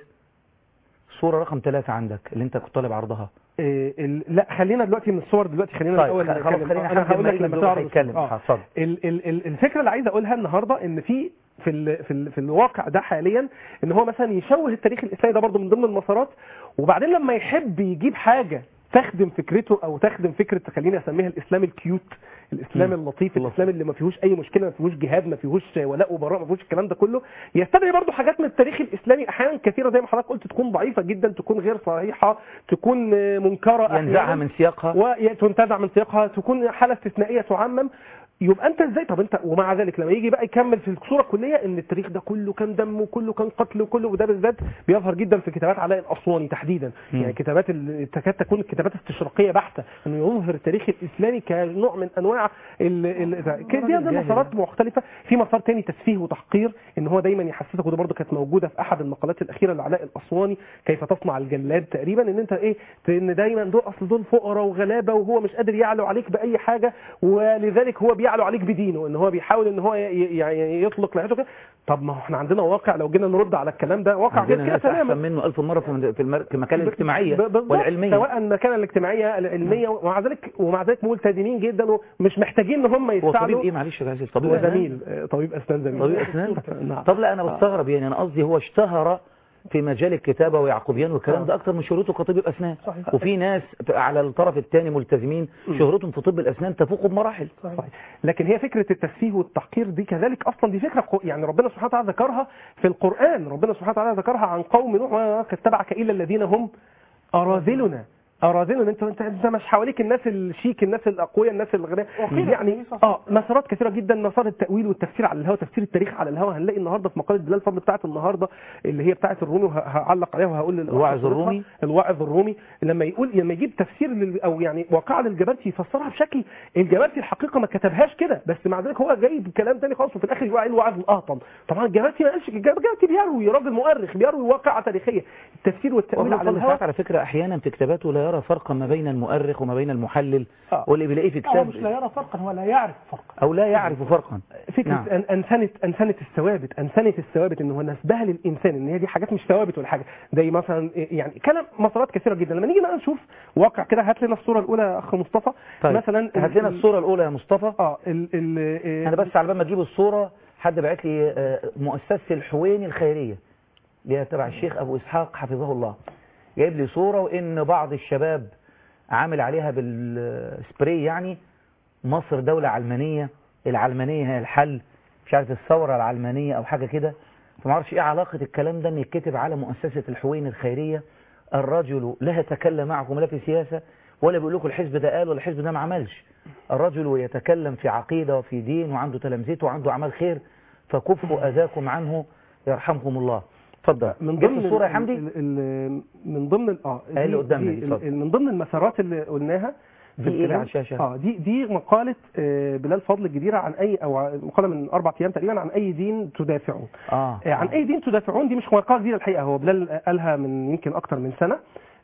الصوره رقم ثلاثة عندك اللي انت كنت طالب عرضها إيه ال... لا خلينا دلوقتي من الصور دلوقتي خلينا طيب الاول خ- خلاص نتكلم. خلينا انا حمدي هقول لما لك يجي لما الدور تعرض هيتكلم آه. اتفضل ال... ال... ال... الفكره اللي عايز اقولها النهارده ان في في ال... في, ال... في الواقع ده حاليا ان هو مثلا يشوه التاريخ الاسلامي ده برضه من ضمن المسارات وبعدين لما يحب يجيب حاجه تخدم فكرته او تخدم فكره خليني اسميها الاسلام الكيوت الاسلام مم. اللطيف اللطيف. الاسلام اللي ما فيهوش اي مشكله ما فيهوش جهاد ما فيهوش ولاء وبراء ما فيهوش الكلام ده كله يستدعي برضه حاجات من التاريخ الاسلامي احيانا كثيره زي ما حضرتك قلت تكون ضعيفه جدا تكون غير صحيحه تكون آه، منكره ينزعها أحياناً. من سياقها وتنتزع من سياقها تكون حاله استثنائيه تعمم يبقى انت ازاي طب انت ومع ذلك لما يجي بقى يكمل في الصوره الكليه ان التاريخ ده كله كان دم وكله كان قتل وكله وده بالذات بيظهر جدا في كتابات علاء الاسواني تحديدا مم. يعني كتابات ال- تكاد تكون كتابات استشراقيه بحته انه يظهر التاريخ الاسلامي كنوع من انواع ال ال كده دي الجاهل. مسارات مختلفه في مسار تاني تسفيه وتحقير ان هو دايما يحسسك وده برضه كانت موجوده في احد المقالات الاخيره لعلاء الاسواني كيف تصنع الجلاد تقريبا ان انت ايه ان دايما دول اصل دول فقراء وغلابه وهو مش قادر يعلو عليك باي حاجه ولذلك هو بيعلو عليك بدينه ان هو بيحاول ان هو ي- ي- يعني يطلق لحيته كده طب ما هو احنا عندنا واقع لو جينا نرد على الكلام ده واقع غير عندنا كده ناس احسن تماما منه ألف مرة في في المر- في المكان الاجتماعية ب- بالظبط. والعلمية سواء المكانه الاجتماعيه العلميه ومع ذلك ومع ذلك ملتزمين جدا ومش محتاجين ان هم هو طبيب يستعلوا ايه معلش يا عزيز طبيب هو أسنان؟ زميل آه، طبيب اسنان زميل طبيب أسنان نعم. طب لا أنا بستغرب يعني أنا قصدي هو اشتهر في مجال الكتابة ويعقوبيان والكلام آه. ده أكتر من شهرته كطبيب أسنان صحيح. وفي ناس على الطرف الثاني ملتزمين شهرتهم في طب الأسنان تفوق بمراحل صحيح. لكن هي فكرة التسفيه والتحقير دي كذلك أصلا دي فكرة قو- يعني ربنا سبحانه وتعالى ذكرها في القرآن ربنا سبحانه وتعالى ذكرها عن قوم نوح وما اتبعك إلا الذين هم أراذلنا أراذلنا انت انت انت مش حواليك الناس الشيك الناس الاقوياء الناس الغنية وقيل يعني النبي صلى الله اه مسارات كثيره جدا مسار التاويل والتفسير على الهوى تفسير التاريخ على الهوى هنلاقي النهارده في مقاله بلال فضل بتاعه النهارده اللي هي بتاعه الرومي وه- هعلق عليها وهقول للأخ الواعظ صورتها. الرومي؟ الواعظ الرومي لما يقول لما يجيب تفسير لل او يعني واقعه للجبرتي يفسرها بشكل الجبرتي الحقيقه ما كتبهاش كده بس مع ذلك هو جايب كلام تاني خالص وفي الاخر يقول عليه الواعظ الاهطل طبعا الجبرتي ما قالش كده، الجبرتي بيروي راجل مؤرخ بيروي واقعه تاريخيه التفسير والتاويل وابن على الفضل الهوى ساعات على فكرة أحيانا في كتاباته لا يرى فرقا ما بين المؤرخ وما بين المحلل آه. واللي بيلاقيه في هو كتاب مش لا يرى فرقا هو لا يعرف فرقا او لا يعرف فرقا فكره نعم. نعم. انسنه انسنه الثوابت انسنه الثوابت ان هو نسبها للانسان ان هي دي حاجات مش ثوابت ولا حاجه زي مثلا يعني كلام مسارات كثيره جدا لما نيجي بقى نشوف واقع كده هات لنا الصوره الاولى يا اخ مصطفى طيب مثلا هات لنا ال- الصورة الأولى يا مصطفى اه ال ال آه، أنا بس على بال ما تجيب الصورة حد بعت لي آه، مؤسسة الحويني الخيرية اللي هي تبع الشيخ أبو إسحاق حفظه الله جايب لي صورة وإن بعض الشباب عامل عليها بالسبراي يعني مصر دولة علمانية العلمانية هي الحل مش عارف الثورة العلمانية أو حاجة كده فما اعرفش إيه علاقة الكلام ده إن يتكتب على مؤسسة الحويني الخيرية الرجل لا يتكلم معكم لا في سياسة ولا بيقول لكم الحزب ده قال ولا الحزب ده ما عملش الرجل يتكلم في عقيدة وفي دين وعنده تلامذته وعنده أعمال خير فكفوا أذاكم عنه يرحمكم الله اتفضل من جبت ضمن الصورة يا ال- حمدي ال- ال- من ضمن ال- اه اللي دي- قدامنا دي دي، ال- اتفضل. من ضمن المسارات اللي قلناها في دي إيه اللي الكلام. على الشاشة؟ اه دي دي مقاله آه، بلال فضل الجديره عن اي او ع- مقاله من اربع ايام تقريبا عن اي دين تدافعون آه. آه، عن اي دين تدافعون دي مش مقاله جديده الحقيقه هو بلال قالها من يمكن اكتر من سنه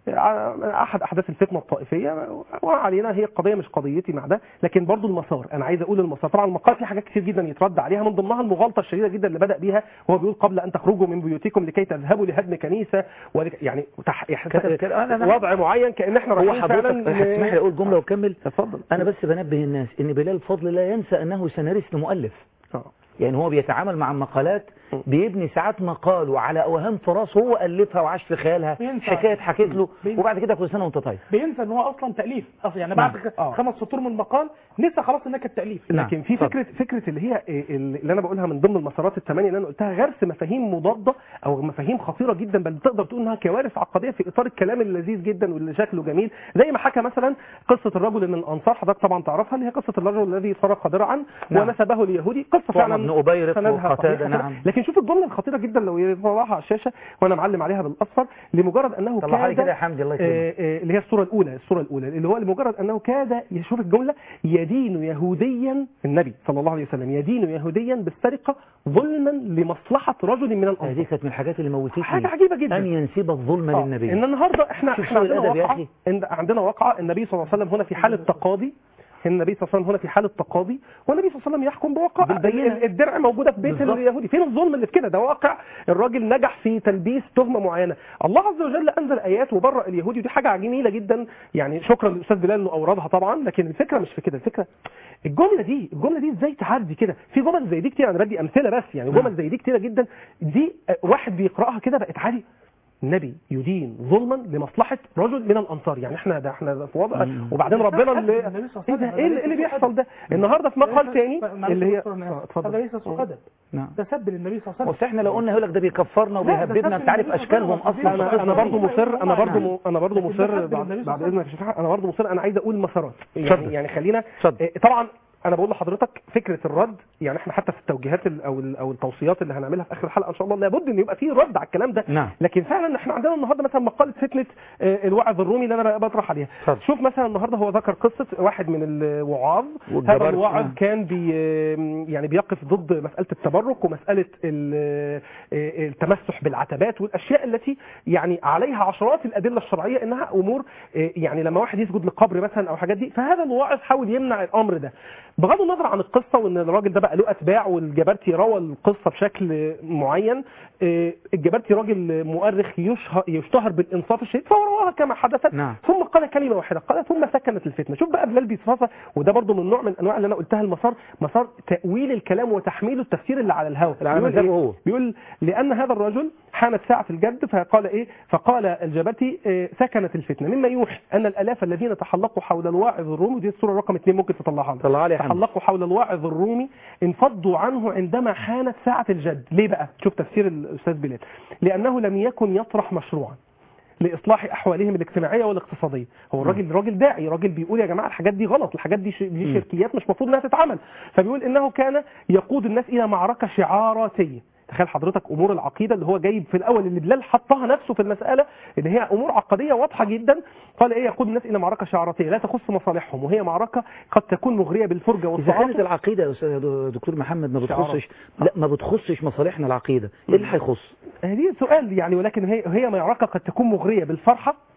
آه، احد احداث الفتنه الطائفيه وعلينا هي القضيه مش قضيتي مع ده لكن برضو المسار انا عايز اقول المسار طبعا المقال فيه حاجات كتير جدا يترد عليها من ضمنها المغالطه الشديده جدا اللي بدا بيها هو بيقول قبل ان تخرجوا من بيوتكم لكي تذهبوا لهدم كنيسه ولك يعني تح... كده- كده- أنا- أنا- وضع معين كان احنا هو رايحين حضرتك فعلا هتسمح لي أقول جملة وكمل اتفضل أنا بس بنبه الناس إن بلال فضل لا ينسى أنه سيناريست مؤلف آه. يعني هو بيتعامل مع المقالات بيبني ساعات مقاله على أوهام في راسه هو ألفها وعاش في خيالها بينسى. حكاية حكيت له بينسى. وبعد كده كل سنة وأنت طيب بينسى ان هو اصلا تاليف اصلا يعني نعم. بعد آه. خمس سطور من المقال نسى خلاص انها كانت تاليف نعم. لكن في اتفضل. فكره فكره اللي هي إيه اللي انا بقولها من ضمن المسارات الثمانيه اللي انا قلتها غرس مفاهيم مضاده او مفاهيم خطيره جدا بل تقدر تقول انها كوارث عقديه في اطار الكلام اللذيذ جدا واللي شكله جميل زي ما حكى مثلا قصه الرجل من الانصار حضرتك طبعا تعرفها اللي هي قصه الرجل الذي سرق درعا نعم. ونسبه ليهودي قصه طعم فعلا بن أبيرق سندها وقتادة، صحيح. نعم. لكن شوف الجمله الخطيره جدا لو يطلعها على الشاشه وانا معلم عليها بالاصفر لمجرد انه طلعها لي كاد- كده يا حمدي الله يكرمك آه، آه، اللي هي الصورة الأولى الصورة الأولى اللي هو لمجرد أنه كاد يشوف الجملة يدين يهوديا النبي صلى الله عليه وسلم يدين يهوديا بالسرقة ظلما لمصلحة رجل من دي الأنصار كانت من الحاجات اللي موتتني حاجة عجيبة جدا أن ينسب الظلم آه، للنبي ان النهارده احنا شوف احنا سوء عندنا الأدب يا واقعه أخي. عند- عندنا واقعه النبي صلى الله عليه وسلم هنا في حاله تقاضي النبي صلى الله عليه وسلم هنا في حاله تقاضي والنبي صلى الله عليه وسلم يحكم بواقع بالبينة. ال- الدرع موجوده في بيت بالظبط. اليهودي فين الظلم اللي في كده ده واقع الراجل نجح في تلبيس تهمه معينه الله عز وجل انزل ايات وبرأ اليهودي ودي حاجه جميله جدا يعني شكرا للاستاذ بلال انه اوردها طبعا لكن الفكره مش في كده الفكره الجمله دي الجمله دي ازاي تعدي كده في جمل زي دي كتير انا بدي امثله بس يعني جمل زي دي كتيره جدا دي آه، واحد بيقراها كده بقت عادي النبي يدين ظلما لمصلحه رجل من الانصار يعني احنا ده احنا في وضع وبعدين ربنا اللي النبي صلى الله ايه عليه ده وسلم. ايه اللي, إيه اللي بيحصل ده النهارده في مقال تاني اللي هي آه، هذا اتفضل ليس سوء ادب نعم ده سب للنبي صلى الله عليه بس وسلم احنا لو قلنا يقول لك ده بيكفرنا لا، ده وبيهببنا سب انت عارف النبي اشكالهم صلى الله عليه اصلا وسلم. انا انا برضو مصر انا برضو نعم. م- انا برضو لكن ده مصر سب بعد للنبي صلى بعد الله عليه اذنك يا شيخ انا برضو مصر انا عايز اقول مسارات اتفضل. يعني يعني خلينا اتفضل. إيه، طبعا انا بقول لحضرتك فكره الرد يعني احنا حتى في التوجيهات ال- او ال- او التوصيات اللي هنعملها في اخر الحلقه ان شاء الله لابد ان يبقى في رد على الكلام ده نعم. لكن فعلا احنا عندنا النهارده مثلا مقاله فتنه آه، الوعظ الرومي اللي انا بطرح عليها اتفضل. شوف مثلا النهارده هو ذكر قصه واحد من الوعاظ هذا والجبرت، الواعظ نعم. كان بي يعني بيقف ضد مساله التبرك ومساله ال- التمسح بالعتبات والاشياء التي يعني عليها عشرات الادله الشرعيه انها امور يعني لما واحد يسجد لقبر مثلا او حاجات دي فهذا الواعظ حاول يمنع الامر ده بغض النظر عن القصه وان الراجل ده بقى له اتباع والجبرتي روى القصه بشكل معين آه، الجبرتي راجل مؤرخ يشهر يشتهر بالانصاف الشديد فرواها كما حدثت نعم. ثم قال كلمه واحده قال ثم سكنت الفتنه شوف بقى بلال بيصفصف وده برضو من نوع من انواع اللي انا قلتها المسار مسار تاويل الكلام وتحميله التفسير اللي على الهوى اللي على بيقول مزاجه إيه؟ هو. بيقول لان هذا الرجل حانت ساعه الجد فقال ايه فقال الجبرتي آه، سكنت الفتنه مما يوحي ان الالاف الذين تحلقوا حول الواعظ الرومي دي الصوره رقم اثنين ممكن تطلعها لنا. طلعها لي يا حمد. تحلقوا حول الواعظ الرومي انفضوا عنه عندما حانت ساعه الجد ليه بقى شوف تفسير الاستاذ بلال لانه لم يكن يطرح مشروعا لاصلاح احوالهم الاجتماعيه والاقتصاديه هو الراجل راجل داعي راجل بيقول يا جماعه الحاجات دي غلط الحاجات دي ش- دي شركيات مش مفروض انها تتعمل فبيقول انه كان يقود الناس الى معركه شعاراتيه تخيل حضرتك امور العقيده اللي هو جايب في الاول اللي بلال حطها نفسه في المساله اللي هي امور عقديه واضحه جدا قال ايه يقود الناس الى معركه شعاراتيه لا تخص مصالحهم وهي معركه قد تكون مغريه بالفرجه اذا والتعاطف كانت العقيده يا استاذ دكتور محمد ما شعارات. بتخصش لا ما بتخصش مصالحنا العقيده ايه اللي هيخص هذه سؤال يعني ولكن هي هي معركه قد تكون مغريه بالفرحه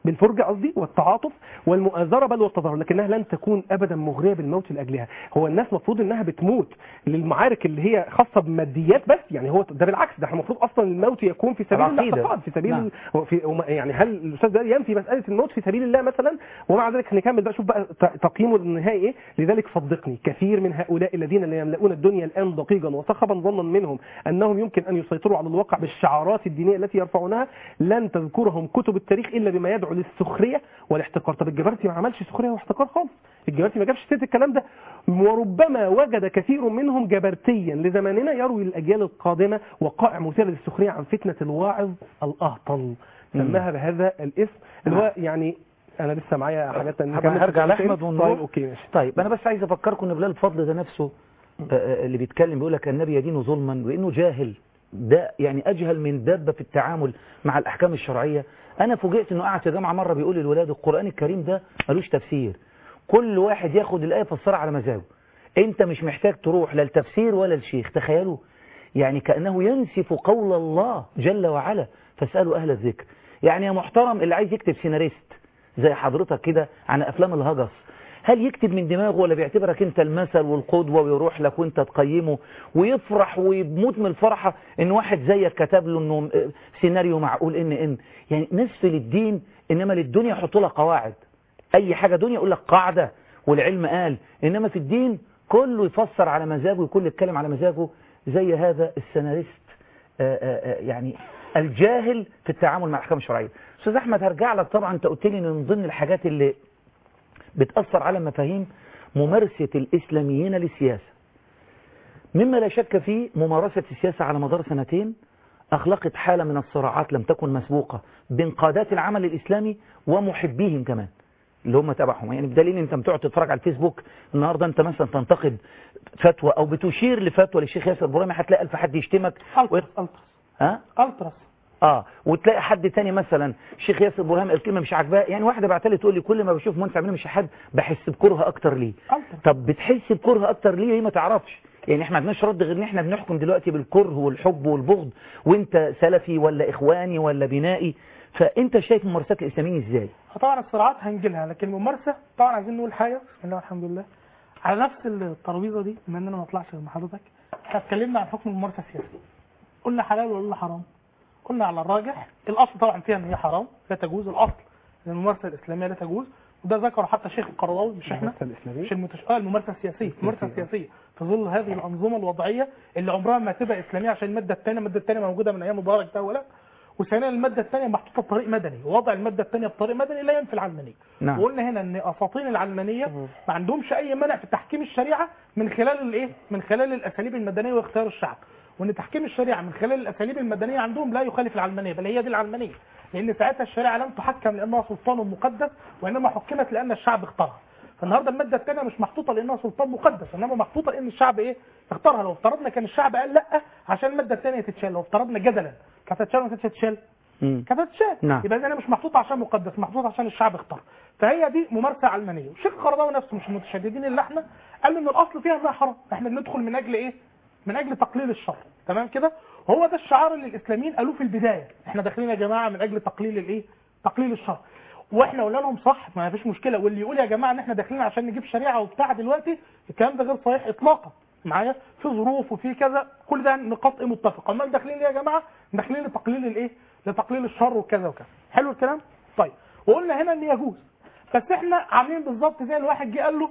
بالفرجه قصدي والتعاطف والمؤازره بل والتظاهر لكنها لن تكون ابدا مغريه بالموت لاجلها هو الناس المفروض انها بتموت للمعارك اللي هي خاصه بماديات بس يعني هو ده بالعكس ده احنا المفروض اصلا الموت يكون في سبيل العقيدة. الاعتقاد في سبيل نعم. هو في وما- يعني هل الاستاذ ده ينفي مساله الموت في سبيل الله مثلا ومع ذلك هنكمل بقى شوف بقى ت- تقييمه النهائي ايه لذلك صدقني كثير من هؤلاء الذين لا يملؤون الدنيا الان ضقيقا وصخبا ظنا منهم انهم يمكن ان يسيطروا على الواقع بالشعارات الدينيه التي يرفعونها لن تذكرهم كتب التاريخ الا بما يدعو للسخريه والاحتقار طب الجبرتي ما عملش سخريه واحتقار خالص الجبرتي ما جابش سيره الكلام ده وربما وجد كثير منهم جبرتيا لزماننا يروي للاجيال القادمه وقائع مثيره للسخريه عن فتنه الواعظ الاهطل سماها بهذا الاسم اللي هو يعني انا لسه معايا حاجات تانية هبقى نكمل هرجع في لاحمد الكلام؟ ونروح طيب اوكي ماشي طيب انا بس عايز افكركم ان بلال الفضل ده نفسه آه، آه، اللي بيتكلم بيقول لك النبي يدين ظلما وانه جاهل ده يعني اجهل من دابه في التعامل مع الاحكام الشرعيه انا فوجئت انه قاعد في جامعه مره بيقول للولاد القران الكريم ده ملوش تفسير كل واحد ياخد الايه يفسرها على مزاجه انت مش محتاج تروح لا التفسير ولا الشيخ تخيلوا يعني كانه ينسف قول الله جل وعلا فاسالوا اهل الذكر يعني يا محترم اللي عايز يكتب سيناريست زي حضرتك كده عن افلام الهجس هل يكتب من دماغه ولا بيعتبرك انت المثل والقدوة ويروح لك وانت تقيمه ويفرح ويموت من الفرحة ان واحد زيك كتب له انه اه، سيناريو معقول ان ان يعني نصف للدين انما للدنيا يحطوا لها قواعد اي حاجة دنيا يقول لك قاعدة والعلم قال انما في الدين كله يفسر على مزاجه وكل يتكلم على مزاجه زي هذا السيناريست اه، اه، اه، يعني الجاهل في التعامل مع الاحكام الشرعيه استاذ احمد هرجع لك طبعا انت قلت لي ان من ضمن الحاجات اللي بتأثر على مفاهيم ممارسة الإسلاميين للسياسة مما لا شك فيه ممارسة السياسة على مدار سنتين أخلقت حالة من الصراعات لم تكن مسبوقة بين قادات العمل الإسلامي ومحبيهم كمان اللي هم تبعهم يعني بدليل انت بتقعد تتفرج على الفيسبوك النهارده انت مثلا تنتقد فتوى او بتشير لفتوى للشيخ ياسر برامي هتلاقي الف حد يشتمك الترس الترس ها الترس اه وتلاقي حد تاني مثلا الشيخ ياسر برهام الكلمه مش عاجباه يعني واحده بعت لي تقول لي كل ما بشوف منفع منه مش حد بحس بكره اكتر ليه الترس طب بتحس بكره اكتر ليه هي ما تعرفش يعني احنا ما عندناش رد غير ان احنا بنحكم دلوقتي بالكره والحب والبغض وانت سلفي ولا اخواني ولا بنائي فانت شايف ممارسات الاسلاميين ازاي طبعا الصراعات هنجيلها لكن الممارسه طبعا عايزين نقول حاجه بسم الله والحمد لله على نفس الترابيزه دي بما ان انا ما اطلعش مع حضرتك احنا اتكلمنا عن حكم الممارسه السياسيه قلنا حلال ولا قلنا حرام قلنا على الراجح الاصل طبعا فيها ان هي حرام لا تجوز الاصل ان الممارسه الاسلاميه لا تجوز وده ذكره حتى شيخ القرضاوي مش احنا الممارسة الإسلامية؟ مش المتش... اه الممارسه السياسيه الممارسه السياسيه في ظل هذه الانظمه الوضعيه اللي عمرها ما تبقى اسلاميه عشان الماده الثانيه الماده الثانيه موجوده من ايام مبارك ده ولا وثانيا الماده الثانيه محطوطه بطريق مدني ووضع الماده الثانيه بطريق مدني لا ينفي العلمانيه نعم. وقلنا هنا ان اساطين العلمانيه ما عندهمش اي مانع في تحكيم الشريعه من خلال الايه من خلال الاساليب المدنيه واختيار الشعب وان تحكيم الشريعه من خلال الاساليب المدنيه عندهم لا يخالف العلمانيه بل هي دي العلمانيه لان ساعتها الشريعه لم تحكم لانها سلطان مقدس وانما حكمت لان الشعب اختارها فالنهارده الماده الثانيه مش محطوطه لانها سلطان مقدس انما محطوطه لان الشعب ايه اختارها لو افترضنا كان الشعب قال لا عشان الماده الثانيه تتشال لو افترضنا جدلا كانت هتتشال ولا ما كانتش هتتشال مم. كانت هتتشال نعم. يبقى انا مش محطوطه عشان مقدس محطوطه عشان الشعب اختار فهي دي ممارسه علمانيه والشيخ القرضاوي نفسه مش المتشددين اللي احنا قال ان الاصل فيها انها حرام احنا بندخل من اجل ايه من اجل تقليل الشر تمام كده وهو ده الشعار اللي الاسلاميين قالوه في البدايه احنا داخلين يا جماعه من اجل تقليل الايه تقليل الشر واحنا قلنا لهم صح ما فيش مشكله واللي يقول يا جماعه ان احنا داخلين عشان نجيب شريعه وبتاع دلوقتي الكلام ده غير صحيح اطلاقا معايا في ظروف وفي كذا كل ده نقاط ايه متفقه امال داخلين ليه يا جماعه داخلين لتقليل الايه لتقليل الشر وكذا وكذا حلو الكلام طيب وقلنا هنا ان يجوز بس احنا عاملين بالظبط زي الواحد جه قال له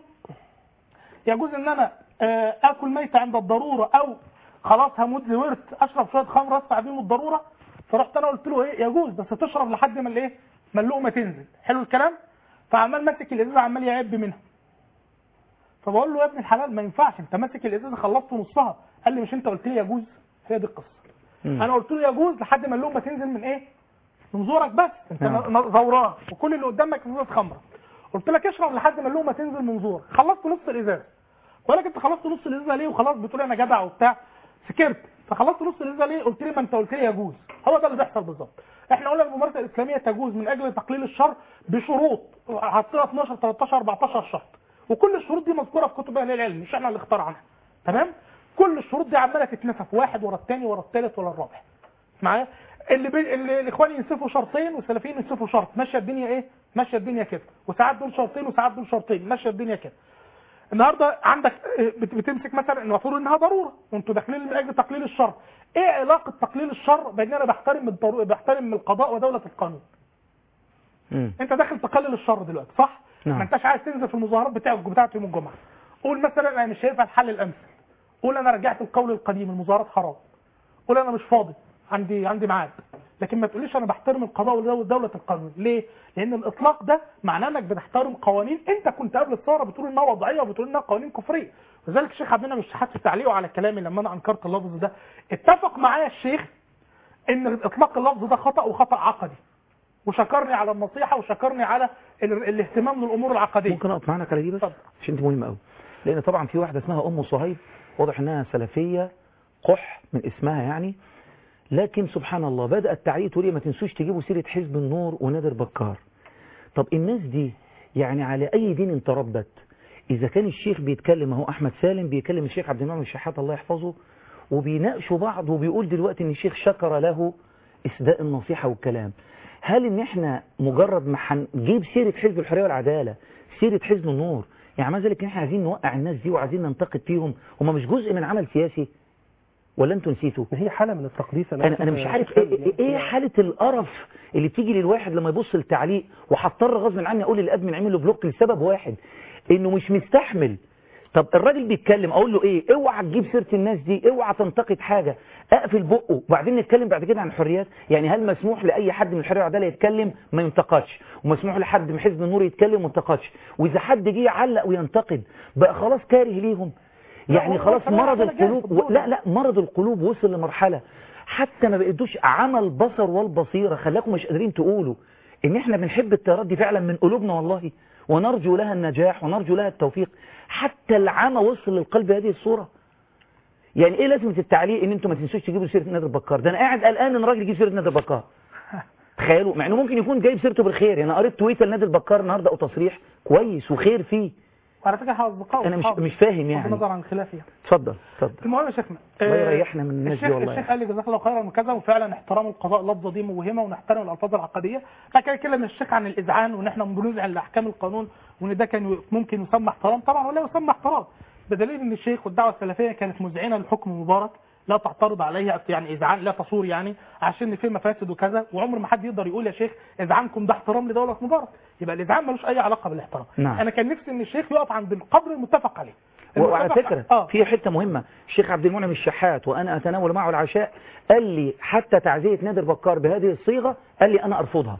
يجوز ان انا آه، اكل ميتة عند الضرورة او خلاص هموت زورت اشرب شوية خمر ادفع بيهم الضرورة فرحت انا قلت له ايه يجوز بس تشرب لحد ما الايه ما اللقمة تنزل حلو الكلام فعمال ماسك الازازة عمال يعب منها فبقول له يا ابن الحلال ما ينفعش انت ماسك الازازة خلصت نصها قال لي مش انت قلت لي يجوز هي دي القصة انا قلت له يجوز لحد ما اللقمة تنزل من ايه من زورك بس انت نعم. ن- زوران وكل اللي قدامك ازازة خمرة قلت لك اشرب لحد ما اللقمة تنزل من زورك خلصت نص الازازة بقول لك انت خلصت نص الازازه ليه وخلاص بتقول انا جدع وبتاع سكرت فخلصت نص الازازه ليه قلت لي ما انت قلت لي يجوز هو ده اللي بيحصل بالظبط احنا قلنا الممارسه الاسلاميه تجوز من اجل تقليل الشر بشروط حطينا 12 13 14 شرط وكل الشروط دي مذكوره في كتب اهل العلم مش احنا اللي اخترعناها تمام كل الشروط دي عماله تتنسف واحد ورا الثاني ورا الثالث ورا الرابع معايا اللي, بي... اللي الاخوان ينسفوا شرطين والسلفيين ينسفوا شرط ماشيه الدنيا ايه ماشيه الدنيا كده وساعات دول شرطين وساعات دول شرطين ماشيه الدنيا كده النهارده عندك آه، بت- بتمسك مثلا إن المفروض انها ضروره وانتوا داخلين من اجل تقليل الشر ايه علاقه تقليل الشر بان انا بحترم الضرو... بحترم القضاء ودوله القانون مم. انت داخل تقلل الشر دلوقتي صح نعم. ما انتش عايز تنزل في المظاهرات بتاعت بتاعت يوم الجمعه قول مثلا انا مش شايفها الحل الامثل قول انا رجعت القول القديم المظاهرات حرام قول انا مش فاضي عندي عندي ميعاد لكن ما تقوليش انا بحترم القضاء ودوله القانون ليه لان الاطلاق ده معناه انك بتحترم قوانين انت كنت قبل الثوره بتقول انها وضعيه وبتقول انها قوانين كفريه وذلك الشيخ عبد المنعم الشحات في تعليقه على كلامي لما انا انكرت اللفظ ده اتفق معايا الشيخ ان اطلاق اللفظ ده خطا وخطا عقدي وشكرني على النصيحه وشكرني على ال- الاهتمام بالامور العقديه ممكن اقف معاك على دي بس اتفضل. عشان دي مهمه قوي لان طبعا في واحده اسمها ام صهيب واضح انها سلفيه قح من اسمها يعني لكن سبحان الله بدات تعليق تقول إيه، ما تنسوش تجيبوا سيره حزب النور ونادر بكار طب الناس دي يعني على اي دين تربت اذا كان الشيخ بيتكلم اهو احمد سالم بيكلم الشيخ عبد المنعم الشحات الله يحفظه وبيناقشوا بعض وبيقول دلوقتي ان الشيخ شكر له اسداء النصيحه والكلام هل ان احنا مجرد ما هنجيب سيره حزب الحريه والعداله سيره حزب النور يعني معنى ذلك ان احنا عايزين نوقع الناس دي وعايزين ننتقد فيهم هم مش جزء من عمل سياسي ولا انتوا نسيتوا هي حاله من التقديس انا انا مش عارف ايه, إيه, ايه حاله القرف اللي بتيجي للواحد لما يبص للتعليق وهضطر غصب عني اقول للادمن اعمل له بلوك لسبب واحد انه مش مستحمل طب الراجل بيتكلم اقول له ايه اوعى تجيب سيره الناس دي اوعى تنتقد حاجه اقفل بقه وبعدين نتكلم بعد كده عن الحريات يعني هل مسموح لاي حد من الحريه والعداله يتكلم ما ينتقدش ومسموح لحد من حزب النور يتكلم وما ينتقدش واذا حد جه يعلق وينتقد بقى خلاص كاره ليهم يعني هو خلاص الحرية مرض والعدالة جاهز القلوب في الدولة. لا لا مرض القلوب وصل لمرحله حتى ما بقيتوش عمل بصر والبصيره خلاكم مش قادرين تقولوا ان احنا بنحب الطيارات دي فعلا من قلوبنا والله ونرجو لها النجاح ونرجو لها التوفيق حتى العمى وصل للقلب بهذه الصوره يعني ايه لازمه التعليق ان انتوا ما تنسوش تجيبوا سيره نادر بكار ده انا قاعد قلقان ان راجل يجيب سيره نادر بكار تخيلوا مع انه ممكن يكون جايب سيرته بالخير يعني انا قريت تويتر لنادر بكار النهارده او تصريح كويس وخير فيه وعلى فكره احنا اصدقاء انا مش وأصحاب. مش فاهم بغض يعني النظر عن الخلاف يعني اتفضل اتفضل المهم يا شيخنا الله آه، يريحنا من الناس دي الشيخ والله. الشيخ قال لي جزاك الله خيرا وكذا وفعلا احترام القضاء اللفظه دي موهمه ونحترم الالفاظ العقديه لكن كلام الشيخ عن الاذعان وان احنا بنذعن لاحكام القانون وان ده كان ممكن يسمى احترام طبعا ولا يسمى احترام بدليل ان الشيخ والدعوه السلفيه كانت مذعنه لحكم مبارك لا تعترض عليها يعني اذعان لا تصور يعني عشان في مفاسد وكذا وعمر ما حد يقدر يقول يا شيخ اذعانكم ده احترام لدوله مبارك يبقى الاذعان ملوش اي علاقه بالاحترام نعم. انا كان نفسي ان الشيخ يقف عند القدر المتفق عليه وعلى المتفق- فكرة اه في حتة مهمة الشيخ عبد المنعم الشحات وأنا أتناول معه العشاء قال لي حتى تعزية نادر بكار بهذه الصيغة قال لي أنا أرفضها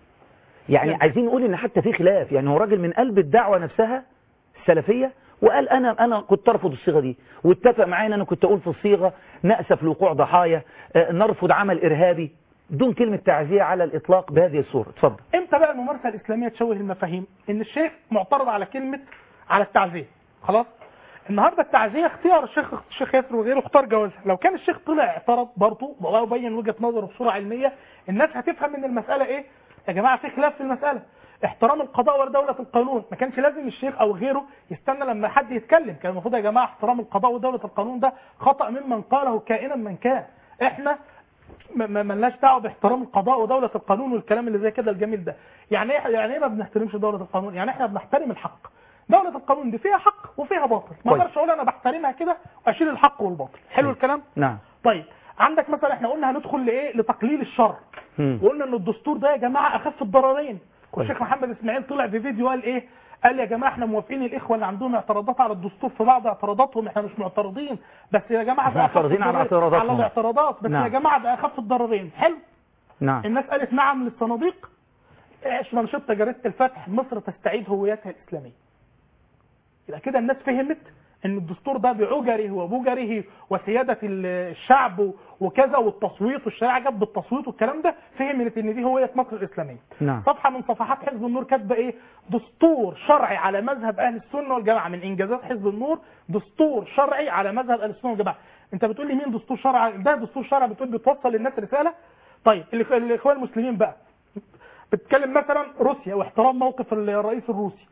يعني نعم. عايزين نقول إن حتى في خلاف يعني هو راجل من قلب الدعوة نفسها السلفية وقال أنا أنا كنت أرفض الصيغة دي واتفق معايا إن أنا كنت أقول في الصيغة نأسف لوقوع ضحايا آه، نرفض عمل إرهابي دون كلمة تعزية على الإطلاق بهذه الصورة اتفضل امتى بقى الممارسه الاسلاميه تشوه المفاهيم ان الشيخ معترض على كلمه على التعزيه خلاص النهارده التعزيه اختيار الشيخ الشيخ ياسر وغيره اختار جوازها لو كان الشيخ طلع اعترض برضه وبين وجهه نظره بصوره علميه الناس هتفهم ان المساله ايه يا جماعه في خلاف في المساله احترام القضاء ودولة القانون ما كانش لازم الشيخ او غيره يستنى لما حد يتكلم كان المفروض يا جماعه احترام القضاء ودولة القانون ده خطأ ممن قاله كائنا من كان احنا ما- ما ملناش دعوه باحترام القضاء ودوله القانون والكلام اللي زي كده الجميل ده يعني ايه يعني ايه ما بنحترمش دوله القانون يعني احنا بنحترم الحق دوله القانون دي فيها حق وفيها باطل ما كويس. اقدرش اقول انا بحترمها كده واشيل الحق والباطل حلو الكلام نعم طيب عندك مثلا احنا قلنا هندخل لايه لتقليل الشر مم. وقلنا ان الدستور ده يا جماعه اخف الضررين كويس. والشيخ محمد اسماعيل طلع في فيديو قال ايه قال يا جماعه احنا موافقين الاخوه اللي عندهم اعتراضات على الدستور في بعض اعتراضاتهم احنا مش معترضين بس يا جماعه احنا ده أخف معترضين على الضررين. اعتراضاتهم. على الاعتراضات بس نعم. يا جماعه ده اخف الضررين حلو نعم الناس قالت نعم للصناديق ايش منشطه جريده الفتح مصر تستعيد هويتها الاسلاميه يبقى كده الناس فهمت ان الدستور ده بعجره وبجره وسياده الشعب وكذا والتصويت والشريعه جت بالتصويت والكلام ده فهمت ان دي هويه مصر الاسلاميه نعم صفحه من صفحات حزب النور كاتبه ايه دستور شرعي على مذهب اهل السنه والجماعه من انجازات حزب النور دستور شرعي على مذهب اهل السنه والجماعه انت بتقول لي مين دستور شرعي ده دستور شرعي بتقول بتوصل للناس رساله طيب الإخ- الاخوان المسلمين بقى بتتكلم مثلا روسيا واحترام موقف الرئيس الروسي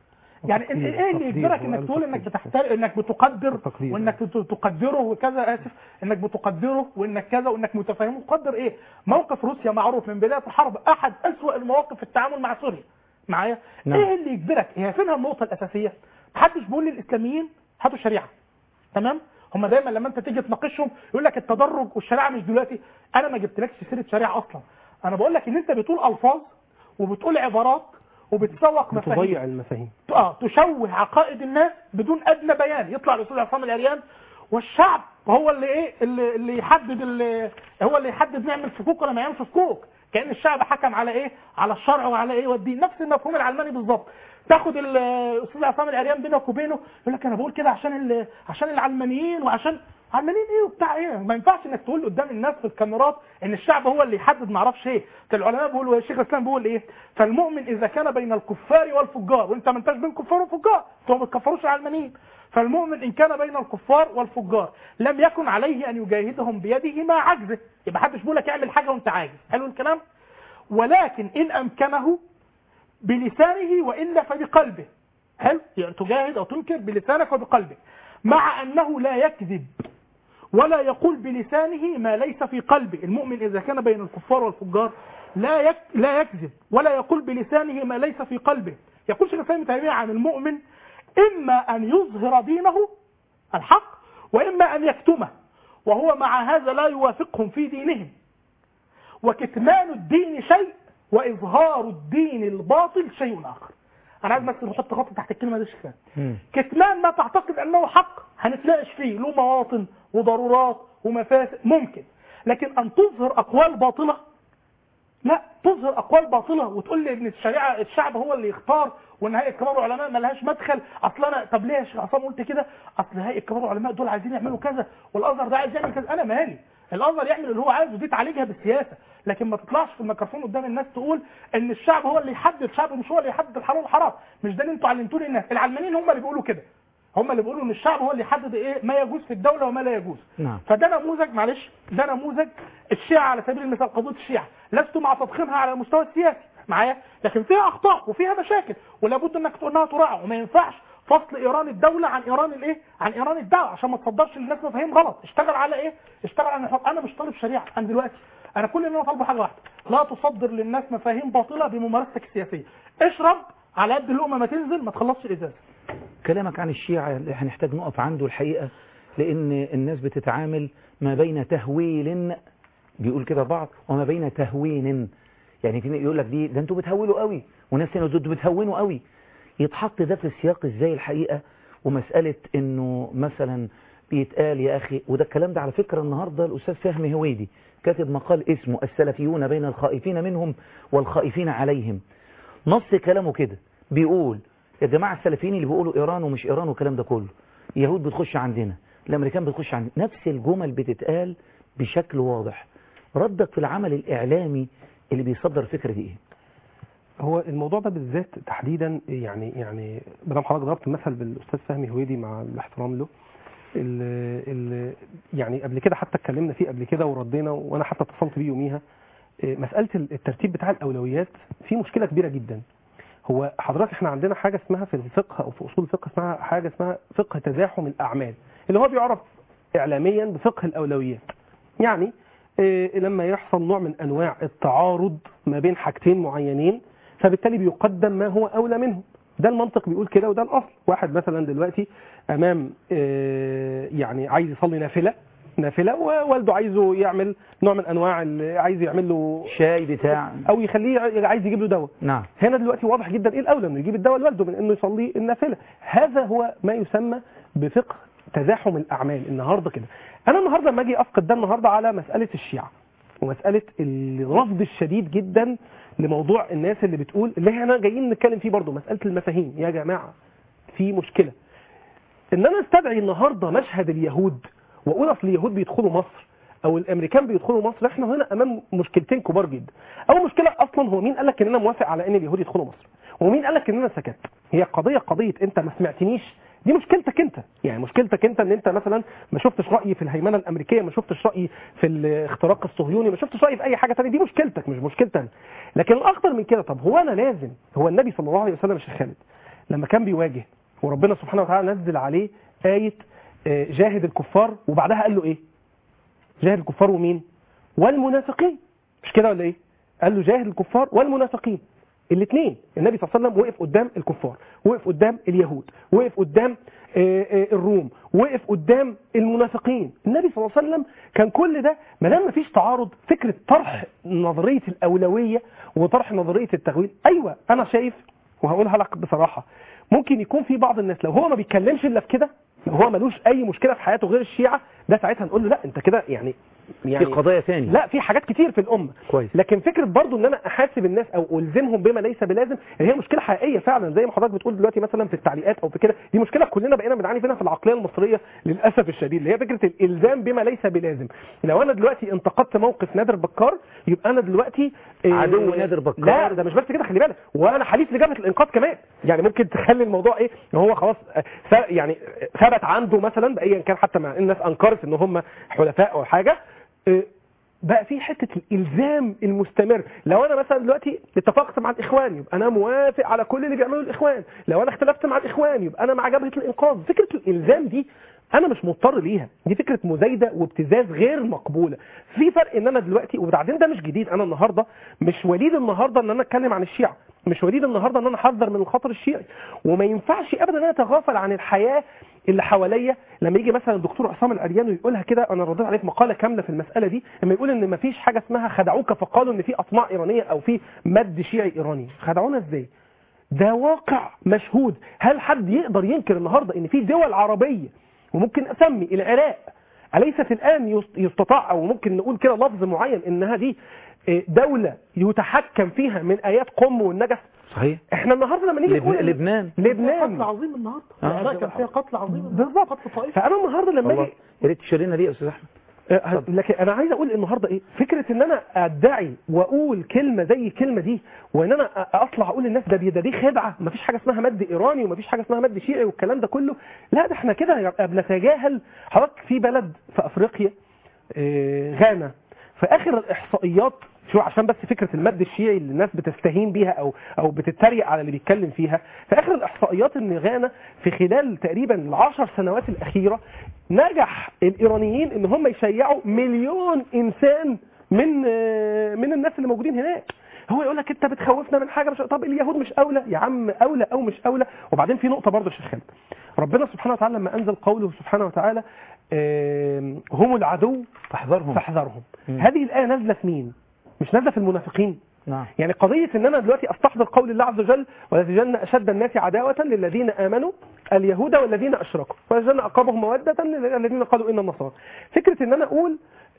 يعني تقدير- ايه اللي تقدير يجبرك هو انك قال تقول انك تقدير. بتحترم انك بتقدر تقدير. وانك ت- تقدره وكذا اسف انك بتقدره وانك كذا وانك متفهمه تقدر ايه موقف روسيا معروف من بدايه الحرب احد اسوأ المواقف في التعامل مع سوريا معايا نعم. ايه اللي يجبرك هي فينها النقطه الاساسيه محدش بيقول للاسلاميين هاتوا الشريعه تمام هم دايما لما انت تيجي تناقشهم يقول لك التدرج والشريعه مش دلوقتي انا ما جبتلكش سيره شريعه اصلا انا بقول لك ان انت بتقول الفاظ وبتقول عبارات وبتسوق مفاهيم بتضيع المفاهيم اه تشوه عقائد الناس بدون ادنى بيان يطلع الاستاذ عصام العريان والشعب هو اللي ايه اللي, اللي يحدد اللي هو اللي يحدد نعمل فكوك ولا ما يعملش فكوك كان الشعب حكم على ايه على الشرع وعلى ايه والدين نفس المفهوم العلماني بالظبط تاخد ال- الاستاذ عصام العريان بينك وبينه يقول لك انا بقول كده عشان ال- عشان العلمانيين وعشان علمانيين ايه وبتاع ايه ما ينفعش انك تقول قدام الناس في الكاميرات ان الشعب هو اللي يحدد ما اعرفش ايه ده العلماء بيقولوا الشيخ الاسلام بيقول ايه فالمؤمن اذا كان بين الكفار والفجار وانت ما انتش بين كفار وفجار انتوا ما بتكفروش العلمانيين فالمؤمن ان كان بين الكفار والفجار لم يكن عليه ان يجاهدهم بيده مع عجزه يبقى حدش بيقول لك اعمل حاجه وانت عاجز حلو الكلام ولكن ان امكنه بلسانه والا فبقلبه حلو يعني تجاهد او تنكر بلسانك وبقلبك مع انه لا يكذب ولا يقول بلسانه ما ليس في قلبه المؤمن إذا كان بين الكفار والفجار لا يك لا يكذب ولا يقول بلسانه ما ليس في قلبه يقول شيخ الإسلام ابن تيمية عن المؤمن إما أن يظهر دينه الحق وإما أن يكتمه وهو مع هذا لا يوافقهم في دينهم وكتمان الدين شيء وإظهار الدين الباطل شيء آخر أنا عايز بس نحط خط تحت الكلمة دي يا شيخ فهمي. مم. كتمان ما تعتقد انه حق هنتناقش فيه له مواطن وضرورات ومفاسد ممكن لكن ان تظهر اقوال باطله لا تظهر اقوال باطله وتقول لي ان الشريعه الشعب هو اللي يختار وان هيئه كبار العلماء ما لهاش مدخل اصل انا طب ليه يا شيخ عصام قلت كده اصل هيئه كبار العلماء دول عايزين يعملوا كذا والازهر ده عايز يعمل كذا انا مالي الازهر يعمل اللي هو عايزه دي تعالجها بالسياسه لكن ما تطلعش في الميكروفون قدام الناس تقول ان الشعب هو اللي يحدد الشعب مش هو اللي يحدد الحلال والحرام مش ده اللي انتوا علمتوني الناس العلمانيين هم اللي بيقولوا كده هم اللي بيقولوا ان الشعب هو اللي يحدد ايه ما يجوز في الدوله وما لا يجوز نعم. فده نموذج معلش ده نموذج الشيعة على سبيل المثال قضية الشيعة لست مع تضخيمها على المستوى السياسي معايا لكن فيها اخطاء وفيها مشاكل ولابد انك تقول انها تراعى وما ينفعش فصل ايران الدولة عن ايران الايه عن ايران الدعوة عشان ما تصدرش للناس مفاهيم غلط اشتغل على ايه اشتغل على الحق. انا مش طالب شريعة انا دلوقتي انا كل اللي انا طالبه حاجة واحدة لا تصدر للناس مفاهيم باطلة بممارستك السياسية اشرب على قد اللقمة ما تنزل ما تخلصش الازازة كلامك عن الشيعة اللي هنحتاج نقف عنده الحقيقة لأن الناس بتتعامل ما بين تهويل بيقول كده بعض وما بين تهوين يعني في يقول لك دي ده انتوا بتهولوا قوي وناس هنا انتوا بتهونوا قوي يتحط ده في السياق ازاي الحقيقة ومسألة انه مثلا بيتقال يا اخي وده الكلام ده على فكرة النهاردة الاستاذ فهمي هويدي كاتب مقال اسمه السلفيون بين الخائفين منهم والخائفين عليهم نص كلامه كده بيقول يا جماعة السلفيين اللي بيقولوا إيران ومش إيران والكلام ده كله اليهود بتخش عندنا الأمريكان بتخش عندنا نفس الجمل بتتقال بشكل واضح ردك في العمل الإعلامي اللي بيصدر الفكرة دي إيه؟ هو الموضوع ده بالذات تحديدا يعني يعني بدل حضرتك ضربت مثل بالاستاذ فهمي هويدي مع الاحترام له ال ال يعني قبل كده حتى اتكلمنا فيه قبل كده وردينا وانا حتى اتصلت بيه يوميها إيه، مساله الترتيب بتاع الاولويات في مشكله كبيره جدا هو حضرتك احنا عندنا حاجه اسمها في الفقه او في اصول الفقه اسمها حاجه اسمها فقه تزاحم الاعمال اللي هو بيعرف اعلاميا بفقه الاولويات يعني إيه، لما يحصل نوع من انواع التعارض ما بين حاجتين معينين فبالتالي بيقدم ما هو اولى منهم ده المنطق بيقول كده وده الاصل واحد مثلا دلوقتي امام آه، يعني عايز يصلي نافله نافله ووالده عايزه يعمل نوع من انواع ال- عايز يعمل له شاي بتاع او يخليه عايز يجيب له دواء نعم هنا دلوقتي واضح جدا ايه الاولى انه يجيب الدواء لوالده من انه يصلي النافله هذا هو ما يسمى بفقه تزاحم الاعمال النهارده كده انا النهارده لما اجي افقد ده النهارده على مساله الشيعه ومساله الرفض الشديد جدا لموضوع الناس اللي بتقول اللي احنا جايين نتكلم فيه برضه مساله المفاهيم يا جماعه في مشكله ان انا استدعي النهارده مشهد اليهود واقول اصل اليهود بيدخلوا مصر او الامريكان بيدخلوا مصر احنا هنا امام مشكلتين كبار جدا اول مشكله اصلا هو مين قال لك ان انا موافق على ان اليهود يدخلوا مصر ومين قال لك ان انا سكت هي قضيه قضيه انت ما سمعتنيش دي مشكلتك انت يعني مشكلتك انت ان انت مثلا ما شفتش رايي في الهيمنه الامريكيه ما شفتش رايي في الاختراق الصهيوني ما شفتش رايي في اي حاجه ثانيه دي مشكلتك مش مشكلتي انا لكن الاخطر من كده طب هو انا لازم هو النبي صلى الله عليه وسلم يا شيخ خالد لما كان بيواجه وربنا سبحانه وتعالى نزل عليه آية آه، جاهد الكفار وبعدها قال له ايه جاهد الكفار ومين والمنافقين مش كده ولا ايه قال له جاهد الكفار والمنافقين الاثنين النبي صلى الله عليه وسلم وقف قدام الكفار وقف قدام اليهود وقف قدام آه، آه، الروم وقف قدام المنافقين النبي صلى الله عليه وسلم كان كل ده ما دام مفيش تعارض فكره طرح نظريه الاولويه وطرح نظريه التغويل ايوه انا شايف وهقولها لك بصراحه ممكن يكون في بعض الناس لو هو ما بيتكلمش الا في كده لو هو ملوش اي مشكله في حياته غير الشيعه ده ساعتها نقول له لا انت كده يعني يعني في قضايا ثانيه لا في حاجات كتير في الامه كويس لكن فكره برضو ان انا احاسب الناس او الزمهم بما ليس بلازم هي مشكله حقيقيه فعلا زي ما حضرتك بتقول دلوقتي مثلا في التعليقات او في كده دي مشكله كلنا بقينا بنعاني منها في العقليه المصريه للاسف الشديد اللي هي فكره الالزام بما ليس بلازم لو انا دلوقتي انتقدت موقف نادر بكار يبقى انا دلوقتي آه، عدو نادر بكار. لا ده مش بس كده خلي بالك وانا حليف لجبهه الانقاذ كمان يعني ممكن تخلي الموضوع ايه ان هو خلاص آه، ث- يعني آه، ثبت عنده مثلا بايا كان حتى مع الناس انكرت ان هم حلفاء او حاجه آه، بقى في حته الالزام المستمر لو انا مثلا دلوقتي اتفقت مع الاخوان يبقى انا موافق على كل اللي بيعمله الاخوان لو انا اختلفت مع الاخوان يبقى انا مع جبهه الانقاذ فكره الالزام دي انا مش مضطر ليها دي فكره مزايده وابتزاز غير مقبوله في فرق ان انا دلوقتي وبعدين ده مش جديد انا النهارده مش وليد النهارده ان انا اتكلم عن الشيعه مش وليد النهارده ان انا احذر من الخطر الشيعي وما ينفعش ابدا ان انا اتغافل عن الحياه اللي حواليا لما يجي مثلا الدكتور عصام العريان ويقولها كده انا رديت عليه في مقاله كامله في المساله دي لما يقول ان ما فيش حاجه اسمها خدعوك فقالوا ان في اطماع ايرانيه او في مد شيعي ايراني خدعونا ازاي ده واقع مشهود هل حد يقدر ينكر النهارده ان في دول عربيه وممكن اسمي العراق اليست الان يست- يستطاع او ممكن نقول كده لفظ معين انها دي آه، دوله يتحكم فيها من ايات قم والنجف صحيح احنا النهارده لما نيجي لبنان نقول لبنان لبنان قتل عظيم النهارده آه. العراق كان فيها قتل عظيم بالظبط قتل طائفي فانا النهارده لما والله اجي يا ريت تشيرينا ليه يا استاذ احمد آه، لكن انا عايز اقول النهارده ايه فكره ان انا ادعي واقول كلمه زي الكلمه دي وان انا أ- اطلع اقول للناس ده بي- ده دي خدعه مفيش حاجه اسمها مد ايراني ومفيش حاجه اسمها مد شيعي والكلام ده كله لا ده احنا كده يبقى بنتجاهل حضرتك في بلد في افريقيا آه، غانا في اخر الاحصائيات شو عشان بس فكره المد الشيعي اللي الناس بتستهين بيها او او بتتريق على اللي بيتكلم فيها في اخر الاحصائيات ان غانا في خلال تقريبا العشر سنوات الاخيره نجح الايرانيين ان هم يشيعوا مليون انسان من آه، من الناس اللي موجودين هناك هو يقول لك انت بتخوفنا من حاجه مش طب اليهود مش اولى يا عم اولى او مش اولى وبعدين في نقطه برضه يا شيخ خالد ربنا سبحانه وتعالى لما انزل قوله سبحانه وتعالى آم، هم العدو فاحذرهم فاحذرهم مم. هذه الايه نازله في مين مش نازله في المنافقين نعم يعني قضيه ان انا دلوقتي استحضر قول الله عز وجل ولتجدن اشد الناس عداوه للذين امنوا اليهود والذين اشركوا ولتجدن اقربهم موده للذين قالوا ان النصارى فكره ان انا اقول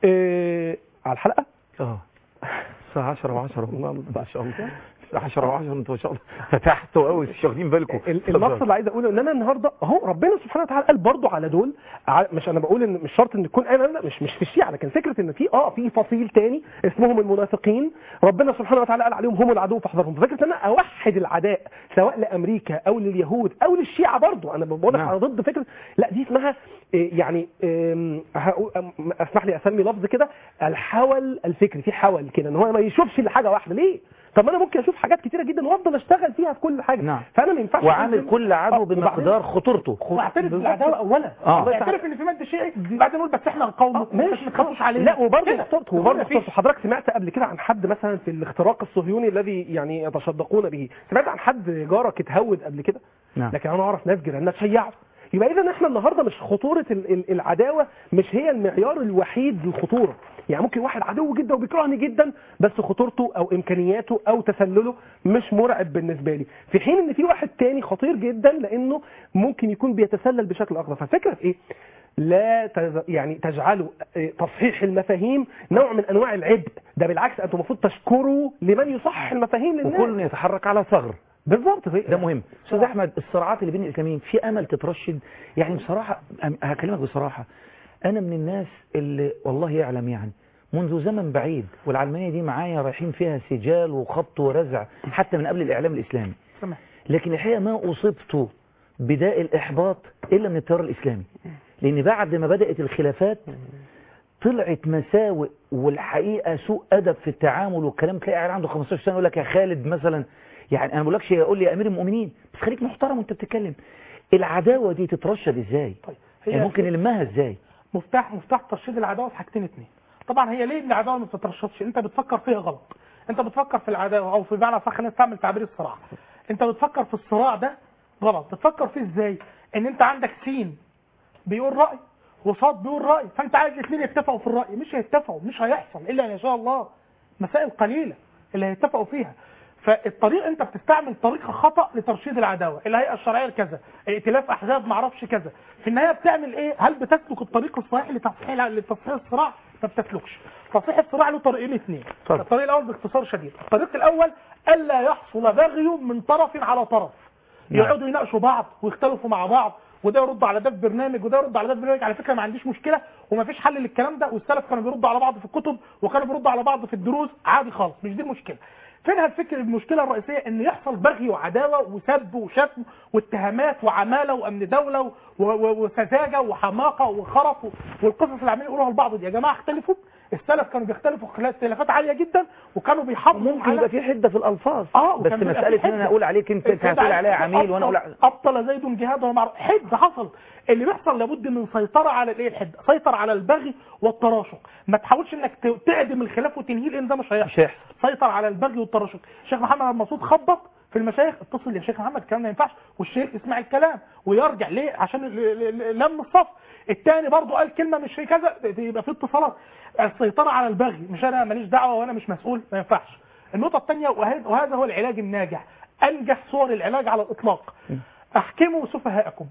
آه على الحلقه اه الساعة 10 و10 ما شاء الله 10 و10 انتوا ما شاء الله فتحتوا قوي مش واخدين بالكم ال- المقصد اللي عايز اقوله ان انا النهارده اهو ربنا سبحانه وتعالى قال برضو على دول ع- مش انا بقول ان مش شرط ان تكون انا لا مش مش في الشيعه لكن فكره ان في اه في فصيل تاني اسمهم المنافقين ربنا سبحانه وتعالى قال عليهم هم العدو فاحذرهم ففكره ان انا اوحد العداء سواء لامريكا او لليهود او للشيعه برضو انا بقول لك نعم. انا ضد فكره لا دي اسمها إيه، يعني إم، هقول- أم- اسمح لي اسمي لفظ كده الحول الفكري في حول كده ان هو ما يشوفش الا حاجه واحده ليه طب ما انا ممكن اشوف حاجات كتيره جدا وافضل اشتغل فيها في كل حاجه نعم. فانا ما ينفعش وعامل أنزل- كل آه، عدو وبعدين- بمقدار خطورته واعترف بالعداوه اولا آه. اعترف ان في مد شيعي بعدين نقول بس احنا نقاومه آه، ماشي ما تخافوش عليه لا وبرضه كده. خطورته وبرضه مفيش. خطورته حضرتك سمعت قبل كده عن حد مثلا في الاختراق الصهيوني الذي يعني يتشدقون به سمعت عن حد جارك اتهود قبل كده نعم لكن انا اعرف ناس جيراننا تشيعوا يبقى اذا احنا النهارده مش خطوره ال- ال- العداوه مش هي المعيار الوحيد للخطوره يعني ممكن واحد عدو جدا وبيكرهني جدا بس خطورته او امكانياته او تسلله مش مرعب بالنسبه لي في حين ان في واحد تاني خطير جدا لانه ممكن يكون بيتسلل بشكل اخر فالفكره في ايه لا تز... يعني تجعلوا آه، تصحيح المفاهيم نوع من انواع العبء ده بالعكس انتم المفروض تشكروا لمن يصحح المفاهيم للناس وكل يتحرك على ثغر بالظبط ده مهم استاذ احمد الصراعات اللي بين الاسلاميين في امل تترشد يعني بصراحه أم- هكلمك بصراحه انا من الناس اللي والله يعلم يعني منذ زمن بعيد والعلمانيه دي معايا رايحين فيها سجال وخبط ورزع حتى من قبل الاعلام الاسلامي تمام. لكن الحقيقه ما اصبت بداء الاحباط الا من التيار الاسلامي لان بعد ما بدات الخلافات طلعت مساوئ والحقيقه سوء ادب في التعامل والكلام تلاقي عيل عنده 15 سنه يقول لك يا خالد مثلا يعني انا بقولكش قول لي يا امير المؤمنين بس خليك محترم وانت بتتكلم العداوه دي تترشد ازاي طيب يعني ممكن نلمها ازاي مفتاح مفتاح ترشيد العداوه في حاجتين اتنين طبعا هي ليه العداوه ما بتترشدش انت بتفكر فيها غلط انت بتفكر في العداوه او في معنى صح خلينا نستعمل تعبير الصراع انت بتفكر في الصراع ده غلط بتفكر فيه ازاي ان انت عندك سين بيقول راي وصاد بيقول راي فانت عايز الاثنين يتفقوا في الراي مش هيتفقوا مش هيحصل الا ان شاء الله مسائل قليله اللي هيتفقوا فيها فالطريق انت بتستعمل طريقه خطا لترشيد العداوه الهيئه الشرعيه كذا ائتلاف احزاب ما اعرفش كذا في النهايه بتعمل ايه هل بتسلك الطريق الصحيح لتصحيح لتصحيح الصراع ما بتسلكش تصحيح الصراع له طريقين اثنين اتفضل. الطريق الاول باختصار شديد الطريق الاول الا يحصل بغي من طرف على طرف نعم. يقعدوا يناقشوا بعض ويختلفوا مع بعض وده يرد على ده في برنامج وده يرد على ده في برنامج على فكره ما عنديش مشكله ومفيش حل للكلام ده والسلف كانوا بيردوا على بعض في الكتب وكانوا بيردوا على بعض في الدروس عادي خالص مش دي المشكله فينها الفكر المشكله الرئيسيه ان يحصل بغي وعداوه وسب وشتم واتهامات وعماله وامن دوله و- و- وسذاجه وحماقه وخرف و- والقصص اللي عمالين يقولوها لبعض دي يا جماعه اختلفوا السلف كانوا بيختلفوا اختلافات عاليه جدا وكانوا بيحافظوا ممكن على يبقى في حده في الالفاظ اه بس وكان بيبقى مساله في ان انا حدة. اقول عليك انت انت هتقول عليها عميل وانا اقول أبطل- ابطل زيد جهاده ومع حد حصل اللي بيحصل لابد من سيطره على الايه الحده سيطر على البغي والتراشق ما تحاولش انك ت- تعدم الخلاف وتنهيه لان ده مش هيحصل مش هيحصل سيطر على البغي والتراشق الشيخ محمد المسعود خبط في المشايخ اتصل يا شيخ محمد الكلام ما ينفعش والشيخ يسمع الكلام ويرجع ليه عشان ال- ال- ال- لم الصف الثاني برضه قال كلمه مش في كذا يبقى في اتصالات السيطره على البغي مش انا ماليش دعوه وانا مش مسؤول ما ينفعش النقطه الثانيه وهذا وهذا هو العلاج الناجح انجح صور العلاج على الاطلاق احكموا سفهاءكم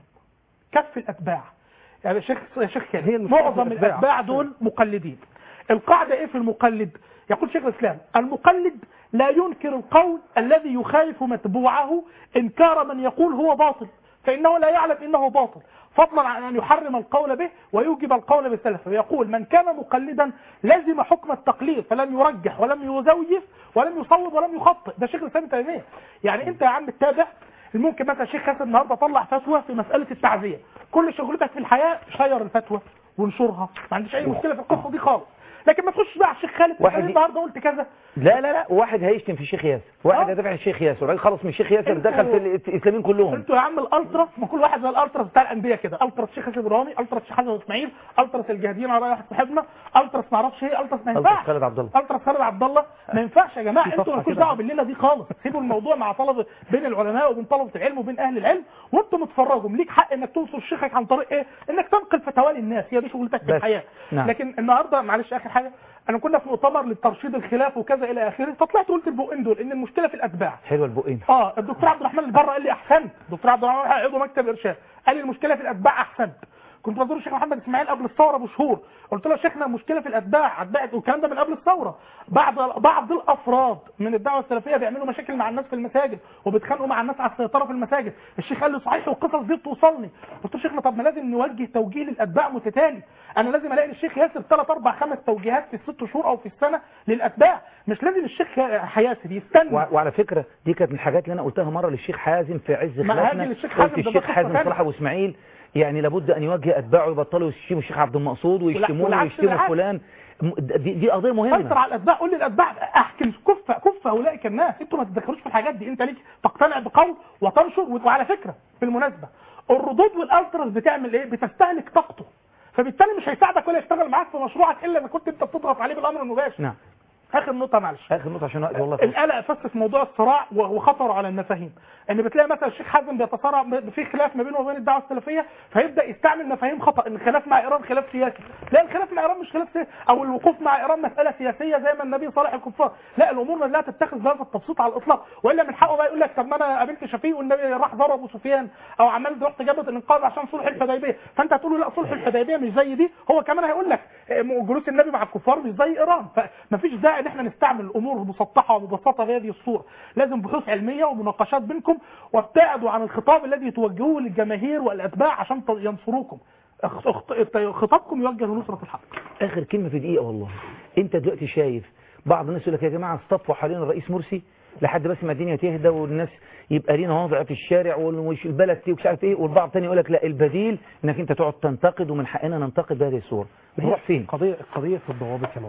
كف الاتباع يعني شيخ يا شيخ كده هي المشكلة في معظم الأتباع. الاتباع دول مقلدين القاعده ايه في المقلد يقول شيخ الاسلام المقلد لا ينكر القول الذي يخالف متبوعه انكار من يقول هو باطل فانه لا يعلم انه باطل فضلا عن ان يحرم القول به ويوجب القول بالسلف ويقول من كان مقلدا لزم حكم التقليد فلم يرجح ولم يزوف ولم يصوب ولم يخطئ ده شيخ الاسلام ابن تيميه يعني انت يا عم التابع ممكن مثلا الشيخ حسن النهارده طلع فتوى في مساله التعزيه كل شغلتك في الحياه شير الفتوى وانشرها ما عنديش اي مشكله في القصه دي خالص لكن ما تخش بقى على الشيخ خالد واحد واحد ي- النهارده قلت كذا لا لا لا واحد هيشتم في الشيخ ياسر واحد آه. هيدافع عن الشيخ ياسر وبعدين خلص من الشيخ ياسر انتوا- دخل في الاسلاميين كلهم انتوا يا عم الالتراس ما كل واحد زي الالتراس بتاع الانديه كده التراس الشيخ حسن ابراهيمي التراس الشيخ حسن اسماعيل التراس الجهاديين على راي واحد صاحبنا التراس ما اعرفش ايه التراس ما ألطف ينفعش خالد عبد الله التراس خالد عبد الله ما ينفعش يا جماعه في انتوا صفحة مالكوش كده. دعوه بالليله دي خالص سيبوا الموضوع مع طلبه بين العلماء وبين طلبه العلم وبين اهل العلم وانتم اتفرجوا ليك حق انك تنصر شيخك عن طريق ايه انك تنقل فتاوى للناس هي دي شغلتك في بس. الحياه نعم. لكن النهارده معلش اخر حاجه انا كنا في مؤتمر للترشيد الخلاف وكذا الى اخره فطلعت قلت البقين دول ان المشكله في الاتباع حلوه البقين اه الدكتور عبد الرحمن البر قال لي احسنت الدكتور عبد الرحمن عضو مكتب ارشاد قال لي المشكله في الاتباع احسنت كنت بزور الشيخ محمد اسماعيل قبل الثوره بشهور قلت له يا شيخنا المشكله في الاتباع اتباع والكلام ده من قبل الثوره بعض بعض الافراد من الدعوه السلفيه بيعملوا مشاكل مع الناس في المساجد وبيتخانقوا مع الناس على السيطره في المساجد الشيخ قال لي صحيح والقصص دي بتوصلني قلت له شيخنا طب ما لازم نوجه توجيه للاتباع متتالي انا لازم الاقي الشيخ ياسر ثلاث اربع خمس توجيهات في الست شهور او في السنه للاتباع مش لازم الشيخ حياسر يستنى وع- وعلى فكره دي كانت من الحاجات اللي انا قلتها مره للشيخ حازم في عز ما خلافنا هاجي للشيخ قلت حازم ده الشيخ قصة حازم تانية. صلاح ابو اسماعيل يعني لابد ان يوجه اتباعه يبطلوا يشتموا الشيخ عبد المقصود ويشتموه والعكس ويشتموا بالعكس. فلان م- دي, دي قضيه سيطر مهمه على الاتباع قول للاتباع احكم كف كف اولئك الناس انتوا ما تتدخلوش في الحاجات دي انت ليك تقتنع بقول وتنشر وعلى فكره بالمناسبه الردود والالترس بتعمل ايه بتستهلك طاقته فبالتالي مش هيساعدك ولا يشتغل معاك في مشروعك الا اذا كنت انت بتضغط عليه بالامر المباشر نعم اخر نقطه معلش اخر نقطه عشان وقت والله فوق. القلق فس في موضوع الصراع و- وخطره على المفاهيم ان بتلاقي مثلا الشيخ حازم بيتصارع ب- في خلاف ما بينه وبين الدعوه السلفيه فيبدا يستعمل مفاهيم خطا ان الخلاف مع ايران خلاف سياسي لا الخلاف مع ايران مش خلاف سياسي او الوقوف مع ايران مساله سياسيه زي ما النبي صالح الكفار لا الامور لا تتخذ بهذا التبسيط على الاطلاق والا من حقه بقى يقول لك طب ما انا قابلت شفيق والنبي راح ضرب ابو سفيان او عملت رحت جبهه الانقاذ عشان صلح الحديبيه فانت هتقول له لا صلح الحديبيه مش زي دي هو كمان هيقول لك آه، جلوس النبي مع الكفار مش زي ايران فمفيش داعي ان احنا نستعمل الامور مسطحه ومبسطه بهذه الصوره لازم بحوث علميه ومناقشات بينكم وابتعدوا عن الخطاب الذي توجهوه للجماهير والاتباع عشان ت- ينصروكم اخ- اخ- خطابكم يوجه لنصره الحق اخر كلمه في دقيقه والله انت دلوقتي شايف بعض الناس يقول لك يا جماعه اصطفوا حوالين الرئيس مرسي لحد بس ما الدنيا تهدى والناس يبقى لينا وضع في الشارع ومش البلد دي ومش عارف ايه والبعض تاني يقول لك لا البديل انك انت تقعد تنتقد ومن حقنا ننتقد بهذه الصوره نروح فين القضية القضية في الضوابط يا مولانا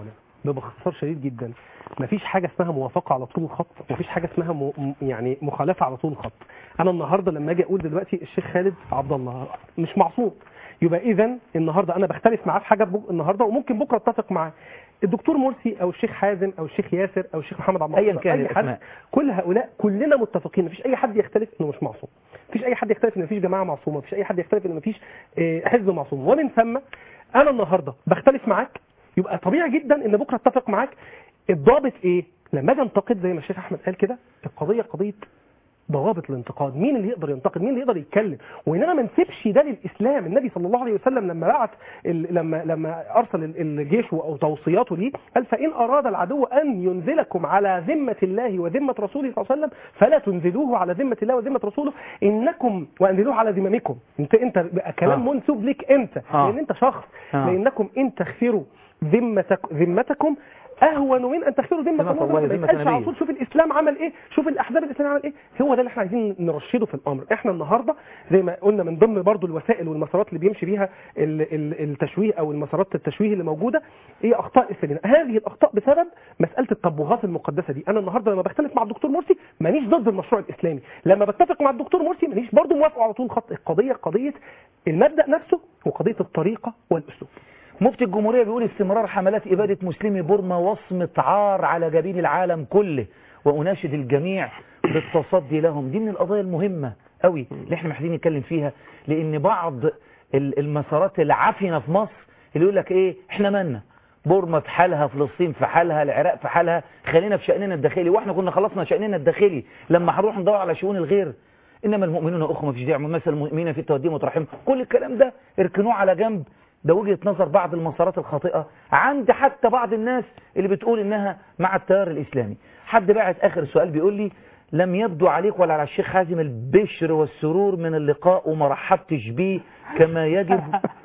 باختصار شديد جدا مفيش حاجه اسمها موافقه على طول الخط مفيش حاجه اسمها م... م- يعني مخالفه على طول الخط انا النهارده لما اجي اقول دلوقتي الشيخ خالد عبد الله مش معصوم يبقى اذا النهارده انا بختلف معاه في حاجه بك... النهارده وممكن بكره اتفق معاه الدكتور مرسي او الشيخ حازم او الشيخ ياسر او الشيخ محمد عبد أيا الله كان اي حد الأسماء. كل هؤلاء كلنا متفقين مفيش اي حد يختلف انه مش معصوم مفيش اي حد يختلف ان مفيش جماعه معصومه مفيش اي حد يختلف ان مفيش آه، حزب معصوم ومن ثم انا النهارده بختلف معاك يبقى طبيعي جدا ان بكره اتفق معاك الضابط ايه لما اجي انتقد زي ما الشيخ احمد قال كده القضيه قضيه ضوابط الانتقاد مين اللي يقدر ينتقد مين اللي يقدر يتكلم وان انا ما نسيبش ده للاسلام النبي صلى الله عليه وسلم لما بعت ال- لما لما ارسل ال- الجيش او توصياته ليه قال فان اراد العدو ان ينزلكم على ذمه الله وذمه رسوله صلى الله عليه وسلم فلا تنزلوه على ذمه الله وذمه رسوله انكم وانزلوه على ذممكم انت انت بقى كلام آه. منسوب ليك انت آه. لان انت شخص آه. لانكم ان تغفروا ذمتك ذمتكم اهون من ان تغفروا ذمه ذمة الله ما ذمة يتقالش على نبيه. طول شوف الاسلام عمل ايه شوف الاحزاب الاسلاميه عمل ايه هو ده اللي احنا عايزين نرشده في الامر احنا النهارده زي ما قلنا من ضمن برضو الوسائل والمسارات اللي بيمشي بيها ال- ال- التشويه او المسارات التشويه اللي موجوده هي اخطاء اسلاميه هذه الاخطاء بسبب مساله التبوغات المقدسه دي انا النهارده لما بختلف مع الدكتور مرسي مانيش ضد المشروع الاسلامي لما بتفق مع الدكتور مرسي مانيش برضو موافقه على طول خط القضيه قضيه المبدا نفسه وقضيه الطريقه والاسلوب مفتي الجمهورية بيقول استمرار حملات إبادة مسلمي بورما وصمة عار على جبين العالم كله وأناشد الجميع بالتصدي لهم دي من القضايا المهمة قوي اللي احنا محتاجين نتكلم فيها لأن بعض ال- المسارات العفنة في مصر اللي يقول لك ايه احنا مالنا بورما في حالها فلسطين في حالها العراق في حالها خلينا في شأننا الداخلي واحنا كنا خلصنا شأننا الداخلي لما هنروح ندور على شؤون الغير انما المؤمنون اخوه ما فيش داعي مثل المؤمنين في التوديم وترحيم كل الكلام ده اركنوه على جنب ده وجهة نظر بعض المسارات الخاطئة عند حتى بعض الناس اللي بتقول انها مع التيار الاسلامي حد بعت اخر سؤال بيقول لي لم يبدو عليك ولا على الشيخ حازم البشر والسرور من اللقاء وما رحبتش بيه كما يجب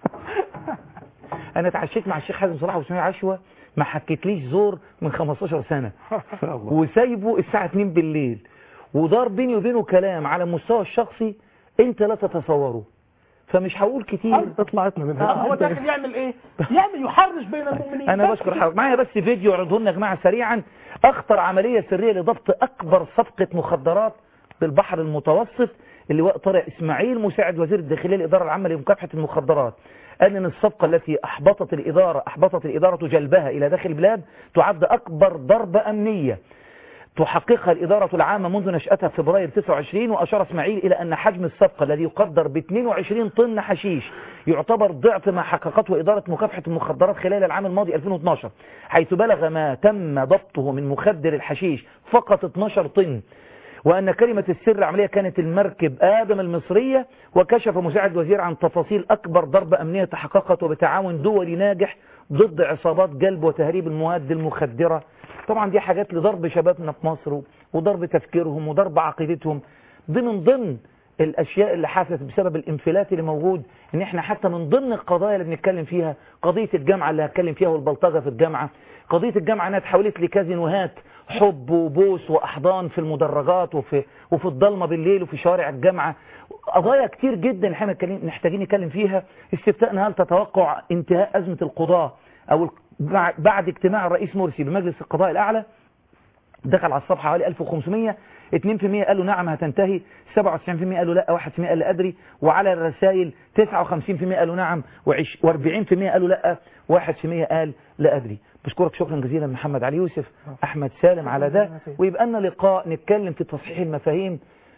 انا اتعشيت مع الشيخ حازم صلاح واسماعيل عشوة ما حكيتليش زور من 15 سنة وسايبه الساعة 2 بالليل ودار بيني وبينه كلام على المستوى الشخصي انت لا تتصوره فمش هقول كتير اطلعتنا منها هو داخل يعمل ايه؟ يعمل يحرش بين المؤمنين انا بس بشكر حضرتك معايا بس فيديو عرضه لنا يا جماعه سريعا اخطر عمليه سريه لضبط اكبر صفقه مخدرات بالبحر المتوسط اللواء طارق اسماعيل مساعد وزير الداخليه الاداره العامه لمكافحه المخدرات قال ان الصفقه التي احبطت الاداره احبطت الاداره جلبها الى داخل البلاد تعد اكبر ضربه امنيه تحققها الإدارة العامة منذ نشأتها في فبراير 29 وأشار اسماعيل إلى أن حجم الصفقة الذي يقدر ب 22 طن حشيش يعتبر ضعف ما حققته إدارة مكافحة المخدرات خلال العام الماضي 2012 حيث بلغ ما تم ضبطه من مخدر الحشيش فقط 12 طن وأن كلمة السر العملية كانت المركب آدم المصرية وكشف مساعد وزير عن تفاصيل أكبر ضربة أمنية تحققت وبتعاون دولي ناجح ضد عصابات جلب وتهريب المواد المخدرة طبعا دي حاجات لضرب شبابنا في مصر وضرب تفكيرهم وضرب عقيدتهم دي من ضمن الأشياء اللي حدثت بسبب الانفلات اللي موجود ان احنا حتى من ضمن القضايا اللي بنتكلم فيها قضية الجامعة اللي هتكلم فيها والبلطجة في الجامعة قضية الجامعة انها تحولت لكازينوهات حب وبوس وأحضان في المدرجات وفي, وفي الضلمة بالليل وفي شوارع الجامعة قضايا كتير جدا احنا محتاجين نتكلم فيها استفتاءنا هل تتوقع انتهاء أزمة القضاء أو بعد اجتماع الرئيس مرسي بمجلس القضاء الأعلى دخل على الصفحة حوالي 1500 2% قالوا نعم هتنتهي 97% قالوا لا 1% قال لا أدري وعلى الرسائل 59% قالوا نعم و40% قالوا لا 1% قال لا أدري بشكرك شكرا جزيلا محمد علي يوسف أحمد سالم على ده ويبقى لنا لقاء نتكلم في تصحيح المفاهيم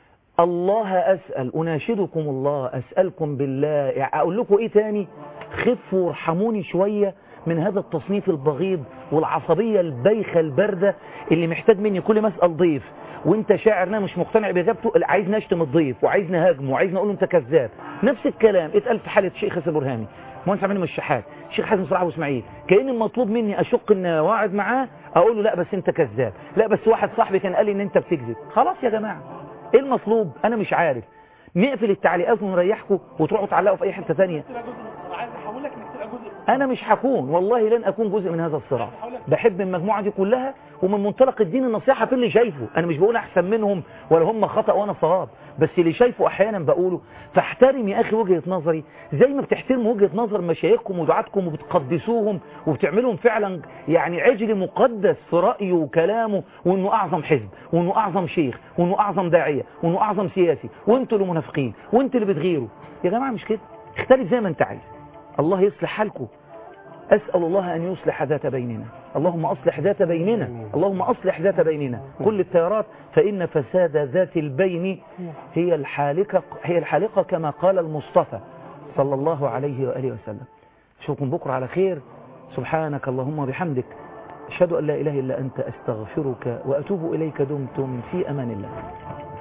الله أسأل أناشدكم الله أسألكم بالله أقول لكم إيه تاني خفوا وارحموني شوية من هذا التصنيف البغيض والعصبية البايخة الباردة اللي محتاج مني كل ما اسأل ضيف وانت شاعر انا مش مقتنع باجابته عايز نشتم الضيف وعايز نهاجمه وعايز نقول له انت كذاب نفس الكلام اتقال في حالة شيخ حسن برهامي مهندس عمال من الشحات شيخ حسن صلاح واسماعيل كأن المطلوب مني اشق ان واعد معاه اقول له لا بس انت كذاب لا بس واحد صاحبي كان قال لي ان انت بتكذب خلاص يا جماعة ايه المطلوب انا مش عارف نقفل التعليقات ونريحكم وتروحوا تعلقوا في اي حتة ثانيه عايز احولك انك تبقى جزء انا مش هكون والله لن اكون جزء من هذا الصراع بحب المجموعه دي كلها ومن منطلق الدين النصيحه في اللي شايفه انا مش بقول احسن منهم ولا هم خطا وانا صواب بس اللي شايفه احيانا بقوله فاحترم يا اخي وجهه نظري زي ما بتحترموا وجهه نظر مشايخكم ودعاتكم وبتقدسوهم وبتعملهم فعلا يعني عجل مقدس في رايه وكلامه وانه اعظم حزب وانه اعظم شيخ وانه اعظم داعيه وانه اعظم سياسي وانتوا اللي منافقين وانتوا اللي بتغيروا يا جماعه مش كده اختلف زي ما انت عايز الله يصلح حالكم أسأل الله أن يصلح ذات بيننا اللهم أصلح ذات بيننا اللهم أصلح ذات بيننا كل التيارات فإن فساد ذات البين هي الحالقة, هي الحالقة كما قال المصطفى صلى الله عليه وآله وسلم أشوفكم بكرة على خير سبحانك اللهم وبحمدك أشهد أن لا إله إلا أنت أستغفرك وأتوب إليك دمتم في أمان الله